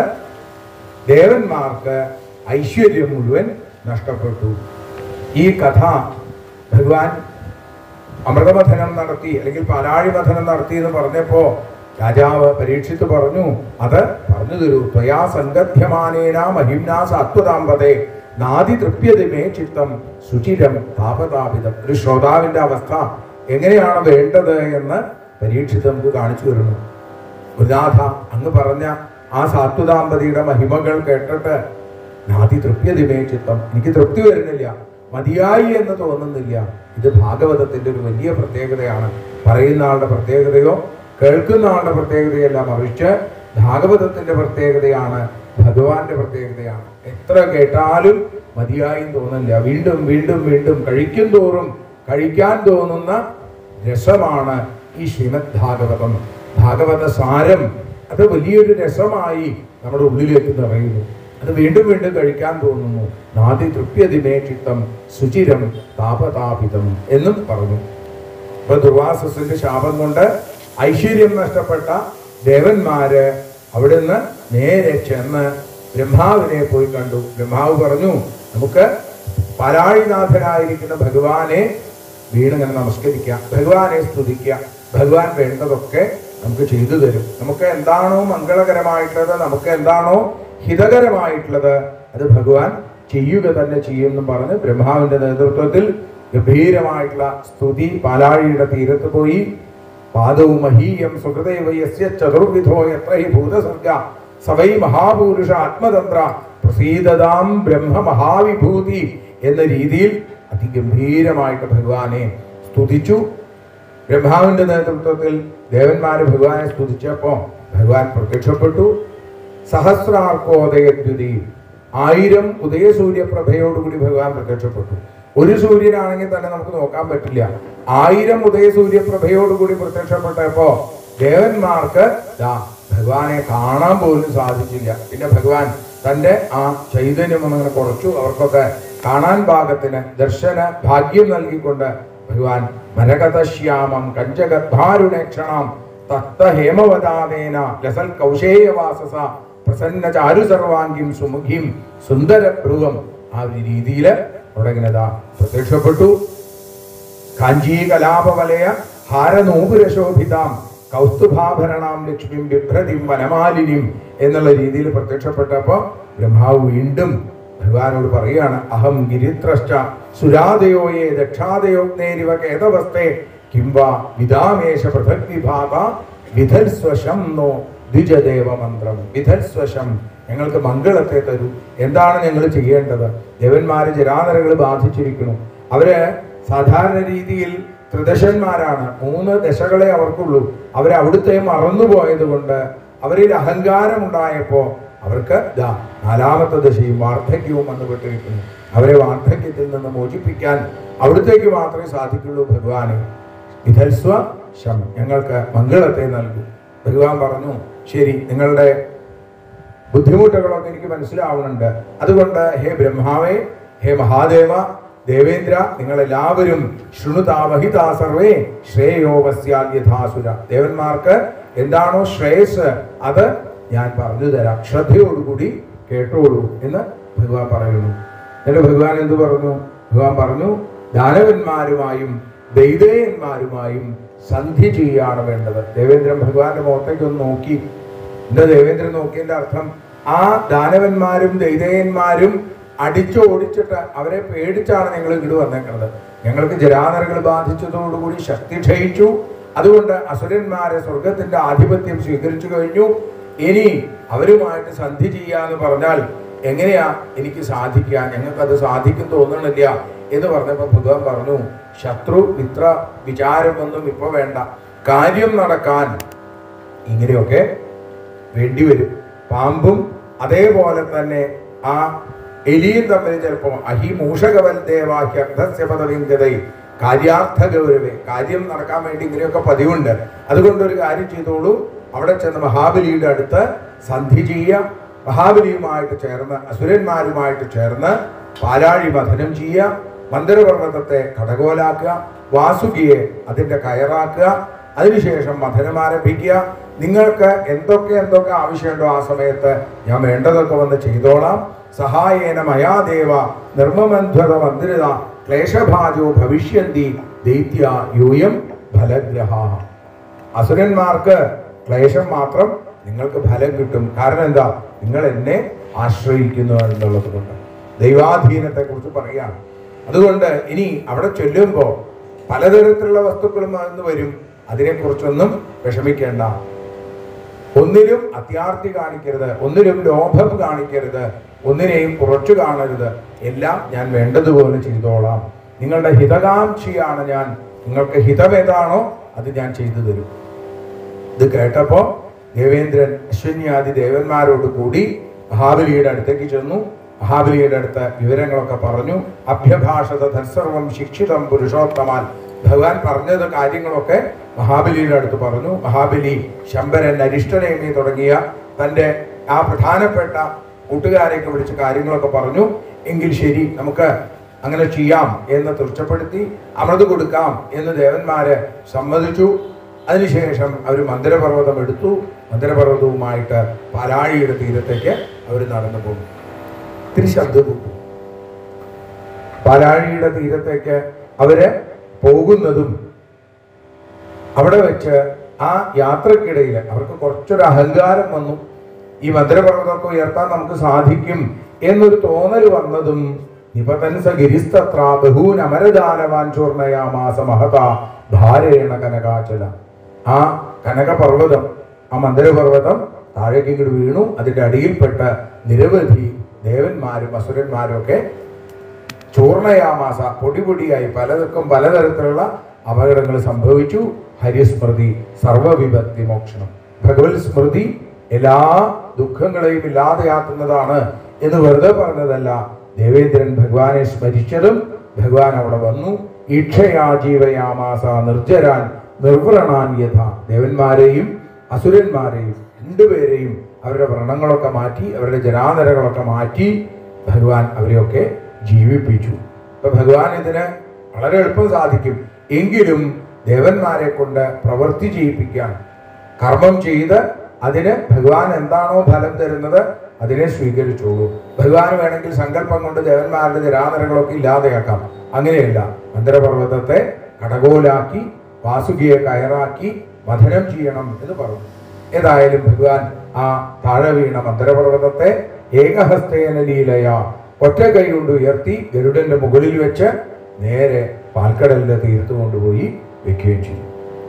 ദേവന്മാർക്ക് ഐശ്വര്യം മുഴുവൻ നഷ്ടപ്പെട്ടു ഈ കഥ ഭഗവാൻ അമൃതമഥനം നടത്തി അല്ലെങ്കിൽ പാലാഴി മഥനം നടത്തി എന്ന് പറഞ്ഞപ്പോ രാജാവ് പരീക്ഷിത്ത് പറഞ്ഞു അത് പറഞ്ഞു തരൂ ത്വയാ സംഗധ്യമാനേന മഹിംനാ സാത്വതാമ്പതേ നാദി തൃപ്യതിമേ ചിത്തം സുചിരം താപതാപിതം ഒരു ശ്രോതാവിന്റെ അവസ്ഥ എങ്ങനെയാണ് വേണ്ടത് എന്ന് പരീക്ഷിത്ത് നമുക്ക് കാണിച്ചു തരുന്നു ഗുരുനാഥ അങ്ങ് പറഞ്ഞ ആ സാത്വതാമ്പതിയുടെ മഹിമകൾ കേട്ടിട്ട് നാദി തൃപ്യതിമേ ചിത്തം എനിക്ക് തൃപ്തി വരുന്നില്ല മതിയായി എന്ന് തോന്നുന്നില്ല ഇത് ഭാഗവതത്തിന്റെ ഒരു വലിയ പ്രത്യേകതയാണ് പറയുന്ന ആളുടെ പ്രത്യേകതയോ കേൾക്കുന്ന ആളുടെ പ്രത്യേകതയല്ല മറിച്ച് ഭാഗവതത്തിന്റെ പ്രത്യേകതയാണ് ഭഗവാന്റെ പ്രത്യേകതയാണ് എത്ര കേട്ടാലും മതിയായി തോന്നില്ല വീണ്ടും വീണ്ടും വീണ്ടും കഴിക്കും തോറും കഴിക്കാൻ തോന്നുന്ന രസമാണ് ഈ ശ്രീമദ് ഭാഗവതം ഭാഗവത സാരം അത് വലിയൊരു രസമായി നമ്മുടെ ഉള്ളിലേക്ക് നിറയുന്നു അത് വീണ്ടും വീണ്ടും കഴിക്കാൻ തോന്നുന്നു നാദി തൃപ്യതിമേ ചിത്തം സുചിരം താപതാപിതം എന്നും പറഞ്ഞു ഇപ്പൊ ദുർവാസസിന്റെ ശാപം കൊണ്ട് ഐശ്വര്യം നഷ്ടപ്പെട്ട ദേവന്മാര് അവിടുന്ന് നേരെ ചെന്ന് ബ്രഹ്മാവിനെ പോയി കണ്ടു ബ്രഹ്മാവ് പറഞ്ഞു നമുക്ക് പാലാഴിനാഥനായിരിക്കുന്ന ഭഗവാനെ വീണിങ്ങനെ നമസ്കരിക്കാം ഭഗവാനെ സ്തുതിക്കാം ഭഗവാൻ വേണ്ടതൊക്കെ നമുക്ക് ചെയ്തു തരും നമുക്ക് എന്താണോ മംഗളകരമായിട്ടുള്ളത് നമുക്ക് എന്താണോ ഹിതകരമായിട്ടുള്ളത് അത് ഭഗവാൻ ചെയ്യുക തന്നെ ചെയ്യുമെന്നും പറഞ്ഞ് ബ്രഹ്മാവിന്റെ നേതൃത്വത്തിൽ ഗംഭീരമായിട്ടുള്ള സ്തുതി പാലാഴിയുടെ തീരത്ത് പോയി പാദവും മഹീയം സുഹൃദേവയസ്യ ചതുർവിധോ എത്ര ഹി ഭൂതസർഗ സവൈ മഹാപുരുഷ ആത്മതന്ത്ര പ്രസീദതാം ബ്രഹ്മ മഹാവിഭൂതി എന്ന രീതിയിൽ അതിഗംഭീരമായിട്ട് ഭഗവാനെ സ്തുതിച്ചു ബ്രഹ്മാവിന്റെ നേതൃത്വത്തിൽ ദേവന്മാര് ഭഗവാനെ സ്തുതിച്ചപ്പോ ഭഗവാൻ പ്രത്യക്ഷപ്പെട്ടു സഹസ്രാർക്കോദയദ്യുതി ആയിരം ഉദയസൂര്യപ്രഭയോടുകൂടി ഭഗവാൻ പ്രത്യക്ഷപ്പെട്ടു ഒരു സൂര്യനാണെങ്കിൽ തന്നെ നമുക്ക് നോക്കാൻ പറ്റില്ല ആയിരം ഉദയസൂര്യപ്രഭയോടുകൂടി പ്രത്യക്ഷപ്പെട്ടപ്പോ ദേവന്മാർക്ക് ദാ ഭഗവാനെ കാണാൻ പോലും സാധിച്ചില്ല പിന്നെ ഭഗവാൻ തന്റെ ആ ചൈതന്യം ഒന്നങ്ങനെ കുറച്ചു അവർക്കൊക്കെ കാണാൻ പാകത്തിന് ദർശന ഭാഗ്യം നൽകിക്കൊണ്ട് ഭഗവാൻ മരകതശ്യാമം കഞ്ചഗദ്ഭാരുണേക്ഷണം തത്ത ഹേമവതാനേന ലസൽ കൗശേയവാസസ പ്രസന്ന ചാരു സർവാംഗിം സുമുഖിം സുന്ദര ഭ്രുവം ആ ഒരു രീതിയിൽ അവിടെ ഇങ്ങനെ ദാ പ്രത്യക്ഷപ്പെട്ടു കാഞ്ചീ കലാപവലയ ഹാരനൂപുരശോഭിതാം കൗസ്തുഭാഭരണാം ലക്ഷ്മിം ബിഭ്രതിം വനമാലിനിം എന്നുള്ള രീതിയിൽ പ്രത്യക്ഷപ്പെട്ടപ്പോ ബ്രഹ്മാവ് വീണ്ടും ഭഗവാനോട് പറയുകയാണ് അഹം ഗിരിത്രശ്ച സുരാദയോയെ ദക്ഷാദയോഗ്നേരിവ കേതവസ്തേ കിംവ വിദാമേശ പൃഥക് വിഭാഗ വിധൽസ്വശം നോ ദ്വിജദേവ മന്ത്രം വിധൽസ്വശം ഞങ്ങൾക്ക് മംഗളത്തെ തരൂ എന്താണ് ഞങ്ങൾ ചെയ്യേണ്ടത് ദേവന്മാര് ജരാനരകൾ ബാധിച്ചിരിക്കുന്നു അവര് സാധാരണ രീതിയിൽ ത്രിദശന്മാരാണ് മൂന്ന് ദശകളെ അവർക്കുള്ളൂ അവരെ അവിടുത്തെ മറന്നുപോയത് കൊണ്ട് അവരിൽ അഹങ്കാരമുണ്ടായപ്പോ അവർക്ക് ദാ നാലാമത്തെ ദശയും വാർദ്ധക്യവും വന്നുപെട്ടിരിക്കുന്നു അവരെ വാർദ്ധക്യത്തിൽ നിന്ന് മോചിപ്പിക്കാൻ അവിടുത്തേക്ക് മാത്രമേ സാധിക്കുള്ളൂ ഭഗവാനെ വിധൽസ്വ ശം ഞങ്ങൾക്ക് മംഗളത്തെ നൽകൂ ഭഗവാൻ പറഞ്ഞു ശരി നിങ്ങളുടെ ബുദ്ധിമുട്ടുകളൊക്കെ എനിക്ക് മനസ്സിലാവുന്നുണ്ട് അതുകൊണ്ട് ഹേ ബ്രഹ്മാവേ ഹേ മഹാദേവ ദേവേന്ദ്ര നിങ്ങൾ എല്ലാവരും ശൃണുതാവഹിതാ സർവേ ശ്രേയോ വസ്യാൽ യഥാസുര ദേവന്മാർക്ക് എന്താണോ ശ്രേയസ് അത് ഞാൻ പറഞ്ഞു തരാം ശ്രദ്ധയോടുകൂടി കേട്ടോളൂ എന്ന് ഭഗവാൻ പറയുന്നു എന്നിട്ട് ഭഗവാൻ എന്ത് പറഞ്ഞു ഭഗവാൻ പറഞ്ഞു ദാനവന്മാരുമായും ദൈതേയന്മാരുമായും സന്ധി ചെയ്യാണ് വേണ്ടത് ദേവേന്ദ്രൻ ഭഗവാന്റെ മുഖത്തേക്ക് ഒന്ന് നോക്കി എന്താ ദേവേന്ദ്രൻ നോക്കിയതിന്റെ അർത്ഥം ആ ദാനവന്മാരും ദൈതേയന്മാരും അടിച്ചോടിച്ചിട്ട് അവരെ പേടിച്ചാണ് ഞങ്ങൾ ഇങ്ങോട്ട് വന്നേക്കുന്നത് ഞങ്ങൾക്ക് ജരാനരകൾ ബാധിച്ചതോടുകൂടി ശക്തി ക്ഷയിച്ചു അതുകൊണ്ട് അസുരന്മാരെ സ്വർഗത്തിന്റെ ആധിപത്യം സ്വീകരിച്ചു കഴിഞ്ഞു ഇനി അവരുമായിട്ട് സന്ധി ചെയ്യാന്ന് പറഞ്ഞാൽ എങ്ങനെയാ എനിക്ക് സാധിക്കാൻ ഞങ്ങൾക്കത് സാധിക്കും തോന്നണില്ല എന്ന് പറഞ്ഞപ്പോൾ ഭഗവാൻ പറഞ്ഞു ശത്രു മിത്ര വിചാരമൊന്നും ഇപ്പൊ വേണ്ട കാര്യം നടക്കാൻ ഇങ്ങനെയൊക്കെ വേണ്ടിവരും പാമ്പും അതേപോലെ തന്നെ ആ എലിയും തമ്മിൽ ചിലപ്പോൾ അഹി മൂഷകവൽ ദേവാഹ്യർത്ഥസ്യ പദവിങ്കതൈ കാര്യാർത്ഥ ഗൗരവേ കാര്യം നടക്കാൻ വേണ്ടി ഇങ്ങനെയൊക്കെ പതിവുണ്ട് അതുകൊണ്ട് ഒരു കാര്യം ചെയ്തോളൂ അവിടെ ചെന്ന് മഹാബലിയുടെ അടുത്ത് സന്ധി ചെയ്യുക മഹാബലിയുമായിട്ട് ചേർന്ന് അസുരന്മാരുമായിട്ട് ചേർന്ന് പാലാഴി മഥനം ചെയ്യുക മന്ദരപർവ്വതത്തെ കടകോലാക്കുക വാസുകിയെ അതിന്റെ കയറാക്കുക അതിനുശേഷം മഥനം ആരംഭിക്കുക നിങ്ങൾക്ക് എന്തൊക്കെ എന്തൊക്കെ ആവശ്യമുണ്ടോ ആ സമയത്ത് ഞാൻ വേണ്ടതൊക്കെ വന്ന് ചെയ്തോളാം സഹായേന മയാ ദേവ നിർമ്മമന്ധ്വത മന്ദിരത ക്ലേശഭാജോ ഭവിഷ്യന്തി ദൈത്യ യൂയം ഫലഗ്രഹ അസുരന്മാർക്ക് ക്ലേശം മാത്രം നിങ്ങൾക്ക് ഫലം കിട്ടും കാരണം എന്താ നിങ്ങൾ എന്നെ ആശ്രയിക്കുന്നു എന്നുള്ളത് കൊണ്ട് ദൈവാധീനത്തെ കുറിച്ച് പറയാണ് അതുകൊണ്ട് ഇനി അവിടെ ചൊല്ലുമ്പോൾ പലതരത്തിലുള്ള വസ്തുക്കളും അന്ന് വരും അതിനെക്കുറിച്ചൊന്നും വിഷമിക്കേണ്ട ഒന്നിലും അത്യാർത്തി കാണിക്കരുത് ഒന്നിലും ലോഭം കാണിക്കരുത് ഒന്നിനെയും കുറച്ചു കാണരുത് എല്ലാം ഞാൻ വേണ്ടതുപോലെ ചെയ്തോളാം നിങ്ങളുടെ ഹിതകാംക്ഷിയാണ് ഞാൻ നിങ്ങൾക്ക് ഹിതം ഏതാണോ അത് ഞാൻ ചെയ്തു തരും ഇത് കേട്ടപ്പോ ദേവേന്ദ്രൻ അശ്വന്യാദി ദേവന്മാരോട് കൂടി മഹാബലിയുടെ അടുത്തേക്ക് ചെന്നു മഹാബലിയുടെ അടുത്ത് വിവരങ്ങളൊക്കെ പറഞ്ഞു അഭ്യഭാഷത തത്സർവം ശിക്ഷിതം പുരുഷോത്തമാൻ ഭഗവാൻ പറഞ്ഞത് കാര്യങ്ങളൊക്കെ മഹാബലിയുടെ അടുത്ത് പറഞ്ഞു മഹാബലി ശമ്പരൻ അരിഷ്ടനേമി തുടങ്ങിയ തന്റെ ആ പ്രധാനപ്പെട്ട കൂട്ടുകാരെയൊക്കെ വിളിച്ച് കാര്യങ്ങളൊക്കെ പറഞ്ഞു എങ്കിൽ ശരി നമുക്ക് അങ്ങനെ ചെയ്യാം എന്ന് തീർച്ചപ്പെടുത്തി അമൃത് കൊടുക്കാം എന്ന് ദേവന്മാര് സമ്മതിച്ചു അതിനുശേഷം അവർ മന്ദിരപർവ്വതം എടുത്തു മന്ദിരപർവ്വതവുമായിട്ട് പാലാഴിയുടെ തീരത്തേക്ക് അവർ നടന്നു പോകും ഇത്തിരി ശബ്ദം കൂട്ടും പാലാഴിയുടെ തീരത്തേക്ക് അവര് പോകുന്നതും അവിടെ വെച്ച് ആ യാത്രക്കിടയിൽ അവർക്ക് കുറച്ചൊരു അഹങ്കാരം വന്നു ഈ മധുരപർവ്വതമൊക്കെ ഉയർത്താൻ നമുക്ക് സാധിക്കും എന്നൊരു തോന്നൽ വന്നതും നിപതൻസ ഗിരിസ്തത്ര ബഹൂൻ അമരദാനവാൻ ചൂർണയാമാസ മഹത ഭാരേണ കനകാചല ആ കനകപർവ്വതം ആ മന്ദിരപർവ്വതം താഴേക്ക് ഇങ്ങോട്ട് വീണു അതിന്റെ അടിയിൽപ്പെട്ട നിരവധി ദേവന്മാരും അസുരന്മാരും ഒക്കെ ചൂർണയാമാസ പൊടി പൊടിയായി പലതർക്കും പലതരത്തിലുള്ള അപകടങ്ങൾ സംഭവിച്ചു ഹരിസ്മൃതി സർവവിഭക്തി മോക്ഷണം ഭഗവത് സ്മൃതി എല്ലാ ദുഃഖങ്ങളെയും ഇല്ലാതെയാക്കുന്നതാണ് എന്ന് വെറുതെ പറഞ്ഞതല്ല ദേവേന്ദ്രൻ ഭഗവാനെ സ്മരിച്ചതും ഭഗവാൻ അവിടെ വന്നു ഈക്ഷയാജീവയാമാസ നിർജരാൻ നിർവ്രണാൻ യഥ ദേവന്മാരെയും അസുരന്മാരെയും രണ്ടുപേരെയും അവരുടെ വ്രണങ്ങളൊക്കെ മാറ്റി അവരുടെ ജനാനരകളൊക്കെ മാറ്റി ഭഗവാൻ അവരെയൊക്കെ ജീവിപ്പിച്ചു അപ്പൊ ഭഗവാൻ ഇതിന് വളരെ എളുപ്പം സാധിക്കും എങ്കിലും ദേവന്മാരെ കൊണ്ട് പ്രവൃത്തി ചെയ്യിപ്പിക്കാൻ കർമ്മം ചെയ്ത് അതിന് ഭഗവാൻ എന്താണോ ഫലം തരുന്നത് അതിനെ സ്വീകരിച്ചോളൂ ഭഗവാൻ വേണമെങ്കിൽ സങ്കല്പം കൊണ്ട് ദേവന്മാരുടെ ജരാനരകളൊക്കെ ഇല്ലാതെയാക്കാം അങ്ങനെയല്ല മന്ദിരപർവ്വതത്തെ കടകോലാക്കി വാസുകിയെ കയറാക്കി മഥനം ചെയ്യണം എന്ന് പറഞ്ഞു ഏതായാലും ഭഗവാൻ ആ താഴെ വീണ മന്ദിരപർവ്വതത്തെ ഏകഹസ്തേന ലീലയ ഒറ്റ കൈ കൊണ്ട് ഉയർത്തി ഗരുഡന്റെ മുകളിൽ വെച്ച് നേരെ പാൽക്കടലിന്റെ തീരത്ത് കൊണ്ടുപോയി വെക്കുകയും ചെയ്തു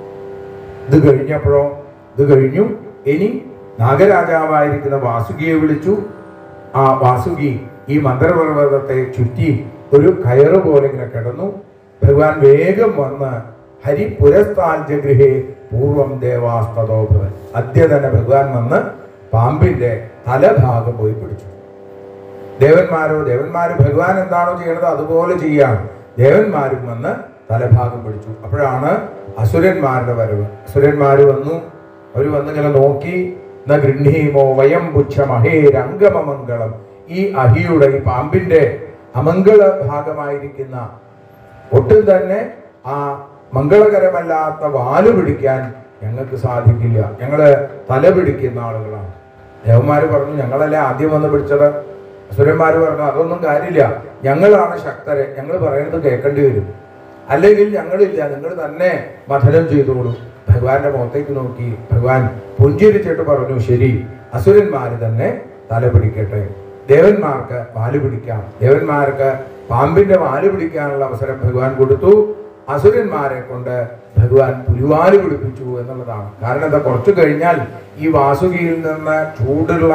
ഇത് കഴിഞ്ഞപ്പോഴോ ഇത് കഴിഞ്ഞു ഇനി നാഗരാജാവായിരിക്കുന്ന വാസുകിയെ വിളിച്ചു ആ വാസുകി ഈ മന്ത്രപർവ്വതത്തെ ചുറ്റി ഒരു കയറ് പോലെ ഇങ്ങനെ കിടന്നു ഭഗവാൻ വേഗം വന്ന് ഹരി പുരസ്താൽജഗൃഹേ പൂർവം ദേവാസ്തോഭവൻ അദ്യ തന്നെ ഭഗവാൻ വന്ന് പാമ്പിന്റെ തലഭാഗം പോയി പിടിച്ചു ദേവന്മാരോ ദേവന്മാര് ഭഗവാൻ എന്താണോ ചെയ്യണത് അതുപോലെ ചെയ്യാണ് ദേവന്മാരും വന്ന് തലഭാഗം പിടിച്ചു അപ്പോഴാണ് അസുരന്മാരുടെ വരവ് അസുരന്മാര് വന്നു അവർ വന്ന് ഇങ്ങനെ നോക്കി ന ഗൃഹീമോ വയം പുച്ഛ മഹേരംഗമമംഗളം ഈ അഹിയുടെ ഈ പാമ്പിന്റെ അമംഗള ഭാഗമായിരിക്കുന്ന ഒട്ടും തന്നെ ആ മംഗളകരമല്ലാത്ത വാല് പിടിക്കാൻ ഞങ്ങൾക്ക് സാധിക്കില്ല ഞങ്ങള് തല പിടിക്കുന്ന ആളുകളാണ് ദേവന്മാര് പറഞ്ഞു ഞങ്ങളല്ലേ ആദ്യം വന്ന് പിടിച്ചത് അസുരന്മാര് പറഞ്ഞു അതൊന്നും കാര്യമില്ല ഞങ്ങളാണ് ശക്തരെ ഞങ്ങൾ പറയുന്നത് കേൾക്കേണ്ടി വരും അല്ലെങ്കിൽ ഞങ്ങളില്ല നിങ്ങൾ തന്നെ മഥനം ചെയ്തോളൂ ഭഗവാന്റെ മുഖത്തേക്ക് നോക്കി ഭഗവാൻ പുഞ്ചിരിച്ചിട്ട് പറഞ്ഞു ശരി അസുരന്മാര് തന്നെ തല പിടിക്കട്ടെ ദേവന്മാർക്ക് വാല് പിടിക്കാം ദേവന്മാർക്ക് പാമ്പിന്റെ വാല് പിടിക്കാനുള്ള അവസരം ഭഗവാൻ കൊടുത്തു അസുരന്മാരെ കൊണ്ട് ഭഗവാൻ പുലിവാല് പിടിപ്പിച്ചു എന്നുള്ളതാണ് കാരണം എന്താ കുറച്ചു കഴിഞ്ഞാൽ ഈ വാസുകിയിൽ നിന്ന് ചൂടുള്ള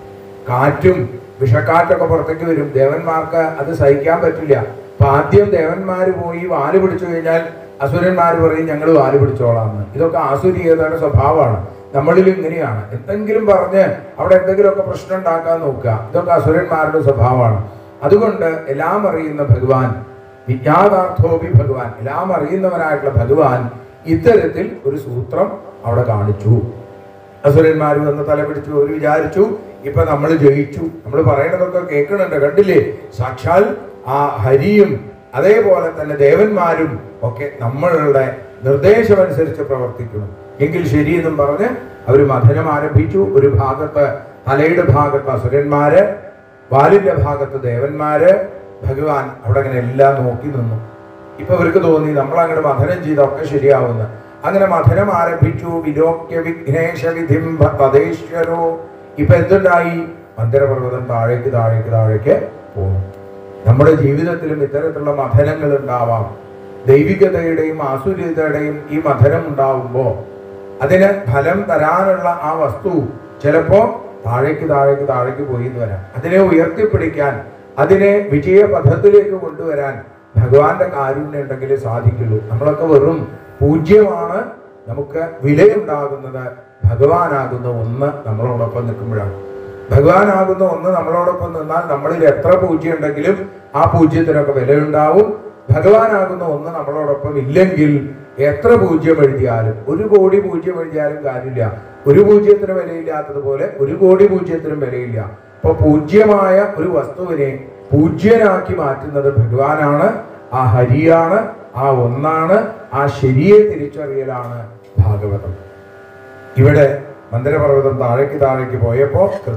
കാറ്റും വിഷക്കാറ്റൊക്കെ പുറത്തേക്ക് വരും ദേവന്മാർക്ക് അത് സഹിക്കാൻ പറ്റില്ല അപ്പൊ ആദ്യം ദേവന്മാര് പോയി വാല് പിടിച്ചു കഴിഞ്ഞാൽ അസുരന്മാർ പറയും ഞങ്ങൾ വാല് പിടിച്ചോളാന്ന് ഇതൊക്കെ ആസുരീയതയുടെ സ്വഭാവമാണ് നമ്മളിൽ ഇങ്ങനെയാണ് എന്തെങ്കിലും പറഞ്ഞ് അവിടെ എന്തെങ്കിലുമൊക്കെ പ്രശ്നം ഉണ്ടാക്കാൻ നോക്കുക ഇതൊക്കെ അസുരന്മാരുടെ സ്വഭാവമാണ് അതുകൊണ്ട് എല്ലാം അറിയുന്ന ഭഗവാൻ വിജ്ഞാതാർത്ഥോപി ഭഗവാൻ എല്ലാം അറിയുന്നവനായിട്ടുള്ള ഭഗവാൻ ഇത്തരത്തിൽ ഒരു സൂത്രം അവിടെ കാണിച്ചു അസുരന്മാർ വന്ന് തല പിടിച്ചു അവർ വിചാരിച്ചു ഇപ്പൊ നമ്മൾ ജയിച്ചു നമ്മൾ പറയണതൊക്കെ കേൾക്കണുണ്ട് കണ്ടില്ലേ സാക്ഷാൽ ആ ഹരിയും അതേപോലെ തന്നെ ദേവന്മാരും ഒക്കെ നമ്മളുടെ നിർദ്ദേശമനുസരിച്ച് പ്രവർത്തിക്കണം എങ്കിൽ ശരിയെന്നും പറഞ്ഞ് അവർ മഥനം ആരംഭിച്ചു ഒരു ഭാഗത്ത് തലയുടെ ഭാഗത്ത് അസുരന്മാര് വാലിന്റെ ഭാഗത്ത് ദേവന്മാര് ഭഗവാൻ അവിടെ അങ്ങനെ എല്ലാം നോക്കി നിന്നു ഇപ്പൊ ഇവർക്ക് തോന്നി നമ്മൾ അങ്ങോട്ട് മഥനം ചെയ്തൊക്കെ ശരിയാവുന്ന അങ്ങനെ മഥനം ആരംഭിച്ചു വിലോക്യ വിഘ്നേശ വിധിം തദേശ്വരോ ഇപ്പൊ എന്തുണ്ടായി മന്ദിരപർവ്വതം താഴേക്ക് താഴേക്ക് താഴേക്ക് പോകുന്നു നമ്മുടെ ജീവിതത്തിലും ഇത്തരത്തിലുള്ള മഥനങ്ങൾ ഉണ്ടാവാം ദൈവികതയുടെയും ആസുരിതയുടെയും ഈ മഥനം ഉണ്ടാവുമ്പോൾ അതിന് ഫലം തരാനുള്ള ആ വസ്തു ചിലപ്പോ താഴേക്ക് താഴേക്ക് താഴേക്ക് പോയി എന്ന് വരാം അതിനെ ഉയർത്തിപ്പിടിക്കാൻ അതിനെ വിജയപഥത്തിലേക്ക് കൊണ്ടുവരാൻ ഭഗവാന്റെ കാരുണ്യം ഉണ്ടെങ്കിലേ സാധിക്കുള്ളൂ നമ്മളൊക്കെ വെറും പൂജ്യമാണ് നമുക്ക് വിലയുണ്ടാകുന്നത് ഭഗവാനാകുന്ന ഒന്ന് നമ്മളോടൊപ്പം നിൽക്കുമ്പോഴാണ് ഭഗവാനാകുന്ന ഒന്ന് നമ്മളോടൊപ്പം നിന്നാൽ നമ്മളിൽ എത്ര പൂജ്യം ഉണ്ടെങ്കിലും ആ പൂജ്യത്തിനൊക്കെ വിലയുണ്ടാവും ഭഗവാനാകുന്ന ഒന്ന് നമ്മളോടൊപ്പം ഇല്ലെങ്കിൽ എത്ര പൂജ്യം എഴുതിയാലും ഒരു കോടി പൂജ്യം എഴുതിയാലും കാര്യമില്ല ഒരു പൂജ്യത്തിന് വിലയില്ലാത്തതുപോലെ ഒരു കോടി പൂജ്യത്തിനും വിലയില്ല അപ്പൊ പൂജ്യമായ ഒരു വസ്തുവിനെ പൂജ്യനാക്കി മാറ്റുന്നത് ഭഗവാനാണ് ആ ഹരിയാണ് ആ ഒന്നാണ് ആ ശരിയെ തിരിച്ചറിയലാണ് ഭാഗവതം ഇവിടെ മന്ദിരപർവ്വതം താഴേക്ക് താഴേക്ക് പോയപ്പോ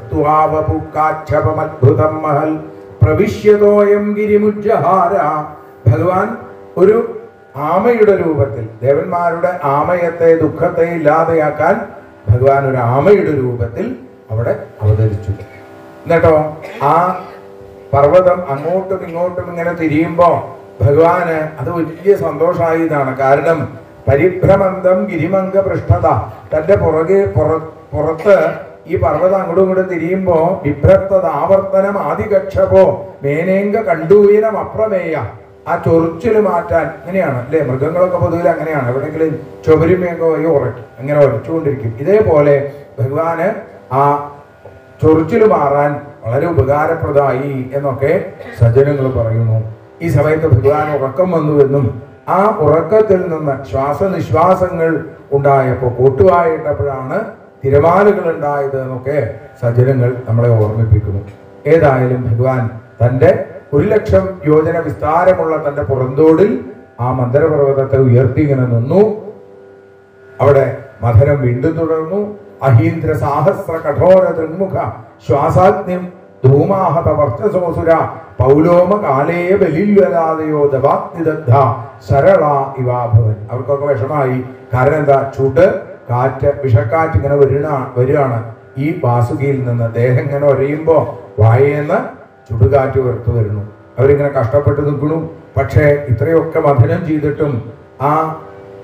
കൃത്വാവപുക്കാക്ഷപമദ്ഭുതം മഹൽ പ്രവിശ്യതോയം ഗിരിമുജ്ജഹാര ഭഗവാൻ ഒരു ആമയുടെ രൂപത്തിൽ ദേവന്മാരുടെ ആമയത്തെ ദുഃഖത്തെ ഇല്ലാതെയാക്കാൻ ഭഗവാൻ ഒരു ആമയുടെ രൂപത്തിൽ അവിടെ അവതരിച്ചു എന്നിട്ടോ ആ പർവ്വതം അങ്ങോട്ടും ഇങ്ങോട്ടും ഇങ്ങനെ തിരിയുമ്പോ ഭഗവാന് അത് വലിയ സന്തോഷമായി എന്നാണ് കാരണം പരിഭ്രമന്തം ഗിരിമംഗ പൃഷ്ഠത തന്റെ പുറകെ പുറ- പുറത്ത് ഈ പർവ്വതം അങ്ങോട്ടും ഇങ്ങോട്ടും തിരിയുമ്പോ വിഭ്രത്തത ആവർത്തനം ആദികക്ഷപോ മേനേങ്ക കണ്ടൂയനം അപ്രമേയ ആ ചൊറിച്ചിൽ മാറ്റാൻ അങ്ങനെയാണ് അല്ലേ മൃഗങ്ങളൊക്കെ പൊതുവിൽ അങ്ങനെയാണ് എവിടെയെങ്കിലും ചുവരുമയൊക്കെ പോയി ഉറക്കും അങ്ങനെ ഉറച്ചുകൊണ്ടിരിക്കും ഇതേപോലെ ഭഗവാന് ആ ചൊറിച്ചിൽ മാറാൻ വളരെ ഉപകാരപ്രദമായി എന്നൊക്കെ സജ്ജനങ്ങൾ പറയുന്നു ഈ സമയത്ത് ഭഗവാൻ ഉറക്കം വന്നുവെന്നും ആ ഉറക്കത്തിൽ നിന്ന് ശ്വാസനിശ്വാസങ്ങൾ ഉണ്ടായപ്പോൾ കൂട്ടുവായിട്ടപ്പോഴാണ് തിരമാലകൾ ഉണ്ടായത് എന്നൊക്കെ സജ്ജനങ്ങൾ നമ്മളെ ഓർമ്മിപ്പിക്കുന്നു ഏതായാലും ഭഗവാൻ തന്റെ ഒരു ലക്ഷം യോജന വിസ്താരമുള്ള തന്റെ പുറന്തോടിൽ ആ മന്ദരപർവ്വതത്തെ ഉയർത്തി ഇങ്ങനെ നിന്നു അവിടെ മധുരം വീണ്ടും തുടർന്നു അഹീന്ദ്ര സാഹസ്ര കഠോര ദൃങ്മുഖ ശ്വാസാഗ്നിം ധൂമാഹത വർച്ചസോസുര പൗലോമ കാലേയ ബലിവലാതയോ ദവാഗ്നിദഗ്ധ സരള ഇവാഭവൻ അവർക്കൊക്കെ വിഷമായി കാരണം എന്താ ചുട് കാറ്റ് വിഷക്കാറ്റ് ഇങ്ങനെ വരുന്ന വരികയാണ് ഈ വാസുകിയിൽ നിന്ന് ദേഹം ഇങ്ങനെ ഒരയുമ്പോ വായേന്ന് ചുടുകാറ്റ് ഉയർത്തു വരുന്നു അവരിങ്ങനെ കഷ്ടപ്പെട്ട് നിൽക്കുന്നു പക്ഷേ ഇത്രയൊക്കെ മഥനം ചെയ്തിട്ടും ആ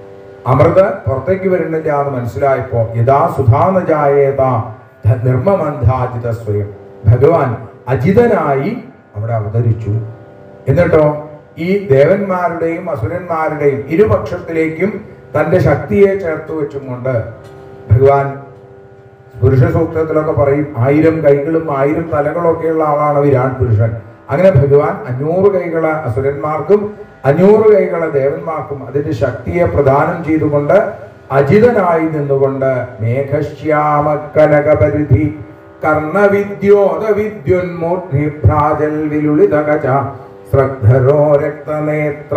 അമൃത് പുറത്തേക്ക് വരുന്നില്ല എന്ന് മനസ്സിലായപ്പോ യഥാ സുധാനജായേത നിർമ്മമന്ധാജിത സ്വയം ഭഗവാൻ അജിതനായി അവിടെ അവതരിച്ചു എന്നിട്ടോ ഈ ദേവന്മാരുടെയും അസുരന്മാരുടെയും ഇരുപക്ഷത്തിലേക്കും തന്റെ ശക്തിയെ ചേർത്ത് വെച്ചുകൊണ്ട് ഭഗവാൻ പുരുഷ സൂക്തത്തിലൊക്കെ പറയും ആയിരം കൈകളും ആയിരം തലകളൊക്കെയുള്ള ആളാണ് വിരാട് പുരുഷൻ അങ്ങനെ ഭഗവാൻ അഞ്ഞൂറ് കൈകളെ അസുരന്മാർക്കും അഞ്ഞൂറ് കൈകളെ ദേവന്മാർക്കും അതിന്റെ ശക്തിയെ പ്രദാനം ചെയ്തുകൊണ്ട് അജിതനായി നിന്നുകൊണ്ട് മേഘശ്യാമ കനകപരിധി കർണവിദ്യോത വിദ്യുന്മൂർധി ഭ്രാജൽ വിലുളിതകച ശ്രദ്ധരോ രക്തനേത്ര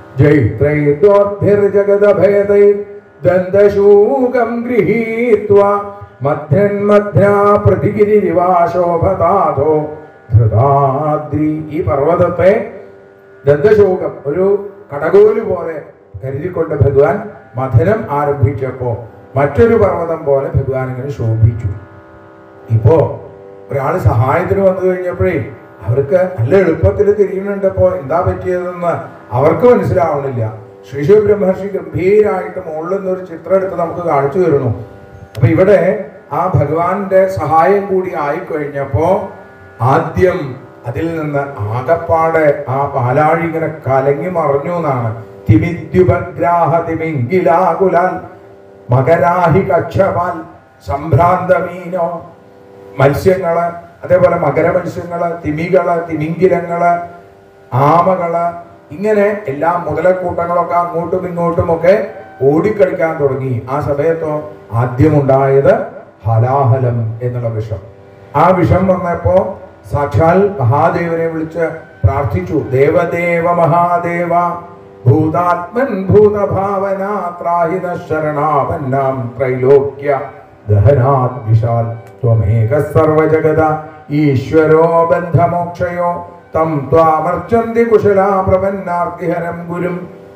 ജൈത്രൈർജഗദഭേദൈ ദന്തശൂകം ഗൃഹീത്വാ മധ്യന്മധ്യാ പ്രതിഗിരിവാശോഭതാധോ ധൃതാദ്രി ഈ പർവ്വതത്തെ ദന്തശോകം ഒരു കടകോല് പോലെ കരുതിക്കൊണ്ട് ഭഗവാൻ മഥനം ആരംഭിച്ചപ്പോ മറ്റൊരു പർവ്വതം പോലെ ഭഗവാൻ ഇങ്ങനെ ശോഭിച്ചു ഇപ്പോ ഒരാള് സഹായത്തിന് വന്നു കഴിഞ്ഞപ്പോഴേ അവർക്ക് നല്ല എളുപ്പത്തിൽ തിരിയുന്നുണ്ടപ്പോ എന്താ പറ്റിയതെന്ന് അവർക്ക് മനസ്സിലാവണില്ല ശ്രീശു ബ്രഹ്മർഷി ഗംഭീരായിട്ട് മുകളിൽ നിന്ന് ഒരു ചിത്രം എടുത്ത് നമുക്ക് കാണിച്ചു തരുന്നു അപ്പൊ ഇവിടെ ആ ഭഗവാന്റെ സഹായം കൂടി ആയിക്കഴിഞ്ഞപ്പോ ആദ്യം അതിൽ നിന്ന് ആകപ്പാടെ ആ പാലാഴി ഇങ്ങനെ കലങ്ങി മറിഞ്ഞു എന്നാണ് തിമിദ്യുപഗ്രാഹ തിമിങ്കിലാകുലാൽ മകരാഹി കക്ഷപാൽ സംഭ്രാന്തമീനോ മത്സ്യങ്ങള് അതേപോലെ മകരമത്സ്യങ്ങള് തിമികള് തിമിങ്കിലങ്ങള് ആമകള് ഇങ്ങനെ എല്ലാ മുതലക്കൂട്ടങ്ങളൊക്കെ അങ്ങോട്ടും ഇങ്ങോട്ടും ഒക്കെ ഓടിക്കളിക്കാൻ തുടങ്ങി ആ സമയത്തോ ആദ്യമുണ്ടായത് ഹലാഹലം എന്നുള്ള വിഷം ആ വിഷം വന്നപ്പോ സാക്ഷാൽ മഹാദേവനെ വിളിച്ച് പ്രാർത്ഥിച്ചു ദേവദേവ മഹാദേവ ഭൂതാത്മൻ ഭൂതഭാവന ത്രാഹിത ശരണാവന്നാം ത്രൈലോക്യ ദഹനാത് വിശാൽ ത്വമേക സർവജഗത ഈശ്വരോ ബന്ധമോക്ഷയോ തം ത്വാമർച്ചന്തി കുശലാ പ്രപന്നാർത്തിഹരം ഗുരും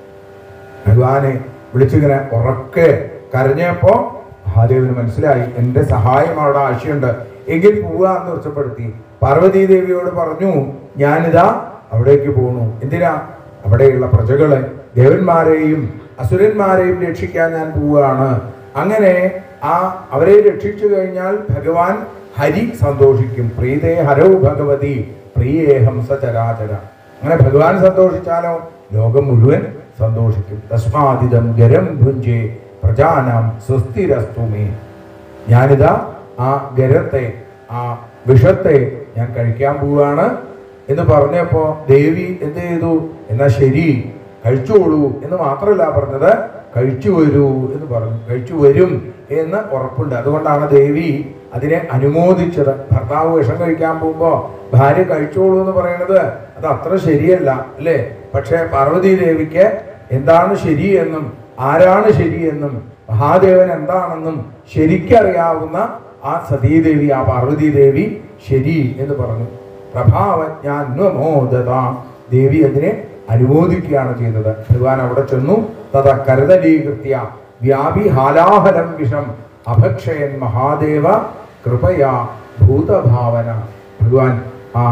ഭഗവാനെ വിളിച്ചിങ്ങനെ ഉറക്കെ കരഞ്ഞപ്പോ മഹാദേവന് മനസ്സിലായി എന്റെ സഹായം അവിടെ ആശയുണ്ട് എങ്കിൽ പോവാ എന്ന് ഉറച്ചപ്പെടുത്തി പാർവതീ ദേവിയോട് പറഞ്ഞു ഞാനിതാ അവിടേക്ക് പോണു എന്തിനാ അവിടെയുള്ള പ്രജകളെ ദേവന്മാരെയും അസുരന്മാരെയും രക്ഷിക്കാൻ ഞാൻ പോവുകയാണ് അങ്ങനെ ആ അവരെ രക്ഷിച്ചു കഴിഞ്ഞാൽ ഭഗവാൻ ഹരി സന്തോഷിക്കും പ്രീതേ ഹരോ ഭഗവതി പ്രിയേഹം സചരാചര അങ്ങനെ ഭഗവാൻ സന്തോഷിച്ചാലോ ലോകം മുഴുവൻ സന്തോഷിക്കും തസ്മാതിദം ഗരം ഭുഞ്ചേ പ്രജാനാം സുസ്ഥിരസ്തുമേ ഞാനിതാ ആ ഗരത്തെ ആ വിഷത്തെ ഞാൻ കഴിക്കാൻ പോവുകയാണ് എന്ന് പറഞ്ഞപ്പോ ദേവി എന്ത് ചെയ്തു എന്നാ ശരി കഴിച്ചോളൂ എന്ന് മാത്രമല്ല പറഞ്ഞത് കഴിച്ചു വരൂ എന്ന് പറഞ്ഞു കഴിച്ചു വരും എന്ന് ഉറപ്പുണ്ട് അതുകൊണ്ടാണ് ദേവി അതിനെ അനുമോദിച്ചത് ഭർത്താവ് വിഷം കഴിക്കാൻ പോകുമ്പോ ഭാര്യ കഴിച്ചോളൂ എന്ന് പറയുന്നത് അത് അത്ര ശരിയല്ല അല്ലേ പക്ഷേ പാർവതി ദേവിക്ക് എന്താണ് ശരിയെന്നും ആരാണ് ശരിയെന്നും മഹാദേവൻ എന്താണെന്നും ശരിക്കറിയാവുന്ന ആ സതീദേവി ആ പാർവതി ദേവി ശരി എന്ന് പറഞ്ഞു പ്രഭാവജ്ഞാന്വമോദത ദേവി അതിനെ അനുമോദിക്കുകയാണ് ചെയ്തത് ഭഗവാൻ അവിടെ ചെന്നു തഥ കരുതലീകൃത്യ വ്യാപി ഹാലാഹലം വിഷം അഭക്ഷയൻ മഹാദേവ കൃപയാ ഭൂതഭാവന ഭഗവാൻ ആ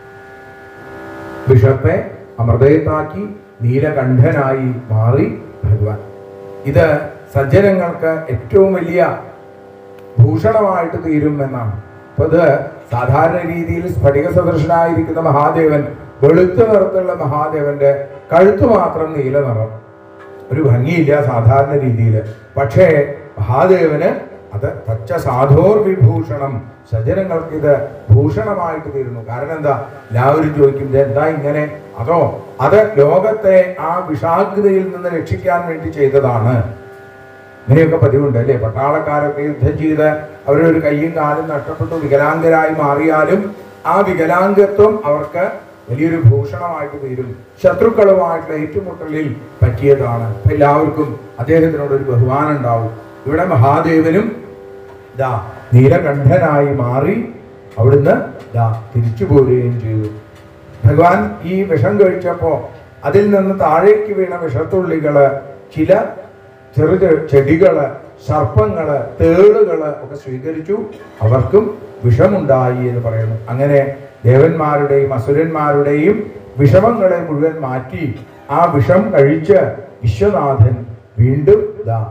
വിഷത്തെ അമൃതയത്താക്കി നീലകണ്ഠനായി മാറി ഭഗവാൻ ഇത് സജ്ജനങ്ങൾക്ക് ഏറ്റവും വലിയ ഭൂഷണമായിട്ട് തീരും എന്നാണ് അപ്പൊ ഇത് സാധാരണ രീതിയിൽ സ്ഫടിക സദൃശനായിരിക്കുന്ന മഹാദേവൻ വെളുത്ത നിറത്തുള്ള മഹാദേവന്റെ കഴുത്ത് മാത്രം നീല നിറം ഒരു ഭംഗിയില്ല സാധാരണ രീതിയിൽ പക്ഷേ മഹാദേവന് അത് പച്ച സാധോർ വിഭൂഷണം സജ്ജനങ്ങൾക്ക് ഇത് ഭൂഷണമായിട്ട് തീരുന്നു കാരണം എന്താ എല്ലാവരും ചോദിക്കും "ഇത് എന്താ ഇങ്ങനെ അതോ അത് ലോകത്തെ ആ വിഷാഗ്രതയിൽ നിന്ന് രക്ഷിക്കാൻ വേണ്ടി ചെയ്തതാണ് ഇങ്ങനെയൊക്കെ പതിവുണ്ട് അല്ലേ പട്ടാളക്കാരൊക്കെ യുദ്ധം ചെയ്ത് അവരൊരു കയ്യും കാലും നഷ്ടപ്പെട്ടു വികലാംഗരായി മാറിയാലും ആ വികലാംഗത്വം അവർക്ക് വലിയൊരു ഭൂഷണമായിട്ട് തീരും ശത്രുക്കളുമായിട്ടുള്ള ഏറ്റുമുട്ടലിൽ പറ്റിയതാണ് അപ്പൊ എല്ലാവർക്കും അദ്ദേഹത്തിനോട് ഒരു ബഹുമാനം ഉണ്ടാവും ഇവിടെ മഹാദേവനും ദാ നീലകണ്ഠനായി മാറി അവിടുന്ന് ദാ തിരിച്ചു പോരുകയും ചെയ്തു ഭഗവാൻ ഈ വിഷം കഴിച്ചപ്പോ അതിൽ നിന്ന് താഴേക്ക് വീണ വിഷത്തുള്ളികള് ചില ചെറു ചെറു ചെടികള് സർപ്പങ്ങള് തേളുകള് ഒക്കെ സ്വീകരിച്ചു അവർക്കും വിഷമുണ്ടായി എന്ന് പറയുന്നു അങ്ങനെ ദേവന്മാരുടെയും അസുരന്മാരുടെയും വിഷമങ്ങളെ മുഴുവൻ മാറ്റി ആ വിഷം കഴിച്ച് വിശ്വനാഥൻ വീണ്ടും ഇതാ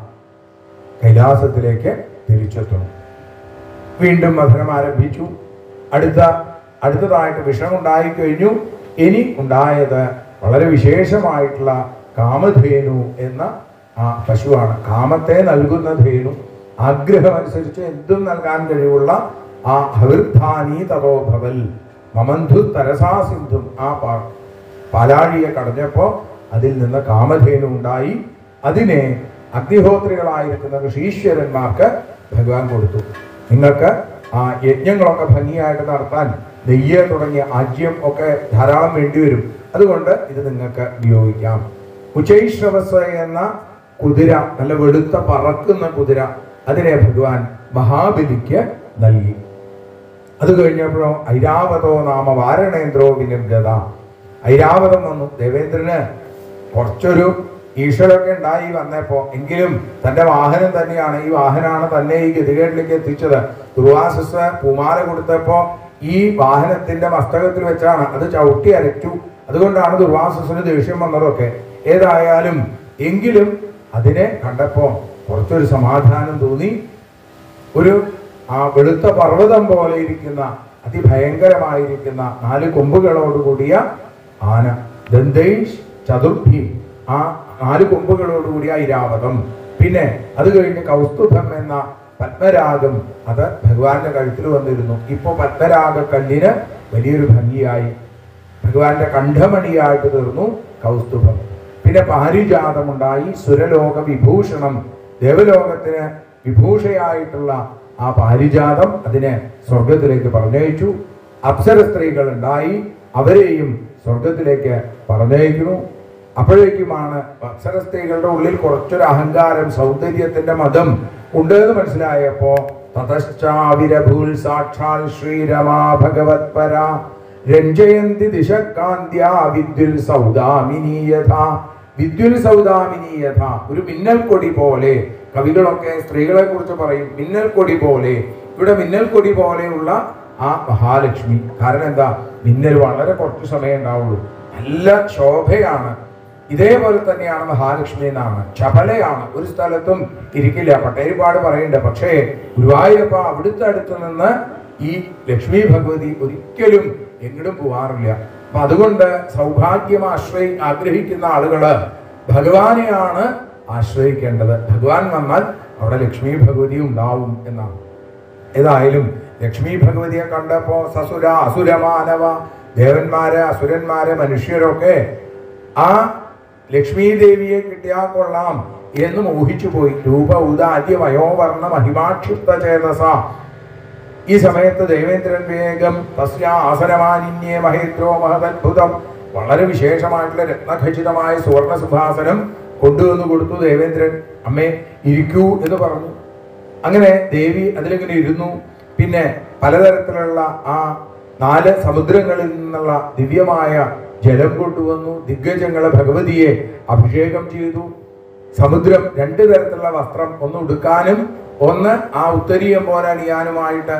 കൈലാസത്തിലേക്ക് തിരിച്ചെത്തുന്നു വീണ്ടും മഥനം ആരംഭിച്ചു അടുത്ത അടുത്തതായിട്ട് വിഷം ഉണ്ടായി കഴിഞ്ഞു ഇനി ഉണ്ടായത് വളരെ വിശേഷമായിട്ടുള്ള കാമധേനു എന്ന ആ പശുവാണ് കാമത്തെ നൽകുന്ന ധേനു ആഗ്രഹം അനുസരിച്ച് എന്തും നൽകാൻ കഴിവുള്ള ആ ഹവിർധാനി തപോഭവൽ മമന്ധു തരസാ സിന്ധും ആ പാ പാലാഴിയെ കടഞ്ഞപ്പോ അതിൽ നിന്ന് കാമധേനു ഉണ്ടായി അതിനെ അഗ്നിഹോത്രികളായിരിക്കുന്ന ഋഷീശ്വരന്മാർക്ക് ഭഗവാൻ കൊടുത്തു നിങ്ങൾക്ക് ആ യജ്ഞങ്ങളൊക്കെ ഭംഗിയായിട്ട് നടത്താൻ നെയ്യ് തുടങ്ങിയ ആജ്യം ഒക്കെ ധാരാളം വേണ്ടിവരും അതുകൊണ്ട് ഇത് നിങ്ങൾക്ക് ഉപയോഗിക്കാം ഉച്ചൈശ്രവസ് എന്ന കുതിര നല്ല വെളുത്ത പറക്കുന്ന കുതിര അതിനെ ഭഗവാൻ മഹാബലിക്ക് നൽകി അത് കഴിഞ്ഞപ്പോഴോ ഐരാവതോ നാമ വാരണേന്ദ്രോ വിനിർഗത ഐരാവതം വന്നു ദേവേന്ദ്രന് കുറച്ചൊരു ഈശ്വരൊക്കെ ഉണ്ടായി വന്നപ്പോ എങ്കിലും തന്റെ വാഹനം തന്നെയാണ് ഈ വാഹനമാണ് തന്നെ ഈ ഗതികേട്ടിലേക്ക് എത്തിച്ചത് ദുർവാസസ് പൂമാല കൊടുത്തപ്പോ ഈ വാഹനത്തിന്റെ മസ്തകത്തിൽ വെച്ചാണ് അത് ചവിട്ടി അരച്ചു അതുകൊണ്ടാണ് ദുർവാസസിന് ദേഷ്യം വന്നതൊക്കെ ഏതായാലും എങ്കിലും അതിനെ കണ്ടപ്പോ കുറച്ചൊരു സമാധാനം തോന്നി ഒരു ആ വെളുത്ത പർവ്വതം പോലെ ഇരിക്കുന്ന അതിഭയങ്കരമായിരിക്കുന്ന നാല് കൊമ്പുകളോടുകൂടിയ ആന ദന്തൈഷ് ചതുർഭി ആ നാല് കൊമ്പുകളോടുകൂടിയ ഐരാവതം പിന്നെ അത് കഴിഞ്ഞ് കൗസ്തുഭം എന്ന പത്മരാഗം അത് ഭഗവാന്റെ കഴുത്തിൽ വന്നിരുന്നു ഇപ്പൊ പത്മരാഗ കല്ലിന് വലിയൊരു ഭംഗിയായി ഭഗവാന്റെ കണ്ഠമണിയായിട്ട് തീർന്നു കൗസ്തുഭം പിന്നെ പാരിജാതമുണ്ടായി സുരലോക വിഭൂഷണം ദേവലോകത്തിന് വിഭൂഷയായിട്ടുള്ള ആ പാരിജാതം അതിനെ സ്വർഗത്തിലേക്ക് പറഞ്ഞയച്ചു അപ്സര സ്ത്രീകൾ ഉണ്ടായി അവരെയും സ്വർഗത്തിലേക്ക് പറഞ്ഞയക്കുന്നു അപ്പോഴേക്കുമാണ് അപ്സര സ്ത്രീകളുടെ ഉള്ളിൽ കുറച്ചൊരു അഹങ്കാരം സൗന്ദര്യത്തിന്റെ മതം ഉണ്ട് എന്ന് മനസ്സിലായപ്പോ തതശ്ചാവിരഭൂൽ സാക്ഷാൽ ശ്രീരമാ ഭഗവത്പര രഞ്ജയന്തി ദിശകാന്ത്യാ വിദ്യുൽ സൗദാമിനീയഥ വിദ്യുൽ സൗദാമിനീയഥ ഒരു മിന്നൽ കൊടി പോലെ കവികളൊക്കെ സ്ത്രീകളെ കുറിച്ച് പറയും മിന്നൽ കൊടി പോലെ ഇവിടെ മിന്നൽ കൊടി പോലെയുള്ള ആ മഹാലക്ഷ്മി കാരണം എന്താ മിന്നൽ വളരെ കുറച്ച് സമയം ഉണ്ടാവുള്ളൂ നല്ല ശോഭയാണ് ഇതേപോലെ തന്നെയാണ് മഹാലക്ഷ്മി എന്നാണ് ചപലയാണ് ഒരു സ്ഥലത്തും ഇരിക്കില്ല പട്ടേരിപ്പാട് പറയുന്നുണ്ട് പക്ഷേ ഗുരുവായൂരപ്പ അവിടുത്തെ അടുത്ത് നിന്ന് ഈ ലക്ഷ്മി ഭഗവതി ഒരിക്കലും എങ്ങോട്ടും പോവാറില്ല അപ്പൊ അതുകൊണ്ട് സൗഭാഗ്യം ആശ്രയി ആഗ്രഹിക്കുന്ന ആളുകള് ഭഗവാനെയാണ് ആശ്രയിക്കേണ്ടത് ഭഗവാൻ വന്നാൽ അവിടെ ലക്ഷ്മി ഭഗവതി ഉണ്ടാവും എന്നാണ് ഏതായാലും ലക്ഷ്മി ഭഗവതിയെ കണ്ടപ്പോ സസുര അസുരമാനവ ദേവന്മാര് അസുരന്മാര് മനുഷ്യരൊക്കെ ആ ലക്ഷ്മി ദേവിയെ കിട്ടിയാൽ കൊള്ളാം എന്ന് മോഹിച്ചു പോയി രൂപ ഉദാദ്യ വയോവർണ്ണ മഹിമാക്ഷിപ്ത ചേതസ ഈ സമയത്ത് ദേവേന്ദ്രൻ വേഗം തസ്യ ആസനമാനിന്യേ മഹേന്ദ്രോ മഹദത്ഭുതം വളരെ വിശേഷമായിട്ടുള്ള രത്നഖചിതമായ സുവർണ സിംഹാസനം കൊണ്ടുവന്ന് കൊടുത്തു ദേവേന്ദ്രൻ അമ്മേ ഇരിക്കൂ എന്ന് പറഞ്ഞു അങ്ങനെ ദേവി അതിലിങ്ങനെ ഇരുന്നു പിന്നെ പലതരത്തിലുള്ള ആ നാല് സമുദ്രങ്ങളിൽ നിന്നുള്ള ദിവ്യമായ ജലം കൊണ്ടുവന്നു ദിഗ്ഗജങ്ങളെ ഭഗവതിയെ അഭിഷേകം ചെയ്തു സമുദ്രം രണ്ട് തരത്തിലുള്ള വസ്ത്രം ഒന്ന് ഉടുക്കാനും ഒന്ന് ആ ഉത്തരീയം പോലെ അണിയാനുമായിട്ട്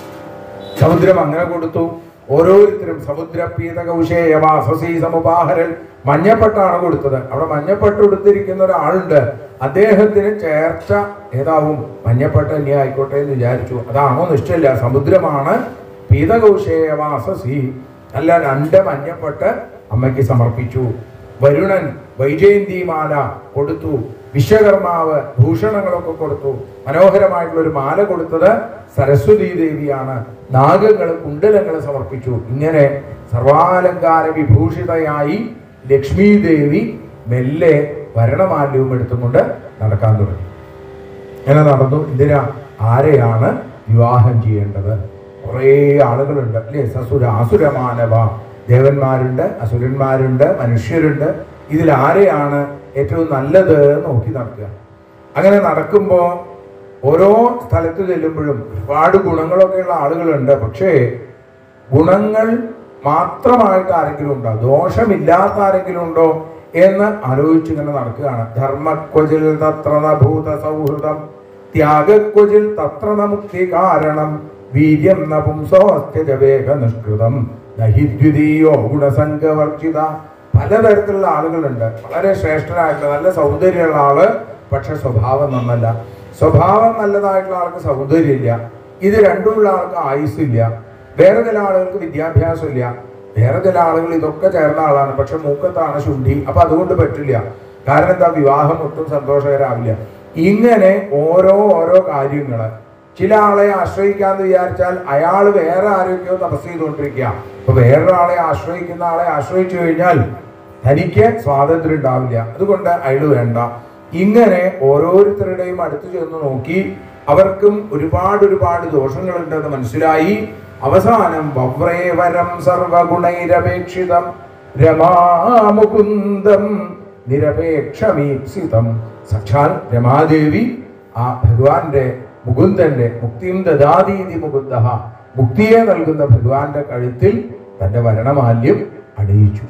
സമുദ്രം അങ്ങനെ കൊടുത്തു ഓരോരുത്തരും സമുദ്ര പീതകൗശേയവാസസി സമുപാഹരൻ മഞ്ഞപ്പെട്ടാണ് കൊടുത്തത് അവിടെ മഞ്ഞപ്പെട്ട് കൊടുത്തിരിക്കുന്ന ഒരാളുണ്ട് അദ്ദേഹത്തിന് ചേർച്ച ഏതാവും മഞ്ഞപ്പെട്ട് തന്നെ ആയിക്കോട്ടെ എന്ന് വിചാരിച്ചു അതാണോ നിശ്ചയില്ല സമുദ്രമാണ് പീതകൗശേയവാസസി നല്ല രണ്ട് മഞ്ഞപ്പെട്ട് അമ്മയ്ക്ക് സമർപ്പിച്ചു വരുണൻ വൈജയന്തിമാല കൊടുത്തു വിശ്വകർമാവ് ഭൂഷണങ്ങളൊക്കെ കൊടുത്തു മനോഹരമായിട്ടുള്ള ഒരു മാല കൊടുത്തത് സരസ്വതി ദേവിയാണ് നാഗങ്ങൾ കുണ്ടലങ്ങൾ സമർപ്പിച്ചു ഇങ്ങനെ സർവാലങ്കാര വിഭൂഷിതയായി ലക്ഷ്മി ദേവി മെല്ലെ ഭരണമാല്യവും എടുത്തുകൊണ്ട് നടക്കാൻ തുടങ്ങി അങ്ങനെ നടന്നു എന്തിനാ ആരെയാണ് വിവാഹം ചെയ്യേണ്ടത് കുറേ ആളുകളുണ്ട് അല്ലേ സസുര അസുരമാനവ ദേവന്മാരുണ്ട് അസുരന്മാരുണ്ട് മനുഷ്യരുണ്ട് ഇതിൽ ആരെയാണ് ഏറ്റവും നല്ലത് എന്ന് നോക്കി നടക്കുക അങ്ങനെ നടക്കുമ്പോൾ ഓരോ സ്ഥലത്ത് ചെല്ലുമ്പോഴും ഒരുപാട് ഗുണങ്ങളൊക്കെയുള്ള ആളുകളുണ്ട് പക്ഷേ ഗുണങ്ങൾ മാത്രമായിട്ട് ആരെങ്കിലും ഉണ്ടോ ദോഷമില്ലാത്ത ആരെങ്കിലും ഉണ്ടോ എന്ന് ആലോചിച്ചിങ്ങനെ നടക്കുകയാണ് ധർമ്മക്വചിൽ തത്ര ന ഭൂത സൗഹൃദം ത്യാഗക്വചിൽ തത്ര ന മുക്തി കാരണം വീര്യം ന പുംസോസ്ത്യജവേഗ നിഷ്കൃതം നഹി ദ്വിതീയോ ഗുണസംഗവർജിത പലതരത്തിലുള്ള ആളുകളുണ്ട് വളരെ ശ്രേഷ്ഠനായിട്ടുള്ള നല്ല സൗന്ദര്യമുള്ള ആള് പക്ഷെ സ്വഭാവം നന്നല്ല സ്വഭാവം നല്ലതായിട്ടുള്ള ആൾക്ക് സൗന്ദര്യമില്ല ഇത് രണ്ടുമുള്ള ആൾക്ക് ആയുസ്സില്ല വേറെ ചില ആളുകൾക്ക് വിദ്യാഭ്യാസമില്ല വേറെ ചില ആളുകൾ ഇതൊക്കെ ചേർന്ന ആളാണ് പക്ഷെ മൂക്കത്താണ് ശുണ്ഠി അപ്പൊ അതുകൊണ്ട് പറ്റില്ല കാരണം എന്താ വിവാഹം ഒട്ടും സന്തോഷകരാവില്ല ഇങ്ങനെ ഓരോ ഓരോ കാര്യങ്ങള് ചില ആളെ ആശ്രയിക്കാന്ന് വിചാരിച്ചാൽ അയാൾ വേറെ ആരോഗ്യവും തപസ് ചെയ്തുകൊണ്ടിരിക്കുക അപ്പൊ വേറൊരാളെ ആശ്രയിക്കുന്ന ആളെ ആശ്രയിച്ചു കഴിഞ്ഞാൽ തനിക്ക് സ്വാതന്ത്ര്യം ഉണ്ടാവില്ല അതുകൊണ്ട് അയാൾ വേണ്ട ഇങ്ങനെ ഓരോരുത്തരുടെയും അടുത്ത് ചെന്ന് നോക്കി അവർക്കും ഒരുപാട് ഒരുപാട് ദോഷങ്ങളുണ്ടെന്ന് മനസ്സിലായി അവസാനം വവ്രേവരം സർവഗുണൈരപേക്ഷിതം രമാമുകുന്ദം നിരപേക്ഷമീപ്സിതം സാക്ഷാൽ രമാദേവി ആ ഭഗവാന്റെ മുകുന്ദന്റെ മുക്തിയും ദദാതീതി മുകുന്ദ മുക്തിയെ നൽകുന്ന ഭഗവാന്റെ കഴുത്തിൽ തന്റെ വരണമാല്യം അണിയിച്ചു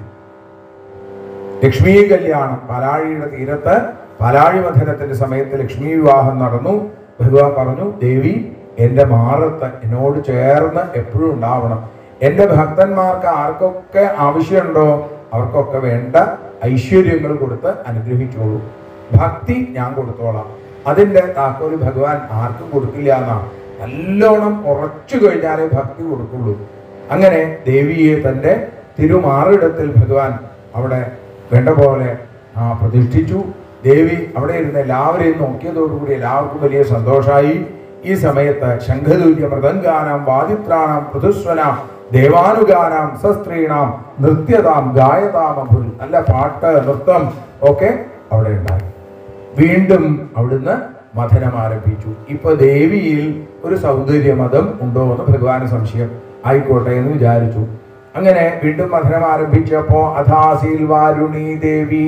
ലക്ഷ്മി കല്യാണം പാലാഴിയുടെ തീരത്ത് പാലാഴി മഥനത്തിന്റെ സമയത്ത് ലക്ഷ്മി വിവാഹം നടന്നു ഭഗവാൻ പറഞ്ഞു ദേവി എൻ്റെ മാറത്ത് എന്നോട് ചേർന്ന് എപ്പോഴും ഉണ്ടാവണം എൻ്റെ ഭക്തന്മാർക്ക് ആർക്കൊക്കെ ആവശ്യമുണ്ടോ അവർക്കൊക്കെ വേണ്ട ഐശ്വര്യങ്ങൾ കൊടുത്ത് അനുഗ്രഹിച്ചോളൂ ഭക്തി ഞാൻ കൊടുത്തോളാം അതിൻ്റെ താക്കോല് ഭഗവാൻ ആർക്കും കൊടുക്കില്ല എന്നാണ് നല്ലോണം ഉറച്ചു കഴിഞ്ഞാലേ ഭക്തി കൊടുക്കുള്ളൂ അങ്ങനെ ദേവിയെ തൻ്റെ തിരുമാറിടത്തിൽ ഭഗവാൻ അവിടെ വേണ്ട പോലെ ആ, പ്രതിഷ്ഠിച്ചു ദേവി അവിടെ ഇരുന്ന് എല്ലാവരെയും നോക്കിയതോടുകൂടി എല്ലാവർക്കും വലിയ സന്തോഷമായി ഈ സമയത്ത് ശംഖതുല്യ മൃദംഗാനാം വാദിത്രാണാം പൃഥുസ്വനാം ദേവാനുഗാനാം സസ്ത്രീണാം നൃത്യതാം ഗായതാമഭുൽ നല്ല പാട്ട് നൃത്തം ഒക്കെ അവിടെ ഉണ്ടായി വീണ്ടും അവിടുന്ന് മഥനം ആരംഭിച്ചു ഇപ്പൊ ദേവിയിൽ ഒരു സൗന്ദര്യ മതം ഉണ്ടോ എന്ന് ഭഗവാന് സംശയം ആയിക്കോട്ടെ എന്ന് വിചാരിച്ചു അങ്ങനെ വീണ്ടും മഥനം ആരംഭിച്ചപ്പോ അഥാസീൽ വാരുണി ദേവി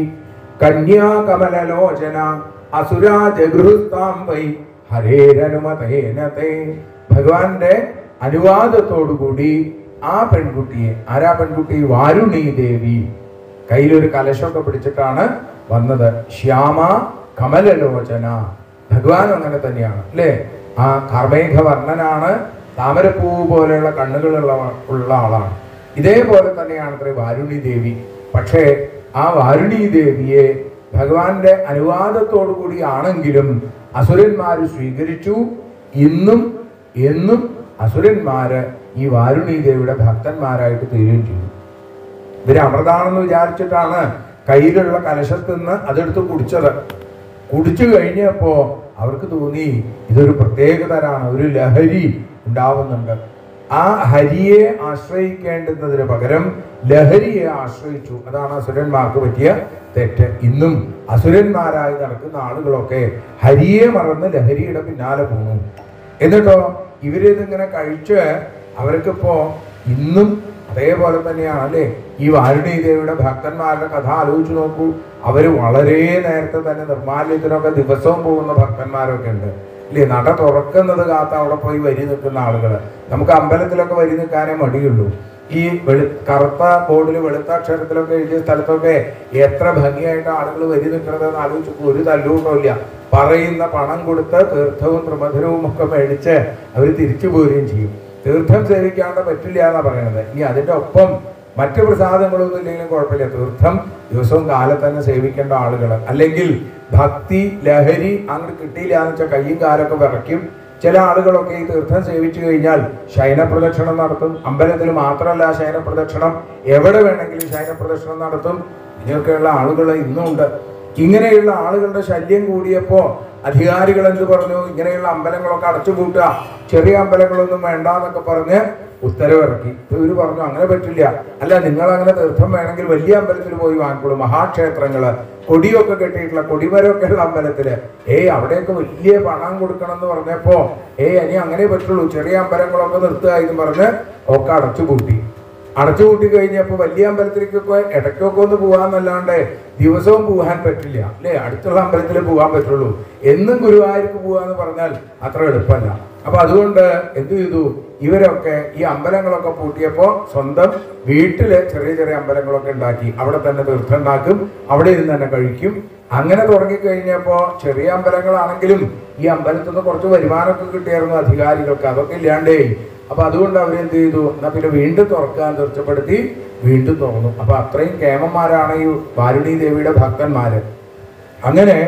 കന്യാകമലലോചന അസുരാജഗൃഹത്താം വൈ ഹരേരനുമതേനത്തെ ഭഗവാന്റെ അനുവാദത്തോടുകൂടി ആ പെൺകുട്ടിയെ ആരാ പെൺകുട്ടി വാരുണി ദേവി കയ്യിലൊരു കലശമൊക്കെ പിടിച്ചിട്ടാണ് വന്നത് ശ്യാമ കമലലോചന ഭഗവാൻ അങ്ങനെ തന്നെയാണ് അല്ലേ ആ കർമേഘ വർണ്ണനാണ് താമരപ്പൂ പോലെയുള്ള കണ്ണുകളുള്ള ഉള്ള ആളാണ് ഇതേപോലെ തന്നെയാണ് അത്ര വാരുണി ദേവി പക്ഷേ ആ വാരുണി ദേവിയെ ഭഗവാന്റെ അനുവാദത്തോടു കൂടി ആണെങ്കിലും അസുരന്മാര് സ്വീകരിച്ചു ഇന്നും എന്നും അസുരന്മാര് ഈ വാരുണി ദേവിയുടെ ഭക്തന്മാരായിട്ട് തീരുകയും ചെയ്തു ഇവര് അമൃതാണെന്ന് വിചാരിച്ചിട്ടാണ് കയ്യിലുള്ള കലശത്തിൽ നിന്ന് അതെടുത്ത് കുടിച്ചത് കുടിച്ചു കഴിഞ്ഞപ്പോ അവർക്ക് തോന്നി ഇതൊരു പ്രത്യേകതരാണ് ഒരു ലഹരി ഉണ്ടാവുന്നുണ്ട് ആ ഹരിയെ ആശ്രയിക്കേണ്ടുന്നതിന് പകരം ലഹരിയെ ആശ്രയിച്ചു അതാണ് അസുരന്മാർക്ക് പറ്റിയ തെറ്റ് ഇന്നും അസുരന്മാരായി നടക്കുന്ന ആളുകളൊക്കെ ഹരിയെ മറന്ന് ലഹരിയുടെ പിന്നാലെ പോണു എന്നിട്ടോ ഇവരിതിങ്ങനെ കഴിച്ച് അവർക്കിപ്പോ ഇന്നും അതേപോലെ തന്നെയാണ് അല്ലേ ഈ വാരുണി ദേവിയുടെ ഭക്തന്മാരുടെ കഥ ആലോചിച്ച് നോക്കൂ അവര് വളരെ നേരത്തെ തന്നെ നിർമാല്യത്തിനൊക്കെ ദിവസവും പോകുന്ന ഭക്തന്മാരൊക്കെ ഉണ്ട് ഇല്ലേ നട തുറക്കുന്നത് കാത്ത് അവിടെ പോയി വരി നിൽക്കുന്ന ആളുകൾ നമുക്ക് അമ്പലത്തിലൊക്കെ വരി നിൽക്കാനേ മടിയുള്ളൂ ഈ വെളു കറുത്ത ബോർഡിൽ വെളുത്ത അക്ഷരത്തിലൊക്കെ എഴുതിയ സ്ഥലത്തൊക്കെ എത്ര ഭംഗിയായിട്ട് ആളുകൾ വരി നിൽക്കണതെന്ന് ആലോചിച്ചു ഒരു തല്ലൂട്ടമില്ല പറയുന്ന പണം കൊടുത്ത് തീർത്ഥവും ത്രിമധുരവും ഒക്കെ മേടിച്ച് അവർ തിരിച്ചു പോരുകയും ചെയ്യും തീർത്ഥം സേവിക്കാണ്ട് പറ്റില്ല എന്നാ പറയണത് ഇനി അതിന്റെ ഒപ്പം മറ്റ് പ്രസാദങ്ങളൊന്നും ഇല്ലെങ്കിലും കുഴപ്പമില്ല തീർത്ഥം ദിവസവും കാലത്ത് തന്നെ സേവിക്കേണ്ട ആളുകൾ അല്ലെങ്കിൽ ഭക്തി ലഹരി അങ്ങോട്ട് കിട്ടിയില്ല എന്ന് വെച്ചാൽ കയ്യും കാലൊക്കെ വിറയ്ക്കും ചില ആളുകളൊക്കെ ഈ തീർത്ഥം സേവിച്ചു കഴിഞ്ഞാൽ ശയനപ്രദക്ഷിണം നടത്തും അമ്പലത്തിൽ മാത്രമല്ല ശയനപ്രദക്ഷിണം എവിടെ വേണമെങ്കിലും ശയനപ്രദക്ഷിണം നടത്തും ഇങ്ങനെയൊക്കെയുള്ള ആളുകൾ ഇന്നും ഉണ്ട് ഇങ്ങനെയുള്ള ആളുകളുടെ ശല്യം കൂടിയപ്പോ അധികാരികൾ എന്ത് പറഞ്ഞു ഇങ്ങനെയുള്ള അമ്പലങ്ങളൊക്കെ അടച്ചുപൂട്ടുക ചെറിയ അമ്പലങ്ങളൊന്നും വേണ്ട എന്നൊക്കെ പറഞ്ഞ് ഉത്തരവിറക്കി ഇപ്പൊ ഇവര് പറഞ്ഞു അങ്ങനെ പറ്റില്ല അല്ല നിങ്ങൾ അങ്ങനെ തീർത്ഥം വേണമെങ്കിൽ വലിയ അമ്പലത്തിൽ പോയി വാങ്ങിക്കോളൂ മഹാക്ഷേത്രങ്ങള് കൊടിയൊക്കെ കെട്ടിയിട്ടുള്ള കൊടിമരമൊക്കെ ഉള്ള അമ്പലത്തില് ഏയ് അവിടെയൊക്കെ വലിയ പണം കൊടുക്കണം എന്ന് പറഞ്ഞപ്പോ ഏയ് ഇനി അങ്ങനെ പറ്റുള്ളൂ ചെറിയ അമ്പലങ്ങളൊക്കെ നിർത്തുക എന്ന് പറഞ്ഞ് ഒക്കെ അടച്ചുപൂട്ടി അടച്ചുപൂട്ടി കഴിഞ്ഞപ്പോ വലിയ അമ്പലത്തിലേക്കൊക്കെ ഇടയ്ക്കൊക്കെ ഒന്ന് പോകാന്നല്ലാണ്ട് ദിവസവും പോകാൻ പറ്റില്ല അല്ലേ അടുത്തുള്ള അമ്പലത്തിൽ പോകാൻ പറ്റുള്ളൂ എന്നും ഗുരുവായൂർക്ക് പോകാന്ന് പറഞ്ഞാൽ അത്ര എളുപ്പമല്ല അപ്പൊ അതുകൊണ്ട് എന്ത് ചെയ്തു ഇവരൊക്കെ ഈ അമ്പലങ്ങളൊക്കെ പൂട്ടിയപ്പോ സ്വന്തം വീട്ടില് ചെറിയ ചെറിയ അമ്പലങ്ങളൊക്കെ ഉണ്ടാക്കി അവിടെ തന്നെ തീർത്ഥം ഉണ്ടാക്കും അവിടെ ഇരുന്ന് തന്നെ കഴിക്കും അങ്ങനെ തുടങ്ങിക്കഴിഞ്ഞപ്പോ ചെറിയ അമ്പലങ്ങളാണെങ്കിലും ഈ അമ്പലത്തിൽ നിന്ന് കുറച്ച് വരുമാനമൊക്കെ കിട്ടിയായിരുന്നു അധികാരികൾക്ക് അതൊക്കെ ഇല്ലാണ്ടേ അപ്പൊ അതുകൊണ്ട് അവരെന്ത് ചെയ്തു എന്നാ പിന്നെ വീണ്ടും തുറക്കാൻ തീർച്ചപ്പെടുത്തി വീണ്ടും തുറന്നു അപ്പൊ അത്രയും കേമന്മാരാണ് ഈ വാരുണി ദേവിയുടെ ഭക്തന്മാര് അങ്ങനെ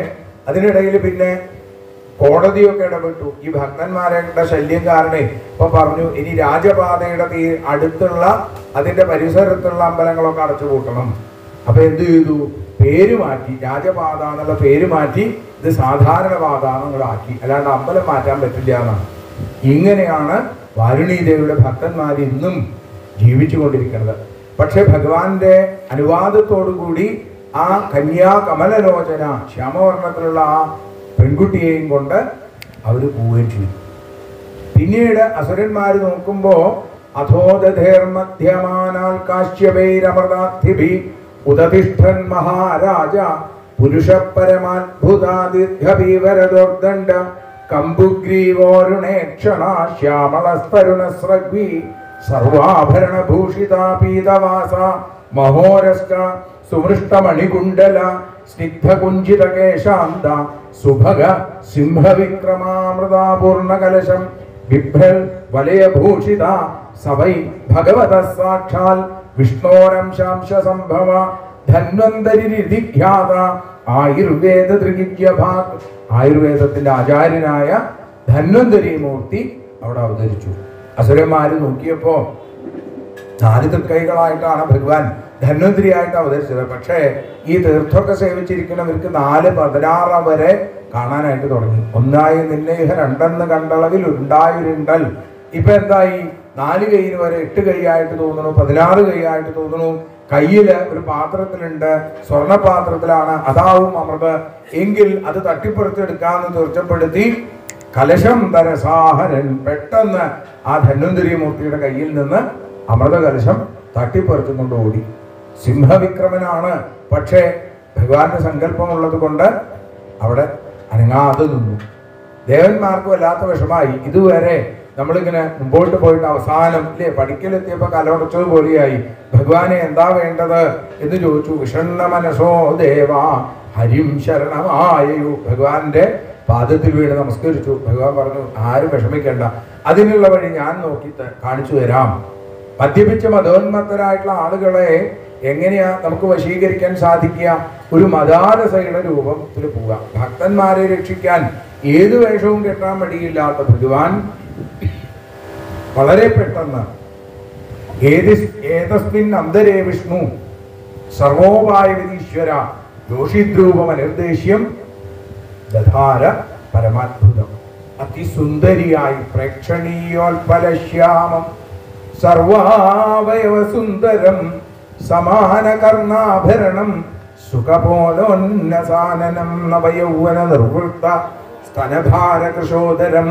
അതിനിടയിൽ പിന്നെ കോടതിയൊക്കെ ഇടപെട്ടു ഈ ഭക്തന്മാരുടെ ശല്യം കാരണം ഇപ്പൊ പറഞ്ഞു ഇനി രാജപാതയുടെ തീ അടുത്തുള്ള അതിന്റെ പരിസരത്തുള്ള അമ്പലങ്ങളൊക്കെ അടച്ചു പൂട്ടണം അപ്പൊ എന്ത് ചെയ്തു പേര് മാറ്റി രാജപാത എന്നുള്ള പേര് മാറ്റി ഇത് സാധാരണ പാത എന്നുള്ളതാക്കി അല്ലാണ്ട് അമ്പലം മാറ്റാൻ പറ്റില്ല എന്നാണ് ഇങ്ങനെയാണ് വാരുണി ദേവിയുടെ ഭക്തന്മാർ ഇന്നും ജീവിച്ചു കൊണ്ടിരിക്കുന്നത് പക്ഷെ ഭഗവാന്റെ അനുവാദത്തോടു കൂടി ആ കന്യാകമലലോചന ശ്യാമവർണ്ണത്തിലുള്ള ആ പെൺകുട്ടിയെയും കൊണ്ട് അവർ പോവുകയും ചെയ്തു പിന്നീട് അസുരന്മാർ നോക്കുമ്പോ അധോദധേർമധ്യമാനാൽ കാശ്യപൈരമൃതാർത്ഥിഭി ഉദതിഷ്ഠൻ മഹാരാജ പുരുഷപരമാത്ഭുതാദിഭീവരദോർദണ്ഡ കമ്പുഗ്രീവോരുണേക്ഷണ ശ്യാമളസ്തരുണസ്രഗ്വി സർവാഭരണഭൂഷിതാ പീതവാസ മഹോരസ്ക സുമൃഷ്ടമണികുണ്ടല സ്നിഗ്ധകുഞ്ചിതകേശാന്ത സുഭഗ സിംഹവിക്രമാമൃതാപൂർണകലശം ബിഭ്രൽ വലയഭൂഷിത സവൈ ഭഗവത സാക്ഷാൽ വിഷ്ണോരംശാംശ സംഭവ ധന്വന്തരിധിഖ്യാത ആയുർവേദ ത്രികിജ്യഭാഗ് ആയുർവേദത്തിന്റെ ആചാര്യനായ ധന്വന്തരി മൂർത്തി അവിടെ അവതരിച്ചു അസുരന്മാര് നോക്കിയപ്പോ നാല് തൃക്കൈകളായിട്ടാണ് ഭഗവാൻ ധന്വന്തിരിയായിട്ട് അവതരിച്ചത് പക്ഷേ ഈ തീർത്ഥമൊക്കെ സേവിച്ചിരിക്കുന്നവർക്ക് നാല് പതിനാറ് വരെ കാണാനായിട്ട് തുടങ്ങി ഒന്നായി നിന്നേഹ രണ്ടെന്ന് കണ്ടളവിൽ ഉണ്ടായിരുണ്ടൽ ഇപ്പൊ എന്തായി നാല് കൈയിന് വരെ എട്ട് കൈയായിട്ട് തോന്നുന്നു പതിനാറ് കൈയായിട്ട് തോന്നുന്നു കയ്യില് ഒരു പാത്രത്തിലുണ്ട് സ്വർണപാത്രത്തിലാണ് അതാവും അമൃത് എങ്കിൽ അത് തട്ടിപ്പുറത്തെടുക്കാന്ന് തീർച്ചപ്പെടുത്തി കലശം ധരസാഹരൻ പെട്ടെന്ന് ആ ധന്വന്തരി മൂർത്തിയുടെ കയ്യിൽ നിന്ന് അമൃത കലശം തട്ടിപ്പറിച്ചുകൊണ്ട് ഓടി സിംഹവിക്രമനാണ് പക്ഷേ ഭഗവാന്റെ സങ്കല്പമുള്ളത് കൊണ്ട് അവിടെ അനങ്ങാതെ നിന്നു ദേവന്മാർക്ക് വല്ലാത്ത വിഷമായി ഇതുവരെ നമ്മളിങ്ങനെ മുമ്പോട്ട് പോയിട്ട് അവസാനം ഇല്ലേ പഠിക്കലെത്തിയപ്പോ കലോടച്ചത് പോലെയായി ഭഗവാനെ എന്താ വേണ്ടത് എന്ന് ചോദിച്ചു വിഷണ്ണ മനസ്സോ ദേവ ഹരിം ശരണമായു ഭഗവാന്റെ പാദത്തിൽ വീണ് നമസ്കരിച്ചു ഭഗവാൻ പറഞ്ഞു ആരും വിഷമിക്കേണ്ട അതിനുള്ള വഴി ഞാൻ നോക്കി ത- കാണിച്ചു തരാം മദ്യപിച്ച മതോന്മത്തരായിട്ടുള്ള ആളുകളെ എങ്ങനെയാ നമുക്ക് വശീകരിക്കാൻ സാധിക്കുക ഒരു മതാലസയുടെ രൂപത്തിൽ പോവുക ഭക്തന്മാരെ രക്ഷിക്കാൻ ഏത് വേഷവും കെട്ടാൻ മടിയില്ലാത്ത ഭഗവാൻ വളരെ പെട്ടെന്ന് ഏതിസ് ഏതസ്മിൻ അന്തരേ വിഷ്ണു സർവോപായ വിധീശ്വര ദോഷിദ്രൂപം അനിർദ്ദേശ്യം ദധാര പരമാത്ഭുതം അതിസുന്ദരിയായി പ്രേക്ഷണീയോൽപലശ്യാമം സർവാവയവസുന്ദരം സമാനകർണാഭരണം സുഖപോലോന്നസാനനം നവയൗവന നിർവൃത്ത സ്തനഭാരകൃശോദരം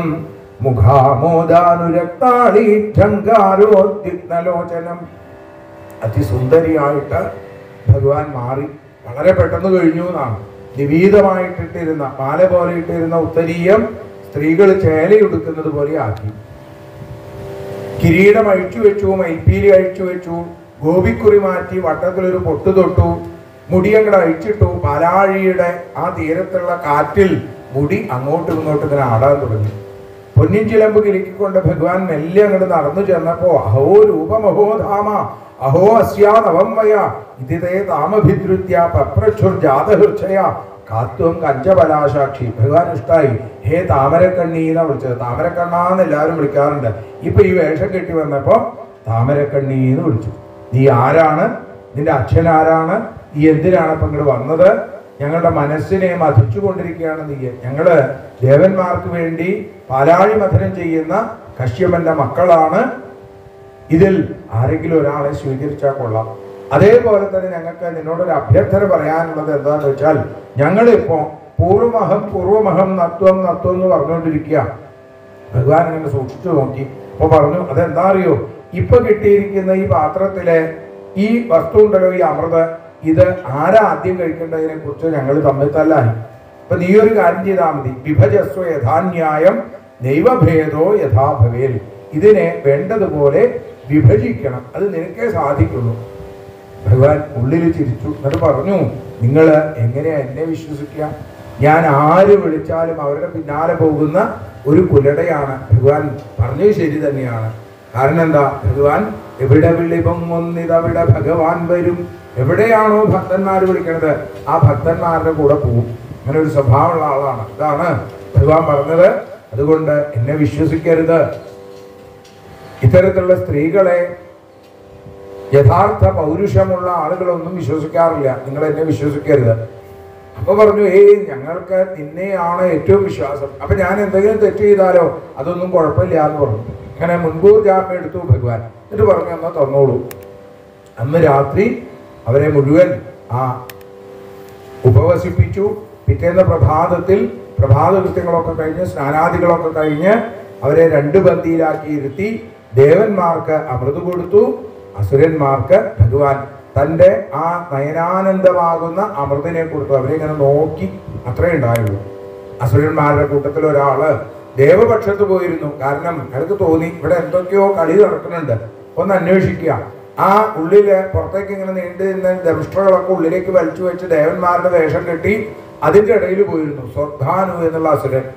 മുഖാമോദാനുരക്താളീഠങ്കാരോദ്യുഗ്നലോചനം അതിസുന്ദരിയായിട്ട് ഭഗവാൻ മാറി വളരെ പെട്ടെന്ന് കഴിഞ്ഞു എന്നാണ് നിവീതമായിട്ടിട്ടിരുന്ന മാല പോലെ ഇട്ടിരുന്ന ഉത്തരീയം സ്ത്രീകൾ ചേലയുടുക്കുന്നത് പോലെ ആക്കി കിരീടം അഴിച്ചു വെച്ചു മൈപ്പീലി അഴിച്ചു വെച്ചു ഗോപിക്കുറി മാറ്റി വട്ടത്തിലൊരു പൊട്ട് തൊട്ടു മുടിയങ്ങടെ അഴിച്ചിട്ടു പാലാഴിയുടെ ആ തീരത്തുള്ള കാറ്റിൽ മുടി അങ്ങോട്ടും ഇങ്ങോട്ടും ഇങ്ങനെ ആടാൻ തുടങ്ങി പൊന്നിൻ ചിലമ്പ് കിലുക്കിക്കൊണ്ട് ഭഗവാൻ മെല്ലെ അങ്ങോട്ട് നടന്നു ചെന്നപ്പോ അഹോ രൂപമഹോ ധാമ അഹോ അസ്യാ നവം വയ ഇതിതേ താമഭിദ്രുത്യ പപ്രക്ഷുർ ജാതഹൃക്ഷയ കാത്വം കഞ്ചബലാസാക്ഷി ഭഗവാൻ ഇഷ്ടായി ഹേ താമരക്കണ്ണി എന്നാ വിളിച്ചത് താമരക്കണ്ണാന്ന് എല്ലാവരും വിളിക്കാറുണ്ട് ഇപ്പൊ ഈ വേഷം കെട്ടി വന്നപ്പോ താമരക്കണ്ണി എന്ന് വിളിച്ചു നീ ആരാണ് നിന്റെ അച്ഛൻ ആരാണ് നീ എന്തിനാണ് ഇപ്പൊ ഇങ്ങോട്ട് വന്നത് ഞങ്ങളുടെ മനസ്സിനെ മതിച്ചുകൊണ്ടിരിക്കുകയാണ് നീ ഞങ്ങള് ദേവന്മാർക്ക് വേണ്ടി പാലാഴി മഥനം ചെയ്യുന്ന കശ്യപന്റെ മക്കളാണ് ഇതിൽ ആരെങ്കിലും ഒരാളെ സ്വീകരിച്ചാൽ കൊള്ളാം അതേപോലെ തന്നെ ഞങ്ങൾക്ക് നിന്നോടൊരു അഭ്യർത്ഥന പറയാനുള്ളത് എന്താന്ന് വെച്ചാൽ ഞങ്ങളിപ്പോ പൂർവമഹം പൂർവമഹം നത്വം നത്വം എന്ന് പറഞ്ഞുകൊണ്ടിരിക്കുക ഭഗവാൻ അങ്ങനെ സൂക്ഷിച്ചു നോക്കി അപ്പൊ പറഞ്ഞു അതെന്താ അറിയോ ഇപ്പൊ കിട്ടിയിരിക്കുന്ന ഈ പാത്രത്തിലെ ഈ വസ്തു ഉണ്ടല്ലോ ഈ അമൃത് ഇത് ആരാ ആദ്യം കഴിക്കേണ്ടതിനെ കുറിച്ച് ഞങ്ങൾ തമ്മിൽ തല്ലായി അപ്പൊ നീ ഒരു കാര്യം ചെയ്താൽ മതി വിഭജസ്വ യഥാന്യായം ദൈവഭേദോ യഥാഭവേൽ ഇതിനെ വേണ്ടതുപോലെ വിഭജിക്കണം അത് നിനക്കേ സാധിക്കുള്ളൂ ഭഗവാൻ ഉള്ളിൽ ചിരിച്ചു എന്നിട്ട് പറഞ്ഞു നിങ്ങൾ എങ്ങനെയാ എന്നെ വിശ്വസിക്കുക ഞാൻ ആര് വിളിച്ചാലും അവരുടെ പിന്നാലെ പോകുന്ന ഒരു കുലടയാണ് ഭഗവാൻ പറഞ്ഞത് ശരി തന്നെയാണ് കാരണം എന്താ ഭഗവാൻ എവിടെ വിളിപ്പം ഒന്നിതവിടെ ഭഗവാൻ വരും എവിടെയാണോ ഭക്തന്മാർ വിളിക്കണത് ആ ഭക്തന്മാരുടെ കൂടെ പോകും അങ്ങനെ ഒരു സ്വഭാവമുള്ള ആളാണ് ഇതാണ് ഭഗവാൻ പറഞ്ഞത് അതുകൊണ്ട് എന്നെ വിശ്വസിക്കരുത് ഇത്തരത്തിലുള്ള സ്ത്രീകളെ യഥാർത്ഥ പൗരുഷമുള്ള ആളുകളൊന്നും വിശ്വസിക്കാറില്ല നിങ്ങൾ എന്നെ വിശ്വസിക്കരുത് അപ്പൊ പറഞ്ഞു ഏയ് ഞങ്ങൾക്ക് നിന്നെയാണ് ഏറ്റവും വിശ്വാസം അപ്പൊ ഞാൻ എന്തെങ്കിലും തെറ്റ് ചെയ്താലോ അതൊന്നും കുഴപ്പമില്ല എന്ന് പറഞ്ഞു അങ്ങനെ മുൻകൂർ ജാമ്യം എടുത്തു ഭഗവാൻ എന്നിട്ട് പറഞ്ഞു എന്നാ തന്നോളൂ അന്ന് രാത്രി അവരെ മുഴുവൻ ആ ഉപവസിപ്പിച്ചു പിറ്റേന്ന് പ്രഭാതത്തിൽ പ്രഭാത കൃത്യങ്ങളൊക്കെ കഴിഞ്ഞ് സ്നാനാദികളൊക്കെ കഴിഞ്ഞ് അവരെ രണ്ട് ബന്ദിയിലാക്കി ഇരുത്തി ദേവന്മാർക്ക് അമൃത് കൊടുത്തു അസുരന്മാർക്ക് ഭഗവാൻ തൻ്റെ ആ നയനാനന്ദമാകുന്ന അമൃതിനെ കൊടുത്തു അവരെ ഇങ്ങനെ നോക്കി അത്രേ ഉണ്ടായുള്ളൂ അസുരന്മാരുടെ കൂട്ടത്തിൽ ഒരാള് ദേവപക്ഷത്ത് പോയിരുന്നു കാരണം അയാൾക്ക് തോന്നി ഇവിടെ എന്തൊക്കെയോ കളി നടക്കുന്നുണ്ട് ഒന്ന് അന്വേഷിക്കുക ആ ഉള്ളില് പുറത്തേക്ക് ഇങ്ങനെ നീണ്ടു നിന്ന ദംഷ്ട്രകളൊക്കെ ഉള്ളിലേക്ക് വലിച്ചു വെച്ച് ദേവന്മാരുടെ വേഷം കെട്ടി അതിന്റെ ഇടയിൽ പോയിരുന്നു സ്വധാനു എന്നുള്ള അസുരൻ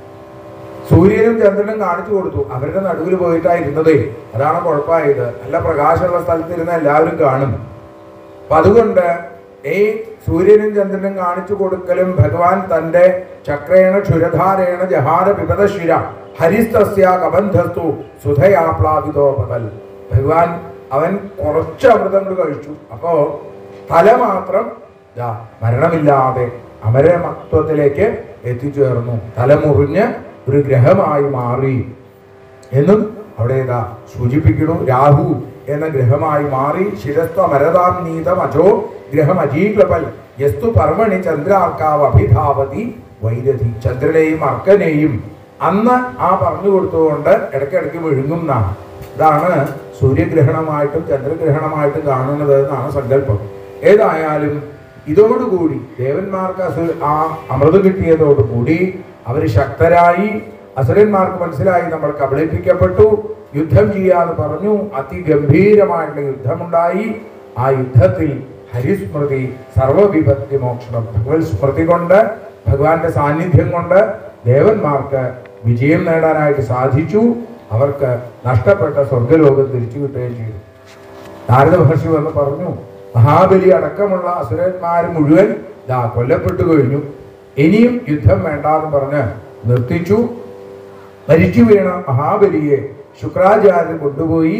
സൂര്യനും ചന്ദ്രനും കാണിച്ചു കൊടുത്തു അവരുടെ നടുവിൽ പോയിട്ടാ ഇരുന്നതേ അതാണ് കുഴപ്പമായത് നല്ല പ്രകാശമുള്ള സ്ഥലത്തിരുന്ന എല്ലാവരും കാണും അപ്പൊ അതുകൊണ്ട് ഈ സൂര്യനും ചന്ദ്രനും കാണിച്ചു കൊടുക്കലും ഭഗവാൻ തന്റെ ചക്രേണ ക്ഷുരധാരേണ ജഹാര പിപത ശിര ഹരിസ്തസ്യ കബന്ധസ്തു സുധയാപ്ലാവിതോ പതൽ ഭഗവാൻ അവൻ കുറച്ച് അമൃതം കൊണ്ട് കഴിച്ചു അപ്പോ തല മാത്രം ദാ മരണമില്ലാതെ അമരമത്വത്തിലേക്ക് എത്തിച്ചേർന്നു തല മുറിഞ്ഞ് ഒരു ഗ്രഹമായി മാറി എന്നും അവിടെ ഇതാ സൂചിപ്പിക്കുന്നു രാഹു എന്ന ഗ്രഹമായി മാറി ശിരസ്ത്വ മരതാം നീതം അജോ ഗ്രഹം അജീക്ലപൽ യസ്തു പർവണി ചന്ദ്രാർക്കാവ് അഭിധാവതി വൈരധി ചന്ദ്രനെയും അർക്കനെയും അന്ന് ആ പറഞ്ഞു കൊടുത്തുകൊണ്ട് ഇടയ്ക്കിടയ്ക്ക് വിഴുങ്ങുന്നതാണ് ഇതാണ് സൂര്യഗ്രഹണമായിട്ടും ചന്ദ്രഗ്രഹണമായിട്ടും കാണുന്നത് എന്നാണ് സങ്കല്പം ഏതായാലും ഇതോടുകൂടി ദേവന്മാർക്ക് അസു ആ അമൃത് കിട്ടിയതോടുകൂടി അവർ ശക്തരായി അസുരന്മാർക്ക് മനസ്സിലായി നമ്മൾ കബളിപ്പിക്കപ്പെട്ടു യുദ്ധം ചെയ്യാന്ന് പറഞ്ഞു അതിഗംഭീരമായിട്ടുള്ള യുദ്ധമുണ്ടായി ആ യുദ്ധത്തിൽ ഹരിസ്മൃതി സർവവിപത്തി മോക്ഷണം ഭഗവത് സ്മൃതി കൊണ്ട് ഭഗവാന്റെ സാന്നിധ്യം കൊണ്ട് ദേവന്മാർക്ക് വിജയം നേടാനായിട്ട് സാധിച്ചു അവർക്ക് നഷ്ടപ്പെട്ട സ്വർഗലോകം തിരിച്ചു കിട്ടുകയും ചെയ്തു നാരദ മഹർഷി വന്ന് പറഞ്ഞു മഹാബലി അടക്കമുള്ള അസുരന്മാർ മുഴുവൻ ദാ കൊല്ലപ്പെട്ടു കഴിഞ്ഞു ഇനിയും യുദ്ധം വേണ്ടാന്ന് പറഞ്ഞ് നിർത്തിച്ചു മരിച്ചു വീണ മഹാബലിയെ ശുക്രാചാര്യൻ കൊണ്ടുപോയി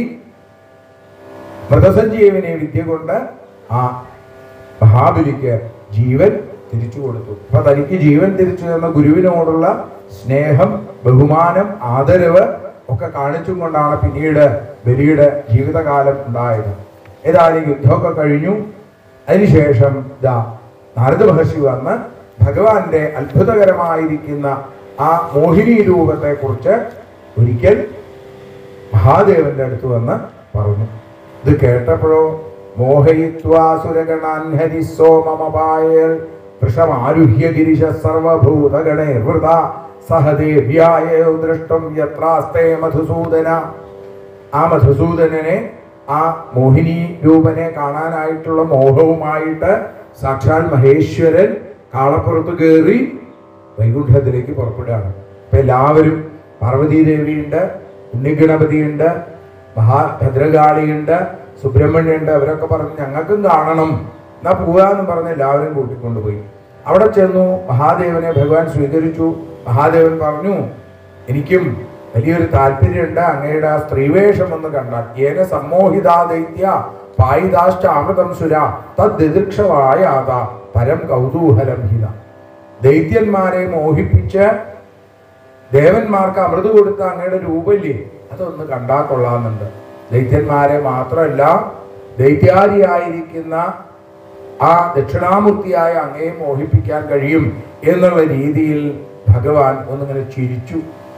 മൃതസഞ്ജീവനെ വിദ്യ കൊണ്ട് ആ മഹാബലിക്ക് ജീവൻ തിരിച്ചു കൊടുത്തു അപ്പൊ തനിക്ക് ജീവൻ തിരിച്ചു തന്ന ഗുരുവിനോടുള്ള സ്നേഹം ബഹുമാനം ആദരവ് ഒക്കെ കാണിച്ചും കൊണ്ടാണ് പിന്നീട് ബലിയുടെ ജീവിതകാലം ഉണ്ടായത് ഏതായാലും യുദ്ധമൊക്കെ കഴിഞ്ഞു അതിനുശേഷം ദാ നാരദ മഹർഷി വന്ന് ഭഗവാന്റെ അത്ഭുതകരമായിരിക്കുന്ന ആ മോഹിനി രൂപത്തെ കുറിച്ച് ഒരിക്കൽ മഹാദേവന്റെ അടുത്ത് വന്ന് പറഞ്ഞു ഇത് കേട്ടപ്പോഴോ മോഹയിത്വാസുരഗണാൻ ഹരിസോമമപായൽ വൃഷമാരുഹ്യ ഗിരിശ സർവഭൂതഗണേ ഹൃദ സഹദേവ്യായ ദൃഷ്ടം യത്രാസ്തേ മധുസൂദന ആ മധുസൂദനനെ ആ മോഹിനി രൂപനെ കാണാനായിട്ടുള്ള മോഹവുമായിട്ട് സാക്ഷാൽ മഹേശ്വരൻ കാളപ്പുറത്ത് കയറി വൈകുണ്ഠത്തിലേക്ക് പുറപ്പെടുകയാണ് അപ്പൊ എല്ലാവരും പാർവതീദേവിയുണ്ട് ഉണ്ണിഗണപതിയുണ്ട് മഹാഭദ്രകാളിയുണ്ട് സുബ്രഹ്മണ്യുണ്ട് അവരൊക്കെ പറഞ്ഞ് ഞങ്ങൾക്കും കാണണം എന്നാ പോവാന്ന് പറഞ്ഞ് എല്ലാവരും കൂട്ടിക്കൊണ്ടുപോയി അവിടെ ചെന്നു മഹാദേവനെ ഭഗവാൻ സ്വീകരിച്ചു മഹാദേവൻ പറഞ്ഞു എനിക്കും വലിയൊരു താല്പര്യമുണ്ട് അങ്ങയുടെ ആ സ്ത്രീവേഷം ഒന്ന് കണ്ടാൽ ഏന സമ്മോഹിതാ ദൈത്യ പായിതാശ്ച അമൃതം സുര തദ്ദിദൃക്ഷവായാത പരം കൗതൂഹലം ഹിത ദൈത്യന്മാരെ മോഹിപ്പിച്ച് ദേവന്മാർക്ക് അമൃത് കൊടുത്ത അങ്ങയുടെ രൂപല്ലേ അതൊന്ന് കണ്ടാ കൊള്ളാമെന്നുണ്ട് ദൈത്യന്മാരെ മാത്രമല്ല ദൈത്യാരിയായിരിക്കുന്ന ആ ദക്ഷിണാമൂർത്തിയായ അങ്ങയെ മോഹിപ്പിക്കാൻ കഴിയും എന്നുള്ള രീതിയിൽ ഭഗവാൻ ഒന്നിങ്ങനെ ചിരിച്ചു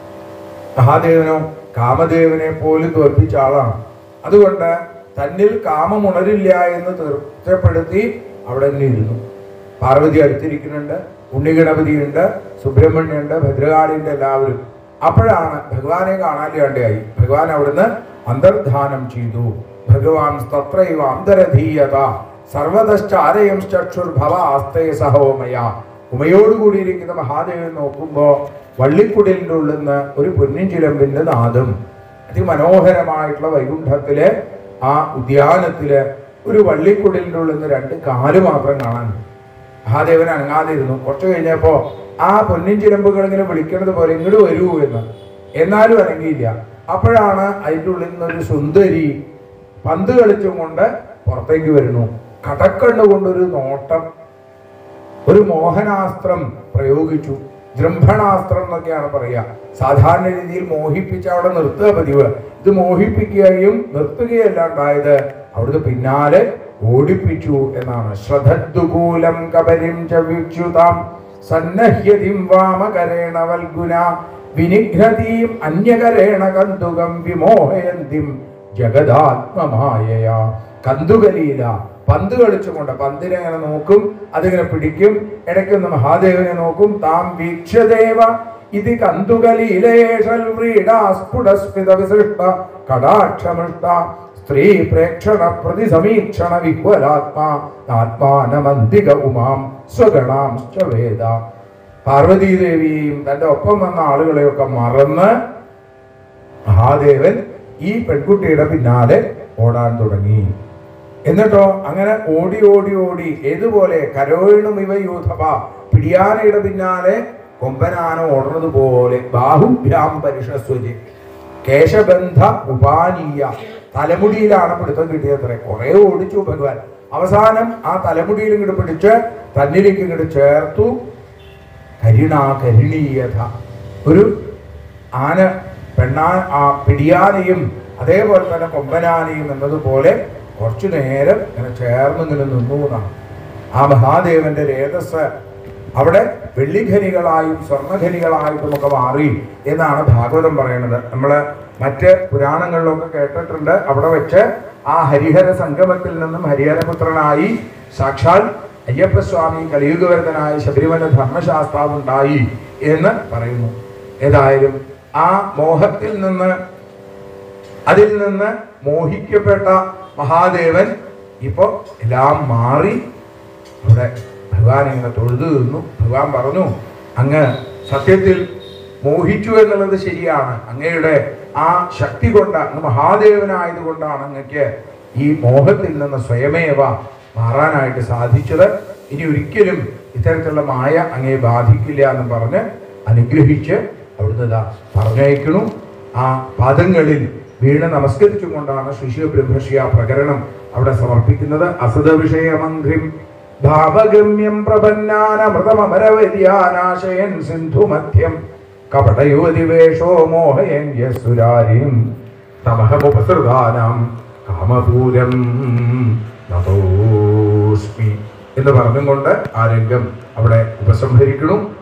മഹാദേവനോ കാമദേവനെ പോലും തോൽപ്പിച്ച ആളാണ് അതുകൊണ്ട് തന്നിൽ കാമം ഉണരില്ല എന്ന് തീർച്ചപ്പെടുത്തി അവിടെ തന്നെ ഇരുന്നു പാർവതി അടുത്തിരിക്കുന്നുണ്ട് ഉണ്ണിഗണപതിയുണ്ട് സുബ്രഹ്മണ്യുണ്ട് ഭദ്രകാളിയുണ്ട് എല്ലാവരും അപ്പോഴാണ് ഭഗവാനെ കാണാനില്ലാണ്ടായി ഭഗവാൻ അവിടുന്ന് അന്തർധാനം ചെയ്തു ഭഗവാൻ തത്രൈവ അന്തരധീയത സർവതശ്ചാരയം ചക്ഷുർഭവ ആസ്തേ സഹോമയ ഉമയോടുകൂടിയിരിക്കുന്ന മഹാദേവൻ നോക്കുമ്പോ വള്ളിക്കുടിലിൻ്റെ ഉള്ളിൽ നിന്ന് ഒരു പൊന്നിൻ ചിലമ്പിന്റെ നാദം അതിമനോഹരമായിട്ടുള്ള വൈകുണ്ഠത്തിലെ ആ ഉദ്യാനത്തില് ഒരു വള്ളിക്കുടിലിൻ്റെ ഉള്ളിൽ നിന്ന് രണ്ട് കാല് മാത്രം കാണാൻ മഹാദേവൻ അനങ്ങാതിരുന്നു കുറച്ച് കഴിഞ്ഞപ്പോ ആ പൊന്നിൻ ചിലമ്പുകൾ ഇങ്ങനെ വിളിക്കുന്നത് പോലെ ഇങ്ങോട്ട് വരൂ എന്ന് എന്നാലും അനങ്ങിയില്ല അപ്പോഴാണ് അതിൻ്റെ ഉള്ളിൽ നിന്നൊരു സുന്ദരി പന്ത് കളിച്ചും കൊണ്ട് പുറത്തേക്ക് വരുന്നു കടക്കണ്ണു കൊണ്ടൊരു നോട്ടം ഒരു മോഹനാസ്ത്രം പ്രയോഗിച്ചു ജൃംഭണാസ്ത്രം എന്നൊക്കെയാണ് പറയുക സാധാരണ രീതിയിൽ മോഹിപ്പിച്ച് അവിടെ നിർത്തുക പതിവ് ഇത് മോഹിപ്പിക്കുകയും നിർത്തുകയല്ല ഉണ്ടായത് അവിടുത്തെ പിന്നാലെ ഓടിപ്പിച്ചു എന്നാണ് ശ്രദ്ധദ്ദുകൂലം കബരിം ചവിക്ഷുതാം സന്നഹ്യതിം വാമകരേണ വൽഗുന വിനിഘ്നതീം അന്യകരേണ കന്തുകം വിമോഹയന്തിം ജഗദാത്മമായ കന്തുകലീല പന്ത് കളിച്ചുകൊണ്ട് പന്തിനെ അങ്ങനെ നോക്കും അതിങ്ങനെ പിടിക്കും ഇടയ്ക്കൊന്ന് മഹാദേവനെ നോക്കും താം വീക്ഷദേവ ഇത് കന്തുകലീലേഷൽ വ്രീഡാസ്ഫുടസ്ഫിത വിസൃഷ്ട കടാക്ഷമൃഷ്ട സ്ത്രീ പ്രേക്ഷണ പ്രതിസമീക്ഷണ വിഹ്വലാത്മാ ആത്മാനമന്തിക ഉമാം സ്വഗണാംശ്ച വേദ പാർവതീദേവിയെയും തന്റെ ഒപ്പം വന്ന ആളുകളെയൊക്കെ മറന്ന് മഹാദേവൻ ഈ പെൺകുട്ടിയുടെ പിന്നാലെ ഓടാൻ തുടങ്ങി എന്നിട്ടോ അങ്ങനെ ഓടി ഓടി ഓടി ഏതുപോലെ കരോയിണും ഇവ യൂഥപ പിടിയാനയുടെ പിന്നാലെ കൊമ്പനാന ഓടുന്നത് പോലെ ബാഹുഭ്യാം പരിഷസ്വജി കേശബന്ധ ഉപാനീയ തലമുടിയിലാണ് പിടുത്തം കിട്ടിയത്രേ കുറെ ഓടിച്ചു ഭഗവാൻ അവസാനം ആ തലമുടിയിൽ ഇങ്ങോട്ട് പിടിച്ച് തന്നിലേക്ക് ഇങ്ങോട്ട് ചേർത്തു കരിണ കരിണീയത ഒരു ആന പെണ്ണാ ആ പിടിയാനയും അതേപോലെ തന്നെ കൊമ്പനാനയും എന്നതുപോലെ കുറച്ചു നേരം ഇങ്ങനെ ചേർന്ന് ഇങ്ങനെ നിന്നു എന്നാണ് ആ മഹാദേവന്റെ രേതസ് അവിടെ വെള്ളിഖനികളായും സ്വർണ്ണഖനികളായിട്ടും ഒക്കെ മാറി എന്നാണ് ഭാഗവതം പറയുന്നത് നമ്മള് മറ്റ് പുരാണങ്ങളിലൊക്കെ കേട്ടിട്ടുണ്ട് അവിടെ വെച്ച് ആ ഹരിഹര സംഗമത്തിൽ നിന്നും ഹരിഹരപുത്രനായി സാക്ഷാൽ അയ്യപ്പസ്വാമി കലിയുഗവർദ്ധനായ ശബരിമല ധർമ്മശാസ്ത്രാവ് ഉണ്ടായി എന്ന് പറയുന്നു ഏതായാലും ആ മോഹത്തിൽ നിന്ന് അതിൽ നിന്ന് മോഹിക്കപ്പെട്ട മഹാദേവൻ ഇപ്പോ എല്ലാം മാറി അവിടെ ഭഗവാൻ ഇങ്ങനെ തൊഴുതു നിന്നു ഭഗവാൻ പറഞ്ഞു അങ്ങ് സത്യത്തിൽ മോഹിച്ചു എന്നുള്ളത് ശരിയാണ് അങ്ങയുടെ ആ ശക്തി കൊണ്ട് അങ്ങ് മഹാദേവനായതുകൊണ്ടാണ് അങ്ങക്ക് ഈ മോഹത്തിൽ നിന്ന് സ്വയമേവ മാറാനായിട്ട് സാധിച്ചത് ഇനി ഒരിക്കലും ഇത്തരത്തിലുള്ള മായ അങ്ങയെ ബാധിക്കില്ല എന്ന് പറഞ്ഞ് അനുഗ്രഹിച്ച് അവിടുന്ന് ഇതാ പറഞ്ഞയക്കണു ആ പാദങ്ങളിൽ വീണ് നമസ്കരിച്ചുകൊണ്ടാണ് ശിശു ബ്രഹ്മശ്യ പ്രകരണം അവിടെ സമർപ്പിക്കുന്നത് അസത വിഷയമന്ത്രിം ഭാവഗമ്യം പ്രപന്നാനമൃതമരവര്യാനാശയൻ സിന്ധുമധ്യം കപടയുവതിവേഷോ മോഹയൻ യസുരാരിം തമഹമുപസൃതാനാം കാമപൂരം നതോസ്മി എന്ന് പറഞ്ഞുകൊണ്ട് ആ രംഗം അവിടെ ഉപസംഹരിക്കണം